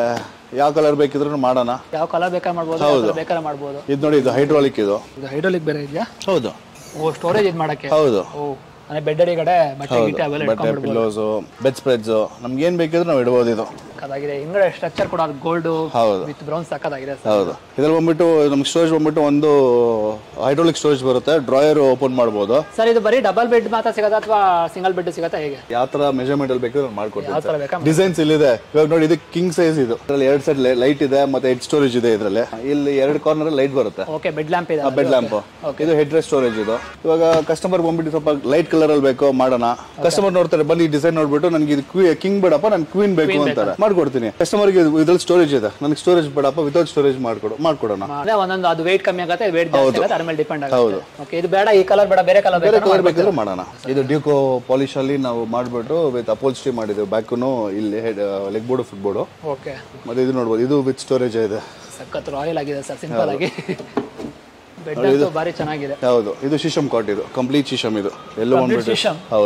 ಯಾವ ಕಲರ್ ಬೇಕಿದ್ರು ಮಾಡೋಣ ಯಾವ ಕಲರ್ ಬೇಕಾದ್ರೆ ಮಾಡ್ಬೋದು ಯಾವ colour ಬೇಕಾದ್ರೆ ಮಾಡ್ಬೋದು ಇದು ನೋಡಿ ಇದು ಹೈಡ್ರಾಲಿಕ್ ಇದು ಇದು ಹೈಡ್ರೋಲಿಕ್ ಬೇರೆ ಇದೆಯಾ ಹೌದು ಓ ಸ್ಟೋರೇಜ್ ಇದು ಮಾಡಕ್ಕೆ ಹೌದು ಓ ಅಂದ್ರೆ ಬೆಡ್ ಅಡಿಗಡೆ ಬಟ್ಟೆ ಗಿಟ್ಟೆ ಅವೆಲ್ಲ ಬಟ್ಟೆ ಪಿಲ್ಲೋಸು ಬೆಡ್ ಸ್ಪ್ರೆಡ್ಸ್ ನಮ್ಗೆ ಏನ್ ಬೇಕಿದ್ರು ನಾವು ಇಡ್ಬೋದು ಇದು ಸಕ್ಕತ್ತಾಗಿದೆ ಹಿಂಗಡೆ ಸ್ಟ್ರಕ್ಚರ್ ಕೂಡ ಗೋಲ್ಡ್ ಹೌದು ವಿತ್ ಬ್ರೌನ್ ಸಕ್ಕತ್ತಾಗಿದೆ ಸರ್ ಹೌದು ಇದ್ರಲ್ಲಿ ಬಂದ್ಬಿಟ್ಟು ನಮ್ಗೆ ಸ್ಟೋರೇಜ್ ಬಂದ್ಬಿಟ್ಟು ಒಂದು ಹೈಡ್ರಾಲಿಕ್ ಸ್ಟೋರೇಜ್ ಬರುತ್ತೆ ಡ್ರಾಯರ್ ಓಪನ್ ಮಾಡ್ಬೋದು ಸರ್ ಇದು ಬರೀ ಡಬಲ್ ಬೆಡ್ ಮಾತ್ರ ಸಿಗತ್ತಾ ಅಥವಾ ಸಿಂಗಲ್ ಬೆಡ್ ಸಿಗತ್ತಾ ಹೇಗೆ ಯಾವ ತರ ಮೆಜರ್ಮೆಂಟ್ ಅಲ್ಲಿ ಬೇಕಾದ್ರೆ ಯಾವ ಮಾಡ್ಕೊಡ್ತೀವಿ ತರ ಬೇಕಾ ಡಿಸೈನ್ಸ್ ಇಲ್ಲಿದೆ ಇವಾಗ ನೋಡಿ ಇದು ಕಿಂಗ್ ಸೈಜ್ ಇದು ಇದ್ರಲ್ಲಿ ಎರಡು ಸೈಡ್ ಲೈಟ್ ಇದೆ ಮತ್ತೆ ಹೆಡ್ ಸ್ಟೋರೇಜ್ ಇದೆ ಇದರಲ್ಲಿ ಇಲ್ಲಿ ಎರಡು ಕಾರ್ನರ್ ಲೈಟ್ ಬರುತ್ತೆ ಓಕೆ ಬೆಡ್ ಲ್ಯಾಂಪ್ ಇದೆ ಬೆಡ್ ಲ್ಯಾಂಪ್ ಇದು ಹೆಡ್ ರೆಸ್ಟ್ ಸ್ಟೋರೇಜ್ ಇದು ಇವಾಗ ಕಸ್ಟಮರ್ ಬಂದ್ಬಿಟ್ಟು ಸ್ವಲ್ಪ ಲೈಟ್ ಕಲರ್ ಅಲ್ಲಿ ಬೇಕು ಮಾಡೋಣ ಕಸ್ಟಮರ್ ನೋಡ್ತಾರೆ ಬನ್ನಿ ಡಿಸೈನ್ ನೋಡ್ಬಿಟ್ಟು ನನಗೆ ಇದು ಕಿಂಗ್ ಬೇಡಪ್ಪ ನನ್ ಕ್ವೀನ್ ಬೇಕು ಅಂತಾರೆ ಮಾಡ್ಕೊಡ್ತೀನಿ ಕಸ್ಟಮರ್ಗೆ ಇದ್ರಲ್ಲಿ ಸ್ಟೋರೇಜ್ ಇದೆ ನನಗೆ ಸ್ಟೋರೇಜ್ ಬೇಡಪ್ಪ ವಿತೌಟ್ ಸ್ಟೋರೇಜ್ ಮಾಡ್ಕೊಡು ಮಾಡ್ಕೊಡೋಣ ಅದೇ ಒಂದೊಂದು ಅದು weight ಕಮ್ಮಿ ಆಗುತ್ತೆ ವೇಟ್ ಜಾಸ್ತಿ ಆಗುತ್ತೆ ಅದ್ರ ಮೇಲೆ ಡಿಪೆಂಡ್ ಆಗುತ್ತೆ ಹೌದು. ಓಕೆ ಇದು ಬೇಡ ಈ ಕಲರ್ ಬೇಡ ಬೇರೆ ಕಲರ್ ಬೇರೆ ಬೇಕಾದ್ರೆ ಕಲರ್ ಬೇಕಿದ್ರೆ ಮಾಡೋಣ ಇದು ಡ್ಯೂಕೋ ಪಾಲಿಶ್ ಅಲ್ಲಿ ನಾವು ಮಾಡ್ಬಿಟ್ಟು ವಿತ್ ಅಪೋಲ್ಸ್ಟ್ರಿ ಮಾಡಿದ್ವಿ ಬ್ಯಾಕುನು ಇಲ್ಲಿ head leg board foot board okay ಮತ್ತೆ ಇದು ನೋಡ್ಬೋದು ಇದು ವಿತ್ ಸ್ಟೋರೇಜ್ ಇದೆ ಸಖತ್ ರಾಯಲ್ ಆಗಿದೆ ಸರ್ ಸಿಂಪಲ್ ಆಗಿ ಬೆಡ್ ಅಂತೂ ಭಾರಿ ಚೆನ್ನಾಗಿದೆ ಹೌದು ಇದು ಶಿಶಮ್ ಕಾಟ್ ಇದು ಕಂಪ್ಲೀಟ್ ಶಿಶಮ್ ಇದು ಎಲ್ಲೋ ಬಂದ್ಬಿಟ್ಟು ಶಿಶಮ್? ಹೌದು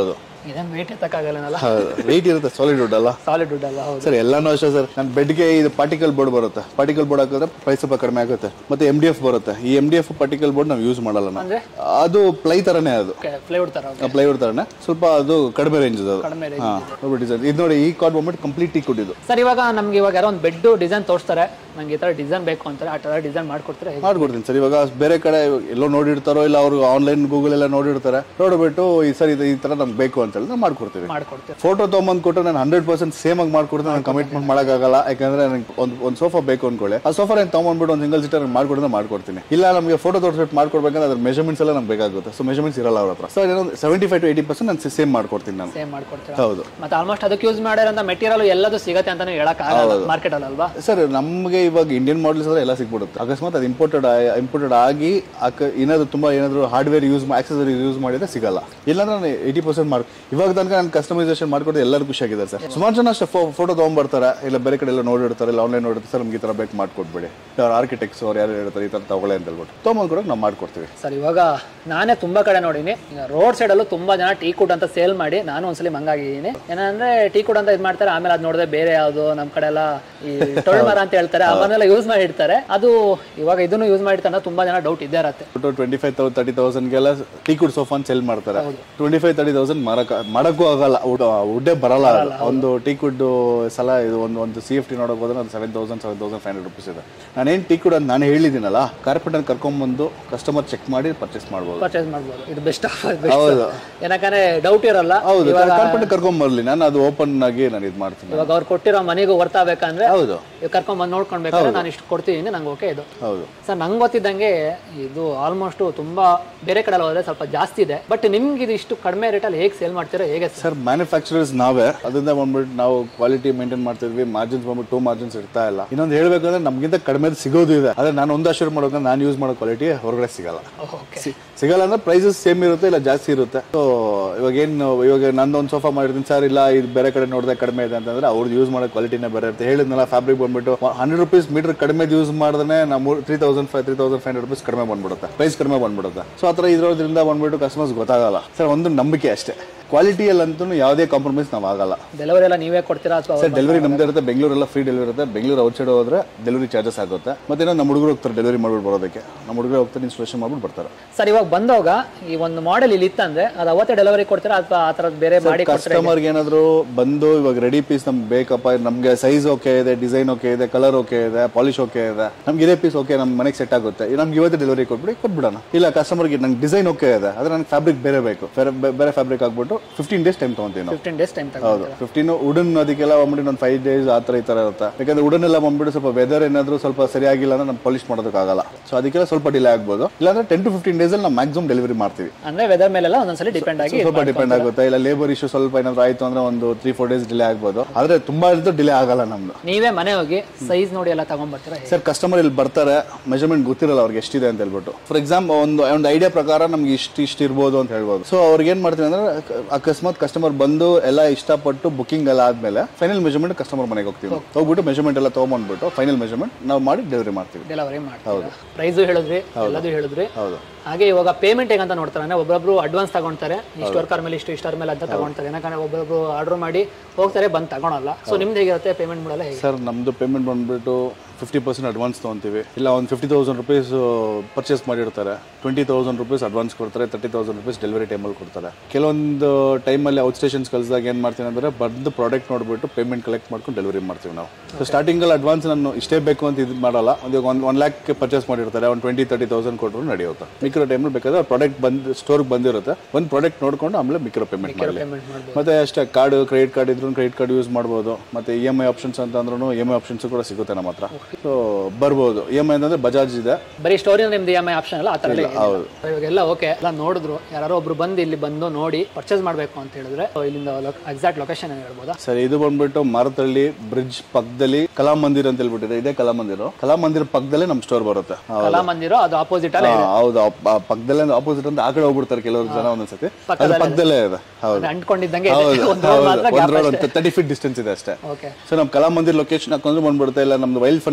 ಇದೇನು ವೇಟ್ ಎತ್ತಕ್ಕಾಗಲ್ಲ ವೆಯ್ಟ್ ಇರುತ್ತೆ ಸಾಲಿಡ್ ವುಡ್ ಅಲ್ಲ ಸಾಲಿಡ್ ವುಡ್ ಅಲ್ಲ ಹೌದು ಸರ್ ಎಲ್ಲಾನು ಅಷ್ಟೇ ಸರ್ ನನ್ನ ಬೆಡ್ಗೆ ಇದು ಪಾರ್ಟಿಕಲ್ ಬೋರ್ಡ್ ಬರುತ್ತೆ ಪಾರ್ಟಿಕಲ್ ಬೋರ್ಡ್ ಹಾಕಿದ್ರೆ ಪ್ರೈಸ್ ಸ್ವಲ್ಪ ಕಡಿಮೆ ಆಗುತ್ತೆ ಮತ್ತೆ ಎಮ್ ಡಿ ಎಫ್ ಬರುತ್ತೆ ಈ M D F particle board ನಾವು ಯೂಸ್ ಮಾಡಲ್ಲ ನಾವು ಅಂದ್ರೆ? ಅದು ಪ್ಲೈ ತರನೇ ಅದು ಓಕೆ ಫ್ಲೇವರ್ ಥರ ಓಕೆ ಪ್ಲೈವುಡ್ ತರನೇ ಸ್ವಲ್ಪ ಅದು ಕಡಿಮೆ ರೇಂಜ್ ಅದು ಕಡಿಮೆ range ಹಾ ನೋಡಿ ಡಿಸೈನ್ ಇದು ನೋಡಿ ಈ ಕಾರ್ಡ್ ಬಂದ್ಬಿಟ್ಟು ಕಂಪ್ಲೀಟ್ ಟೀ ಕೊಟ್ಟಿದ್ದು ಸರ್ ಇವಾಗ ನಮ್ಗೆ ಇವಾಗ ಯಾರೋ ಒಂದು ಬೆಡ್ ಡಿಸೈನ್ ತೋರಿಸ್ತಾರೆ ನಂಗೆ ಈ ಥರ ಡಿಸೈನ್ ಬೇಕು ಅಂತಾರೆ ಆ ಥರ ಡಿಸೈನ್ ಮಾಡ್ಕೊಡ್ತಾರೆ ಹೇಗೆ ಮಾಡ್ಕೊಡ್ತೀನಿ ಸರ್ ಇವಾಗ ಬೇರೆ ಕಡೆ ಎಲ್ಲೋ ನೋಡಿರ್ತಾರೋ ಇಲ್ಲ ಅವರು ಆನ್ಲೈನ್ ಗೂಗಲ್ ಎಲ್ಲ ನೋಡಿರ್ತಾರೆ ನೋಡ್ಬಿಟ್ಟು ಈ ಸರ್ ಇದು ಈ ತರ ನಮ್ಗೆ ಬೇಕು ಅಂತ ಹೇಳಿದ್ರೆ ಮಾಡ್ಕೊಡ್ತೀವಿ ಮಾಡ್ಕೊಡ್ತೀವಿ ಫೋಟೋ ತೊಗೊಂಬಂದು ಕೊಟ್ಟು ನಾನು ಹಂಡ್ರೆಡ್ ಪರ್ಸೆಂಟ್ ಸೇಮ್ ಆಗಿ ಮಾಡ್ಕೊಡ್ತೀನಿ ನಾನು ಕಮಿಟ್ಮೆಂಟ್ ಮಾಡೋಕ್ಕಾಗಲ್ಲ ಯಾಕಂದ್ರೆ ನನಗೆ ಒಂದು ಒಂದು ಸೋಫಾ ಬೇಕು ಅನ್ಕೊಳ್ಳಿ ಆ ಸೋಫಾ ನಾನು ತೊಗೊಂಡ್ಬಿಟ್ಟು ಒಂದು ಸಿಂಗಲ್ ಸೀಟರ್ ಮಾಡ್ಕೊಡಿದ್ರೆ ಮಾಡ್ಕೊಡ್ತೀನಿ ಇಲ್ಲ ನಮಗೆ ಫೋಟೋ ತೋರಿಸ್ಬಿಟ್ಟು ಮಾಡ್ಕೊಡ್ಬೇಕಂದ್ರೆ ಅದ್ರ ಮೆಜರ್ಮೆಂಟ್ಸ್ ಎಲ್ಲ ನಮ್ಗೆ ಬೇಕಾಗುತ್ತೆ ಸೊ ಮೆಜರ್ಮೆಂಟ್ಸ್ ಇರಲ್ಲ ಅವ್ರ ಹತ್ರ ಸೊ ಏನೋ seventy five to eighty percent ನಾನು ಸೇಮ್ ಮಾಡ್ಕೊಡ್ತೀನಿ ನಾನು ಸೇಮ್ ಮಾಡ್ಕೊಡ್ತೀರಾ ಹೌದು ಮತ್ತೆ ಆಲ್ಮೋಸ್ಟ್ ಅದಕ್ಕೆ ಯೂಸ್ ಮಾಡಿರೋಂಥ ಮೆಟೀರಿಯಲ್ ಎಲ್ಲದೂ ಸಿಗತ್ತೆ ಅಂತಾನೆ ಹೇಳಕ್ ಆಗಲ್ಲ ಮಾರ್ಕೆಟ್ ಅಲ್ಲಿ ಅಲ್ವಾ ಸರ್ ನಮಗೆ ಇವಾಗ ಇಂಡಿಯನ್ ಮಾಡಲ್ಸ್ ಎಲ್ಲ ಸಿಕ್ಬಿಡುತ್ತೆ ಅಕಸ್ಮಾತ್ ಅದು ಇಂಪೋರ್ಟೆಡ್ ಇಂಪೋರ್ಟೆಡ್ ಆಗಿ ಅಕ ಏನಾದ್ರು ತುಂಬಾ ಏನಾದ್ರು ಹಾರ್ಡ್ವೇರ್ ಯೂಸ್ ಆಕ್ಸೆಸರಿ ಯೂಸ್ ಮಾಡಿದ್ರೆ ಸಿಗಲ್ಲ ಇಲ್ಲಾಂದ್ರೆ ನಾನು ಏಯ್ಟಿ ಪರ್ಸೆಂಟ್ ಮಾರ್ಕ್ ಇವಾಗ ತನಕ ನಾನು ಕಸ್ಟಮೈಸೇಷನ್ ಮಾಡ್ಕೊಟ್ಟು ಎಲ್ಲರೂ ಖುಷಿಯಾಗಿದ್ದಾರೆ ಸರ್ ಸುಮಾರು ಜನ ಅಷ್ಟೇ ಫೋಟೋ ತೊಗೊಂಡ್ಬರ್ತಾರೆ ಇಲ್ಲ ಬೇರೆ ಕಡೆ ಎಲ್ಲ ನೋಡಿರ್ತಾರೆ ಇಲ್ಲ ಆನ್ಲೈನ್ ನೋಡಿರ್ತಾರೆ ಸರ್ ನಮ್ಗೆ ಈ ಥರ ಬೇಕು ಮಾಡ್ಕೊಟ್ಬಿಡಿ ಅವ್ರ ಆರ್ಕಿಟೆಕ್ಟ್ಸ್ ಅವ್ರು ಯಾರು ಹೇಳ್ತಾರೆ ಈ ಥರ ತಗೊಳ್ಳಿ ಅಂತ ಹೇಳ್ಬಿಟ್ಟು ತೊಗೊಂಬಂದು ಕೂಡ ನಾವು ಮಾಡ್ಕೊಡ್ತೀವಿ ಸರ್ ಇವಾಗ ನಾನೇ ತುಂಬಾ ಕಡೆ ನೋಡಿನಿ ಈಗ ರೋಡ್ ಸೈಡ್ ಅಲ್ಲೂ ತುಂಬಾ ಜನ ಟೀ ಕುಡ್ ಅಂತ ಸೇಲ್ ಮಾಡಿ ನಾನು ಒಂದ್ಸಲಿ ಮಂಗಾಗಿದ್ದೀನಿ ಏನಂದ್ರೆ ಟೀ ಕುಡ್ ಅಂತ ಇದು ಮಾಡ್ತಾರೆ ಆಮೇಲೆ ಅದು ನೋಡಿದ್ರೆ ಬೇರೆ ಯಾವುದು ನಮ್ಮ ಕಡೆ ಎಲ್ಲ ಈ ಟೊಳ್ ಮರ ಅಂತ ಹೇಳ್ತಾರೆ ಅವನ್ನೆಲ್ಲ ಯೂಸ್ ಮಾಡಿ ಇಡ್ತಾರೆ ಅದು ಇವಾಗ ಇದನ್ನು ಯೂಸ್ ಮಾಡಿರ್ತಾರೆ ತುಂಬಾ ಜನ ಡೌಟ್ ಇದ್ದೇ ಇರತ್ತೆ ಟ್ವೆಂಟಿ ಫೈವ್ ತೌ ತರ್ಟಿ ತೌಸಂಡ್ಗೆಲ್ಲ ಟೀ ಕುಡ್ ಸೋಫಾನ್ ಸೆಲ್ ಮಾಡ್ತಾರೆ ಟ್ವೆಂಟಿ ಫೈವ್ ತರ್ಟಿ ತೌಸಂಡ್ ಮಾಡಕ್ ಮಾಡಕ್ಕೂ ಆಗಲ್ಲ ಉಡ್ಡೇ ಬರಲ್ಲ ಅದು. ಒಂದು ಟೀ ಕುಡ್ ಸಲ ಇದು ಒಂದು ಒಂದು ಸಿ ಎಫ್ ಟಿ ನೋಡಕ್ ಹೋದ್ರೆ ಅದು seven thousand seven thousand five hundred rupees ಇದೆ ನಾನೇನು ಟೀ ಕುಡ್ ಅಂತ ನಾನು ಹೇಳಿದ್ದೀನಲ್ಲ ಕಾರ್ಪೆಂಟರ್ ಕರ್ಕೊಂಡ್ಬಂದು ಕಸ್ಟಮರ್ ಚೆಕ್ ಮಾಡಿ ಪರ್ಚೇಸ್ ಮಾಡ್ಬೋದು ಪರ್ಚೇಸ್ ಮಾಡ್ಬೋದು ಇದು ಬೆಸ್ಟ್ ಹೌದು ಏನಕ್ಕಂದ್ರೆ ಡೌಟ್ ಇರಲ್ಲ ಹೌದು ಕಾರ್ಪೆಂಟರ್ ಕರ್ಕೊಂಡ್ಬರ್ಲಿ ನಾನು ಅದು ಓಪನ್ ಆಗಿ ನಾನು ಇದು ಮಾಡ್ತೀನಿ ಇವಾಗ ಅವ್ರು ಕೊಟ್ಟಿರೋ ಮನೆಗೂ ವರ್ತಾಗಬೇಕಂದ್ರೆ ಹೌದು ಕರ್ಕೊಂಡ್ ಬಂದು ನೋಡ್ಕೊಳ್ಬೇಕಾದ್ರೆ ನಾನು ಇಷ್ಟು ಕೊಡ್ತೀನಿ ನಂಗೆ ಓಕೆ ಇದು ಹೌದು ಸರ್ ನಂಗೆ ಗೊತ್ತಿದ್ದಂಗೆ ಇದು ಆಲ್ಮೋಸ್ಟ್ ತುಂಬಾ ಬೇರೆ ಕಡೆ ಹೋದ್ರೆ ಸ್ವಲ್ಪ ಜಾಸ್ತಿ ಇದೆ ಬಟ್ ನಿಮ್ಗೆ ಇದು ಇಷ್ಟು ಕಡಿಮೆ ರೇಟಲ್ಲಿ ಹೇಗೆ ಸೇಲ್ ಮಾಡ್ತೀರಾ ಹೇಗೆ ಸರ್ ಸರ್ ಮ್ಯಾನುಫ್ಯಾಕ್ಚರರ್ಸ್ ನಾವೇ ಅದರಿಂದ ಬಂದ್ಬಿಟ್ಟು ನಾವು ಕ್ವಾಲಿಟಿ ಮೇಂಟೈನ್ ಮಾಡ್ತಿದ್ವಿ ಮಾರ್ಜಿನ್ಸ್ ಬಂದ್ಬಿಟ್ಟು ಟೂ ಮಾರ್ಜಿನ್ಸ್ ಇರ್ತಾ ಇಲ್ಲ ಇನ್ನೊಂದು ಹೇಳ್ಬೇಕಂದ್ರೆ ನಮ್ಗಿಂತ ಕಡಿಮೆ ಸಿಗೋದು ಇದೆ ಆದ್ರೆ ನಾನು ಒಂದು ಅಶ್ಯೂರ್ ಮಾಡೋಕೆ ನಾನು ಯೂಸ್ ಮಾಡೋ ಕ್ವಾಲಿಟಿ ಹೊರಗಡೆ ಸಿಗಲ್ಲ ಓಕೆ ಸಿ- ಸಿಗಲ್ಲ ಅಂದ್ರೆ ಪ್ರೈಸಸ್ ಸೇಮ್ ಇರುತ್ತೆ ಇಲ್ಲ ಜಾಸ್ತಿ ಇರುತ್ತೆ ಸೊ ಇವಾಗ ಏನು ಇವಾಗ ನಂದು ಒಂದು ಸೋಫಾ ಮಾಡಿರ್ತೀನಿ ಸರ್ ಇಲ್ಲ ಇದು ಬೇರೆ ಕಡೆ ನೋಡಿದ್ರೆ ಕಡಿಮೆ ಇದೆ ಅಂತಂದ್ರೆ ಅವ್ರದ್ದು ಯೂಸ್ ಮಾಡೋ ಕ್ವಾಲಿಟಿನೇ ಬೇರೆ ಇರುತ್ತೆ ಹೇಳಿದ್ನಲ್ಲ ಫ್ಯಾಬ್ರಿಕ್ ಬಂದ್ಬಿಟ್ಟು ಹಂಡ್ರೆಡ್ ರುಪೀಸ್ ಮೀಟರ್ ಕಡಿಮೆ ಯೂಸ್ ಮಾಡಿದ್ರೆ ನಾವು three thousand five three thousand five hundred rupees ಕಡಿಮೆ ಬಂದ್ಬಿಡುತ್ತೆ ಪ್ರೈಸ್ ಕಡಿಮೆ ಬಂದ್ಬಿಡುತ್ತೆ ಸೊ ಆ ಥರ ಇರೋದ್ರಿಂದ ಬಂದ್ಬಿಟ್ಟು ಕಸ್ಟಮರ್ಸ್ ಗೊತ್ತಾಗಲ್ಲ ಸರ್ ಒಂದು ನಂಬಿಕೆ ಅಷ್ಟೇ ಕ್ವಾಲಿಟಿಯಲ್ಲಂತೂ ಯಾವುದೇ ಕಾಂಪ್ರಮೈಸ್ ನಾವು ಆಗಲ್ಲ ಡೆಲಿವರಿ ಎಲ್ಲ ನೀವೇ ಕೊಡ್ತೀರಾ ಅಥವಾ ಸರ್ ಡೆಲಿವರಿ ನಮ್ದೇ ಇರುತ್ತೆ ಬೆಂಗಳೂರೆಲ್ಲ ಫ್ರೀ ಡೆಲಿವರಿ ಇರುತ್ತೆ ಬೆಂಗಳೂರು ಔಟ್ ಸೈಡ್ ಹೋದ್ರೆ ಡೆಲಿವರಿ ಚಾರ್ಜಸ್ ಆಗುತ್ತೆ ಮತ್ತೆ ಇನ್ನೊಂದು ನಮ್ಮ ಹುಡುಗರು ಹೋಗ್ತಾರೆ ಡೆಲಿವರಿ ಮಾಡ್ಬಿಟ್ಟು ಬರೋದಕ್ಕೆ ನಮ್ಮ ಹುಡುಗರು ಹೋಗ್ತಾರೆ ಇನ್ಸ್ಟಾಲೇಷನ್ ಮಾಡ್ಬಿಟ್ಟು ಬರ್ತಾರೆ ಸರ್ ಇವಾಗ ಬಂದವಾಗ ಈ ಒಂದು ಮಾಡೆಲ್ ಇಲ್ಲಿ ಇತ್ತಂದ್ರೆ ಅದು ಅವತ್ತೇ ಡೆಲಿವರಿ ಕೊಡ್ತೀರಾ ಅಥವಾ ಆ ಥರದ್ದು ಬೇರೆ ಮಾಡಿ ಕೊಡ್ತೀರಾ ಕಸ್ಟಮರ್ಗೆ ಏನಾದ್ರು ಬಂದು ಇವಾಗ ರೆಡಿ ಪೀಸ್ ನಮ್ಗೆ ಬೇಕಪ್ಪ ನಮ್ಗೆ ಸೈಜ್ ಓಕೆ ಇದೆ ಡಿಸೈನ್ ಓಕೆ ಇದೆ ಕಲರ್ ಓಕೆ ಇದೆ ಪಾಲಿಶ್ ಓಕೆ ಇದೆ ನಮ್ಗೆ ಇದೇ ಪೀಸ್ ಓಕೆ ನಮ್ಮ ಮನೆಗೆ ಸೆಟ್ ಆಗುತ್ತೆ ನಮ್ಗೆ ಇವತ್ತು ಡೆಲಿವರಿ ಕೊಟ್ಬಿಡಿ ಕೊಟ್ಬಿಡೋಣ ಇಲ್ಲ ಕಸ್ಟಮರ್ಗೆ ನಂಗೆ ಡಿಸೈನ್ ಓಕೆ ಇದೆ ಆದ್ರೆ ನನಗೆ ಫ್ಯಾಬ್ರಿಕ್ ಬೇರೆ ಬೇಕು ಬೇರೆ ಬೇರೆ ಫ್ಯಾಬ್ರಿಕ್ ಆಗ್ಬಿಟ್ಟು ಫಿಫ್ಟೀನ್ ಡೇಸ್ ಟೈಮ್ ತೊಗೊಂತೀವಿ ನಾವು ಫಿಫ್ಟೀನ್ ಡೇಸ್ ಟೈಮ್ ತಗೋ ಹೌದು ಫಿಫ್ಟೀನ್ ವುಡನ್ ಅದಕ್ಕೆಲ್ಲ ಬಂದ್ಬಿಟ್ಟು ಒಂದು ಫೈವ್ ಡೇಸ್ ಆ ಥರ ಈ ಥರ ಇರುತ್ತೆ ಯಾಕಂದ್ರೆ ವುಡನ್ ಎಲ್ಲ ಬಂದ್ಬಿಟ್ಟು ಸ್ವಲ್ಪ ವೆದರ್ ಏನಾದರೂ ಸ್ವಲ್ಪ ಸರಿಯಾಗಿಲ್ಲ ಅಂದ್ರೆ ನಾವು ಪಾಲಿಶ್ ಮಾಡೋದಕ್ಕಾಗಲ್ಲ ಸೊ ಅದಕ್ಕೆಲ್ಲ ಸ್ವಲ್ಪ ಡಿಲೇ ಆಗ್ಬೋದು ಇಲ್ಲಾಂದ್ರೆ ಟೆನ್ ಟು ಫಿಫ್ಟೀನ್ ಡೇಸಲ್ಲಿ ನಾವು ಮ್ಯಾಕ್ಸಿಮಮ್ ಡೆಲಿವರಿ ಮಾಡ್ತೀವಿ ಅಂದ್ರೆ ವೆದರ್ ಮೇಲೆಲ್ಲ ಒಂದೊಂದ್ಸಲಿ ಡಿಪೆಂಡ್ ಆಗಿ ಸ್ವಲ್ಪ ಡಿಪೆಂಡ್ ಆಗುತ್ತೆ ಇಲ್ಲ ಲೇಬರ್ ಇಶ್ಯೂ ಸ್ವಲ್ಪ ಏನಾದ್ರು ಆಯ್ತು ಅಂದ್ರೆ ಒಂದು ತ್ರೀ ಫೋರ್ ಡೇಸ್ ಡಿಲೇ ಆಗ್ಬೋದು ಆದ್ರೆ ತುಂಬಾ ಇರ್ತದೆ ಡಿಲೇ ಆಗಲ್ಲ ನಮ್ದು ನೀವೇ ಮನೆ ಹೋಗಿ ಸೈಜ್ ನೋಡಿ ಎಲ್ಲ ತಗೊಂಡ್ಬರ್ತೀರಾ ಸರ್ ಕಸ್ಟಮರ್ ಇಲ್ಲಿ ಬರ್ತಾರೆ ಮೆಜರ್ಮೆಂಟ್ ಗೊತ್ತಿರಲ್ಲ ಅವ್ರಿಗೆ ಎಷ್ಟಿದೆ ಅಂತ ಹೇಳ್ಬಿಟ್ಟು ಫಾರ್ ಎಕ್ಸಾಂಪಲ್ ಒಂದು ಒಂದು ಐಡಿಯಾ ಪ್ರಕಾರ ನಮ್ಗೆ ಇಷ್ಟು ಇಷ್ಟು ಇರ್ಬೋದು ಅಂತ ಹೇಳ್ಬೋದು ಸೊ ಅವ್ರಿಗೆ ಏನ್ ಮಾಡ್ತೀವಿ ಅಂದ್ರೆ ಕ- ಅಕಸ್ಮಾತ್ ಕಸ್ಟಮರ್ ಬಂದು ಎಲ್ಲ ಇಷ್ಟಪಟ್ಟು ಬುಕಿಂಗ್ ಎಲ್ಲ ಆದ್ಮೇಲೆ ಫೈನಲ್ ಮೆಜರ್ಮೆಂಟ್ ಕಸ್ಟಮರ್ ಮನೆಗೆ ಹೋಗ್ತೀವಿ ಹೋಗ್ಬಿಟ್ಟು ಮೆಜರ್ಮೆಂಟ್ ಎಲ್ಲ ತಗೊಂಡ್ಬಿಟ್ಟು ಫೈನಲ್ ಮೆಜರ್ಮೆಂಟ್ ನಾವು ಮಾಡಿ ಡೆಲಿವರಿ ಮಾಡ್ತೀವಿ ಡೆಲಿವರಿ ಮಾಡ್ತೀರಾ ಪ್ರೈಸು ಹೇಳಿದ್ರಿ ಎಲ್ಲದೂ ಹೇಳಿದ್ರಿ ಹೌದು ಹಾಗೆ ಇವಾಗ ಪೇಮೆಂಟ್ ಹೇಗಂತ ನೋಡ್ತಾರೆ ಅಂದ್ರೆ ಒಬ್ಬೊಬ್ರು ಅಡ್ವಾನ್ಸ್ ತಗೊಂತಾರೆ ಇಷ್ಟು ವರ್ಕರ್ ಮೇಲೆ ಇಷ್ಟು ಇಷ್ಟರ ಮೇಲೆ ಅಂತ ತಗೊಂತಾರೆ ಯಾಕಂದ್ರೆ ಒಬ್ಬೊಬ್ರು ಆರ್ಡರ್ ಮಾಡಿ ಹೋಗ್ತಾರೆ ಬಂದು ತಗೊಳಲ್ಲ ಸೊ ನಿಮ್ದು ಹೇಗಿರುತ್ತೆ ಪೇಮೆಂಟ್ ಮಾಡಲ್ಲ ಹೇಗೆ ಸರ್ ನಮ್ದು ಪೇಮೆಂಟ್ ಬಂದ್ಬಿಟ್ಟು ಫಿಫ್ಟಿ ಪರ್ಸೆಂಟ್ ಅಡ್ವಾನ್ಸ್ ತೊಗೊಂತೀವಿ ಇಲ್ಲ ಒಂದು ಫಿಫ್ಟಿ ತೌಸಂಡ್ ರುಪೀಸ್ ಪರ್ಚೇಸ್ ಮಾಡಿರ್ತಾರೆ ಟ್ವೆಂಟಿ ತೌಸಂಡ್ ರುಪೀಸ್ ಅಡ್ವಾನ್ಸ್ ಕೊಡ್ತಾರೆ ತರ್ಟಿ ತೌಸಂಡ್ ರುಪೀಸ್ ಡೆಲಿವರಿ ಟೈಮಲ್ಲಿ ಕೊಡ್ತಾರೆ ಕೆಲವೊಂದು ಟೈಮಲ್ಲಿ ಔಟ್ ಸ್ಟೇಷನ್ಸ್ ಕಳಿಸಿದಾಗ ಏನು ಮಾಡ್ತೀನಿ ಅಂದರೆ ಬಂದು ಪ್ರಾಡಕ್ಟ್ ನೋಡಿಬಿಟ್ಟು ಪೇಮೆಂಟ್ ಕಲೆಕ್ಟ್ ಮಾಡ್ಕೊಂಡು ಡೆಲಿವರಿ ಮಾಡ್ತೀವಿ ನಾವು ಸೊ ಸ್ಟಾರ್ಟಿಂಗಲ್ಲಿ ಅಡ್ವಾನ್ಸ್ ನಾನು ಇಷ್ಟೇ ಬೇಕು ಅಂತ ಇದು ಮಾಡಲ್ಲ ಒಂದು ಒಂದು ಒನ್ ಲ್ಯಾಕ್ ಪರ್ಚೇಸ್ ಮಾಡಿರ್ತಾರೆ ಒಂದು ಟ್ವೆಂಟಿ ತರ್ಟಿ ತೌಸಂಡ್ ಕೊಟ್ಟರು ನಡೆಯುತ್ತೆ ಮಿಕ್ಕಿರೋ ಟೈಮಲ್ಲಿ ಬೇಕಾದ್ರೆ ಪ್ರಾಡಕ್ಟ್ ಬಂದು ಸ್ಟೋರ್ಗೆ ಬಂದಿರುತ್ತೆ ಒಂದು ಪ್ರಾಡಕ್ಟ್ ನೋಡ್ಕೊಂಡು ಆಮೇಲೆ ಮಿಕ್ಕಿರೋ ಪೇಮೆಂಟ್ ಮಾಡಲಿ ಪೇಮೆಂಟ್ ಮಾಡ್ಬೋದು ಮತ್ತೆ ಅಷ್ಟೇ ಕಾರ್ಡ್ ಕ್ರೆಡಿಟ್ ಕಾರ್ಡ್ ಇದ್ರು ಕ್ರೆಡಿಟ್ ಕಾರ್ಡ್ ಯೂಸ್ ಮಾಡ್ಬೋದು ಮತ್ತೆ ಇ ಎಮ್ ಐ ಆಪ್ಷನ್ಸ್ ಅಂತ ಅಂದ್ರೂ ಇ ಎಮ್ ಐ ಆಪ್ಷನ್ಸ್ ಕೂಡ ಸಿಗುತ್ತೆ ನಮ್ಮ ಹತ್ರ ಸೊ ಬರ್ಬೋದು ಇ ಎಮ್ ಐ ಅಂತಂದ್ರೆ ಬಜಾಜ್ ಇದೆ ಬರೀ ಸ್ಟೋರಿ ನಿಮ್ದು ಇ ಎಮ್ ಐ ಆಪ್ಷನ್ ಎಲ್ಲ ಆ ಥರ ಎಲ್ಲ ಹೌದು ಇವಾಗ ಎಲ್ಲ ಓಕೆ ಎಲ್ಲ ನೋಡಿದ್ರು ಯಾರೋ ಒಬ್ರು ಬಂದು ಇಲ್ಲಿ ಬಂದು ನೋಡಿ ಪರ್ಚೇಸ್ ಮಾಡಬೇಕು ಅಂತ ಹೇಳಿದ್ರೆ so ಇಲ್ಲಿಂದ ಎಕ್ಸಾಕ್ಟ್ ಲೊಕೇಶನ್ ಏನು ಹೇಳ್ಬೋದಾ ಸರ್ ಇದು ಬಂದ್ಬಿಟ್ಟು ಮಾರತಳ್ಳಿ ಬ್ರಿಡ್ಜ್ ಪಕ್ಕದಲ್ಲಿ ಕಲಾಮಂದಿರ್ ಅಂತ ಹೇಳ್ಬಿಟ್ಟಿದೆ ಇದೇ ಕಲಾಮಂದಿರ ಕಲಾಮಂದಿರ ಪಕ್ಕದಲ್ಲೇ ನಮ್ಮ ಸ್ಟೋರ್ ಬರುತ್ತೆ ಹೌದು. ಕಲಾ ಮಂದಿರ ಅದು ಆಪೋಸಿಟ್ ಅಲ್ಲ ಹಾ, ಹೌದು ಆ ಪ- ಪಕ್ಕದಲ್ಲೇ ಆಪೋಸಿಟ್ ಅಂತ ಆ ಕಡೆ ಹೋಗ್ಬಿಡ್ತಾರೆ ಕೆಲವರು ಜನ ಒಂದೊಂದ್ಸತಿ ಅದು ಪಕ್ಕದಲ್ಲೇ ಇದೆ ಹೌದು ಅಂಟ್ಕೊಂಡಿದ್ದಂಗೆ ಹೌದು ಒಂದು ರೋಡ್ ಮಾತ್ರ ಒಂದು ರೋಡ್ ಒಂದು ತರ್ಟಿ ಫೀಟ್ ಡಿಸ್ಟೆನ್ಸ್ ಇದೆ ಅಷ್ಟೇ ಓಕೆ ಸೊ ನಮ್ಮ ಕಲಾಮಂದಿರ್ ಲೊಕೇಶನ್ ಹಾಕೊಂಡ್ರೆ ಬಂದ್ಬಿಡುತ್ತೆ ಇಲ್ಲ ನಮ್ದು ವೈಲ್ಡ್ ಫರ್ನಿಚರ್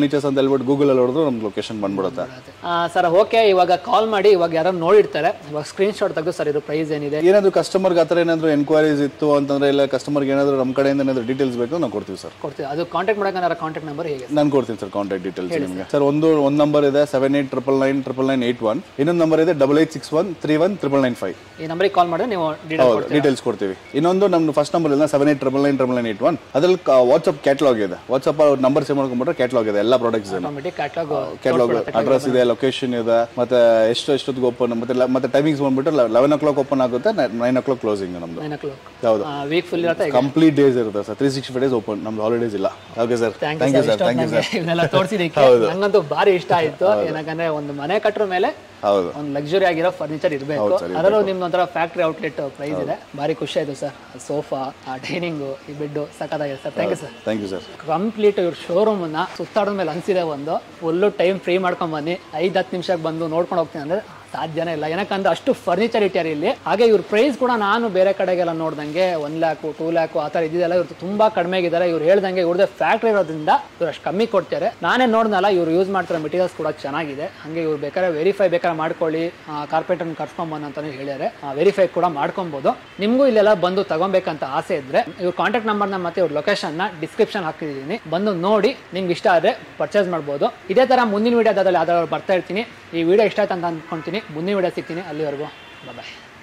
ಫರ್ನಿಚರ್ಸ್ ಅಂತ ಹೇಳ್ಬಿಟ್ಟು ಗೂಗಲಲ್ಲಿ ಹೊಡೆದ್ರು ನಮ್ಗೆ ಲೊಕೇಶನ್ ಬಂದ್ಬಿಡುತ್ತೆ ಸರ್ ಓಕೆ ಇವಾಗ ಕಾಲ್ ಮಾಡಿ ಇವಾಗ ಯಾರು ನೋಡಿರ್ತಾರೆ ಇವಾಗ ಸ್ಕ್ರೀನ್ ಶಾಟ್ ತೆಗೆದು ಸರ್ ಇದು ಪ್ರೈಸ್ ಏನಿದೆ ಏನಾದ್ರು ಕಸ್ಟಮರ್ಗೆ ಆ ಥರ ಏನಾದ್ರು ಎನ್ಕ್ವೈರೀಸ್ ಇತ್ತು ಅಂತಂದ್ರೆ ಇಲ್ಲ ಕಸ್ಟಮರ್ಗೆ ಏನಾದ್ರು ನಮ್ಮ ಕಡೆಯಿಂದ ಏನಾದ್ರು ಡೀಟೇಲ್ಸ್ ಬೇಕು ನಾವು ಕೊಡ್ತೀವಿ ಸರ್ ಕೊಡ್ತೀವಿ ಅದು ಕಾಂಟ್ಯಾಕ್ಟ್ ಮಾಡೋಕೆ ಕಾಂಟ್ಯಾಕ್ಟ್ ನಂಬರ್ ಹೇಗೆ ನಾನು ಕೊಡ್ತೀನಿ ಸರ್ ಕಾಂಟ್ಯಾಕ್ಟ್ ಡೀಟೇಲ್ಸ್ ನಿಮಗೆ ಸರ್ ಒಂದು ಒಂದು ನಂಬರ್ ಇದೆ seven eight triple nine triple nine eight one ಇನ್ನೊಂದು ನಂಬರ್ ಇದೆ double eight six one three one triple nine five ಈ ನಂಬರಿಗೆ ಕಾಲ್ ಮಾಡಿದ್ರೆ ನೀವು ಡೀಟೇಲ್ ಹೌದು ಡೀಟೇಲ್ಸ್ ಕೊಡ್ತೀವಿ ಇನ್ನೊಂದು ನಮ್ದು ಫಸ್ಟ್ ನಂಬರ್ ಇಲ್ಲ seven eight triple nine triple nine eight one ಅದ್ರಲ್ಲಿ ವಾಟ್ಸಪ್ ಕ್ಯಾಟ್ಲಾಗ್ ಇದೆ ವಾಟ್ಸಪ್ ನಂಬರ್ ಸೇವ್ ಮಾಡ್ಕೊಂಡ್ಬಿಟ್ರೆ ಕ್ಯಾಟ್ಲಾಗ್ ಇದೆ ಎಲ್ಲ ಪ್ರಾಡಕ್ಟ್ಸ್ ಇದೆ ಆಟೋಮೆಟಿಕ್ ಕ್ಯಾಟ್ಲಾಗ್ ಕ್ಯಾಟ್ಲಾಗ್ ಅಡ್ರೆಸ್ ಇದೆ ಲೊಕೇಶನ್ ಇದೆ ಮತ್ತೆ ಎಷ್ಟು ಎಷ್ಟೊತ್ತಿಗೆ ಓಪನ್ ಮತ್ತೆ ಲ- ಮತ್ತೆ ಟೈಮಿಂಗ್ಸ್ ಬಂದ್ಬಿಟ್ಟು ಲೆವೆನ್ ಓ ಕ್ಲಾಕ್ ಓಪನ್ ಆಗುತ್ತೆ ನೈನ್ ಓ ಕ್ಲಾಕ್ ಕ್ಲೋಸಿಂಗ್ ನಮ್ದು ನೈನ್ ಓ ಕ್ಲಾಕ್ ಹೌದು ವೀಕ್ ಫುಲ್ ಇರುತ್ತೆ ಕಂಪ್ಲೀಟ್ ಡೇಸ್ ಇರುತ್ತೆ sir three sixty five days open ನಮ್ದು ಹಾಲಿಡೇಸ್ ಇಲ್ಲ okay sir thank thank you you sir thank you sir ಇವನ್ನೆಲ್ಲ ತೋರಿಸಿದಕ್ಕೆ ನಂಗಂತೂ ಭಾರಿ ಇಷ್ಟ ಆಯ್ತು ಏನಕಂದ್ರೆ ಒಂದು ಮನೆ ಕಟ್ಟರ ಮೇಲೆ ಹೌದು ಒಂದು ಲಕ್ಸುರಿ ಆಗಿರೋ ಫರ್ನಿಚರ್ ಇರಬೇಕು ಅದರಲ್ಲೂ ನಿಮ್ದು ಒಂಥರ ಫ್ಯಾಕ್ಟ್ರಿ ಔಟ್ಲೆಟ್ ಪ್ರೈಸ್ ಇದೆ ಭಾರಿ ಖುಷಿ ಆಯ್ತು ಸರ್ ಸೋಫಾ ಆ ಡೈನಿಂಗು ಈ ಬೆಡ್ ಸಖತ್ತಾಗಿದೆ sir thank you sir thank you sir complete ಇವ್ರ ಶೋರೂಮನ್ನ ಸುತ್ತಾಡಿದ ಮೇಲೆ ಅನ್ಸಿದೆ ಒಂದು ಫುಲ್ಲು ಟೈಮ್ ಫ್ರೀ ಮಾಡ್ಕೊಂಡ್ ಬನ್ನಿ ಐದು ಹತ್ತು ನಿಮಿಷಕ್ಕೆ ಬಂದು ನೋಡ್ಕೊಂಡು ಹೋಗ್ತೀನಿ ಅಂದ್ರೆ ಸಾಧ್ಯನೇ ಇಲ್ಲ ಯಾಕಂದ್ರೆ ಅಷ್ಟು ಫರ್ನಿಚರ್ ಇಟ್ಟಾರೆ ಇಲ್ಲಿ ಹಾಗೆ ಇವ್ರ ಪ್ರೈಸ್ ಕೂಡ ನಾನು ಬೇರೆ ಕಡೆಗೆಲ್ಲ ನೋಡ್ದಂಗೆ ಒನ್ ಲ್ಯಾಕು ಟೂ ಲ್ಯಾಕು ಆ ಥರ ಇದ್ದಿದ್ದೆಲ್ಲ ಇವ್ರು ತುಂಬಾ ಕಡಿಮೆ ಆಗಿದ್ದಾರೆ ಇವ್ರು ಹೇಳ್ದಂಗೆ ಇವ್ರದ್ದು ಫ್ಯಾಕ್ಟ್ರಿ ಇರೋದ್ರಿಂದ ಇವ್ರು ಅಷ್ಟು ಕಮ್ಮಿ ಕೊಡ್ತಾರೆ ನಾನೇ ನೋಡ್ದಲ್ಲ ಇವ್ರು ಯೂಸ್ ಮಾಡ್ತಿರೋ ಮೆಟೀರಿಯಲ್ಸ್ ಕೂಡ ಚೆನ್ನಾಗಿದೆ ಹಂಗೆ ಇವ್ರು ಬೇಕಾದ್ರೆ ವೆರಿಫೈ ಬೇಕಾದ್ರೆ ಮಾಡ್ಕೊಳ್ಳಿ ಕಾರ್ಪೆಂಟರ್ನ ಕರ್ಸ್ಕೊಂಬಂದು ಅಂತಾನೆ ಹೇಳಿದ್ದಾರೆ ವೆರಿಫೈ ಕೂಡ ಮಾಡ್ಕೊಬೋದು ನಿಮಗೂ ಇಲ್ಲೆಲ್ಲ ಬಂದು ತಗೊಬೇಕಂತ ಆಸೆ ಇದ್ರೆ ಇವ್ರ ಕಾಂಟ್ಯಾಕ್ಟ್ ನಂಬರ್ನ ಮತ್ತೆ ಇವ್ರ ಲೊಕೇಶನ್ನ ಡಿಸ್ಕ್ರಿಪ್ಷನ್ ಹಾಕಿದ್ದೀನಿ ಬಂದು ನೋಡಿ ನಿಮ್ಗೆ ಇಷ್ಟ ಆದರೆ ಪರ್ಚೇಸ್ ಮಾಡ್ಬೋದು ಇದೇ ಥರ ಮುಂದಿನ ವೀಡಿಯೋದಲ್ಲಿ ಯಾವ್ದಾದ್ರು ಬರ್ತಾ ಇರ್ತೀನಿ ಈ ವಿಡಿಯೋ ಇಷ್ಟ ಆಯ್ತು ಅಂತ ಅಂದ್ಕೊಳ್ತೀನಿ ಮುಂದಿನ ವಿಡಿಯೋ ಸಿಗ್ತೀನಿ ಅಲ್ಲಿವರೆಗೂ ಬಾಯ್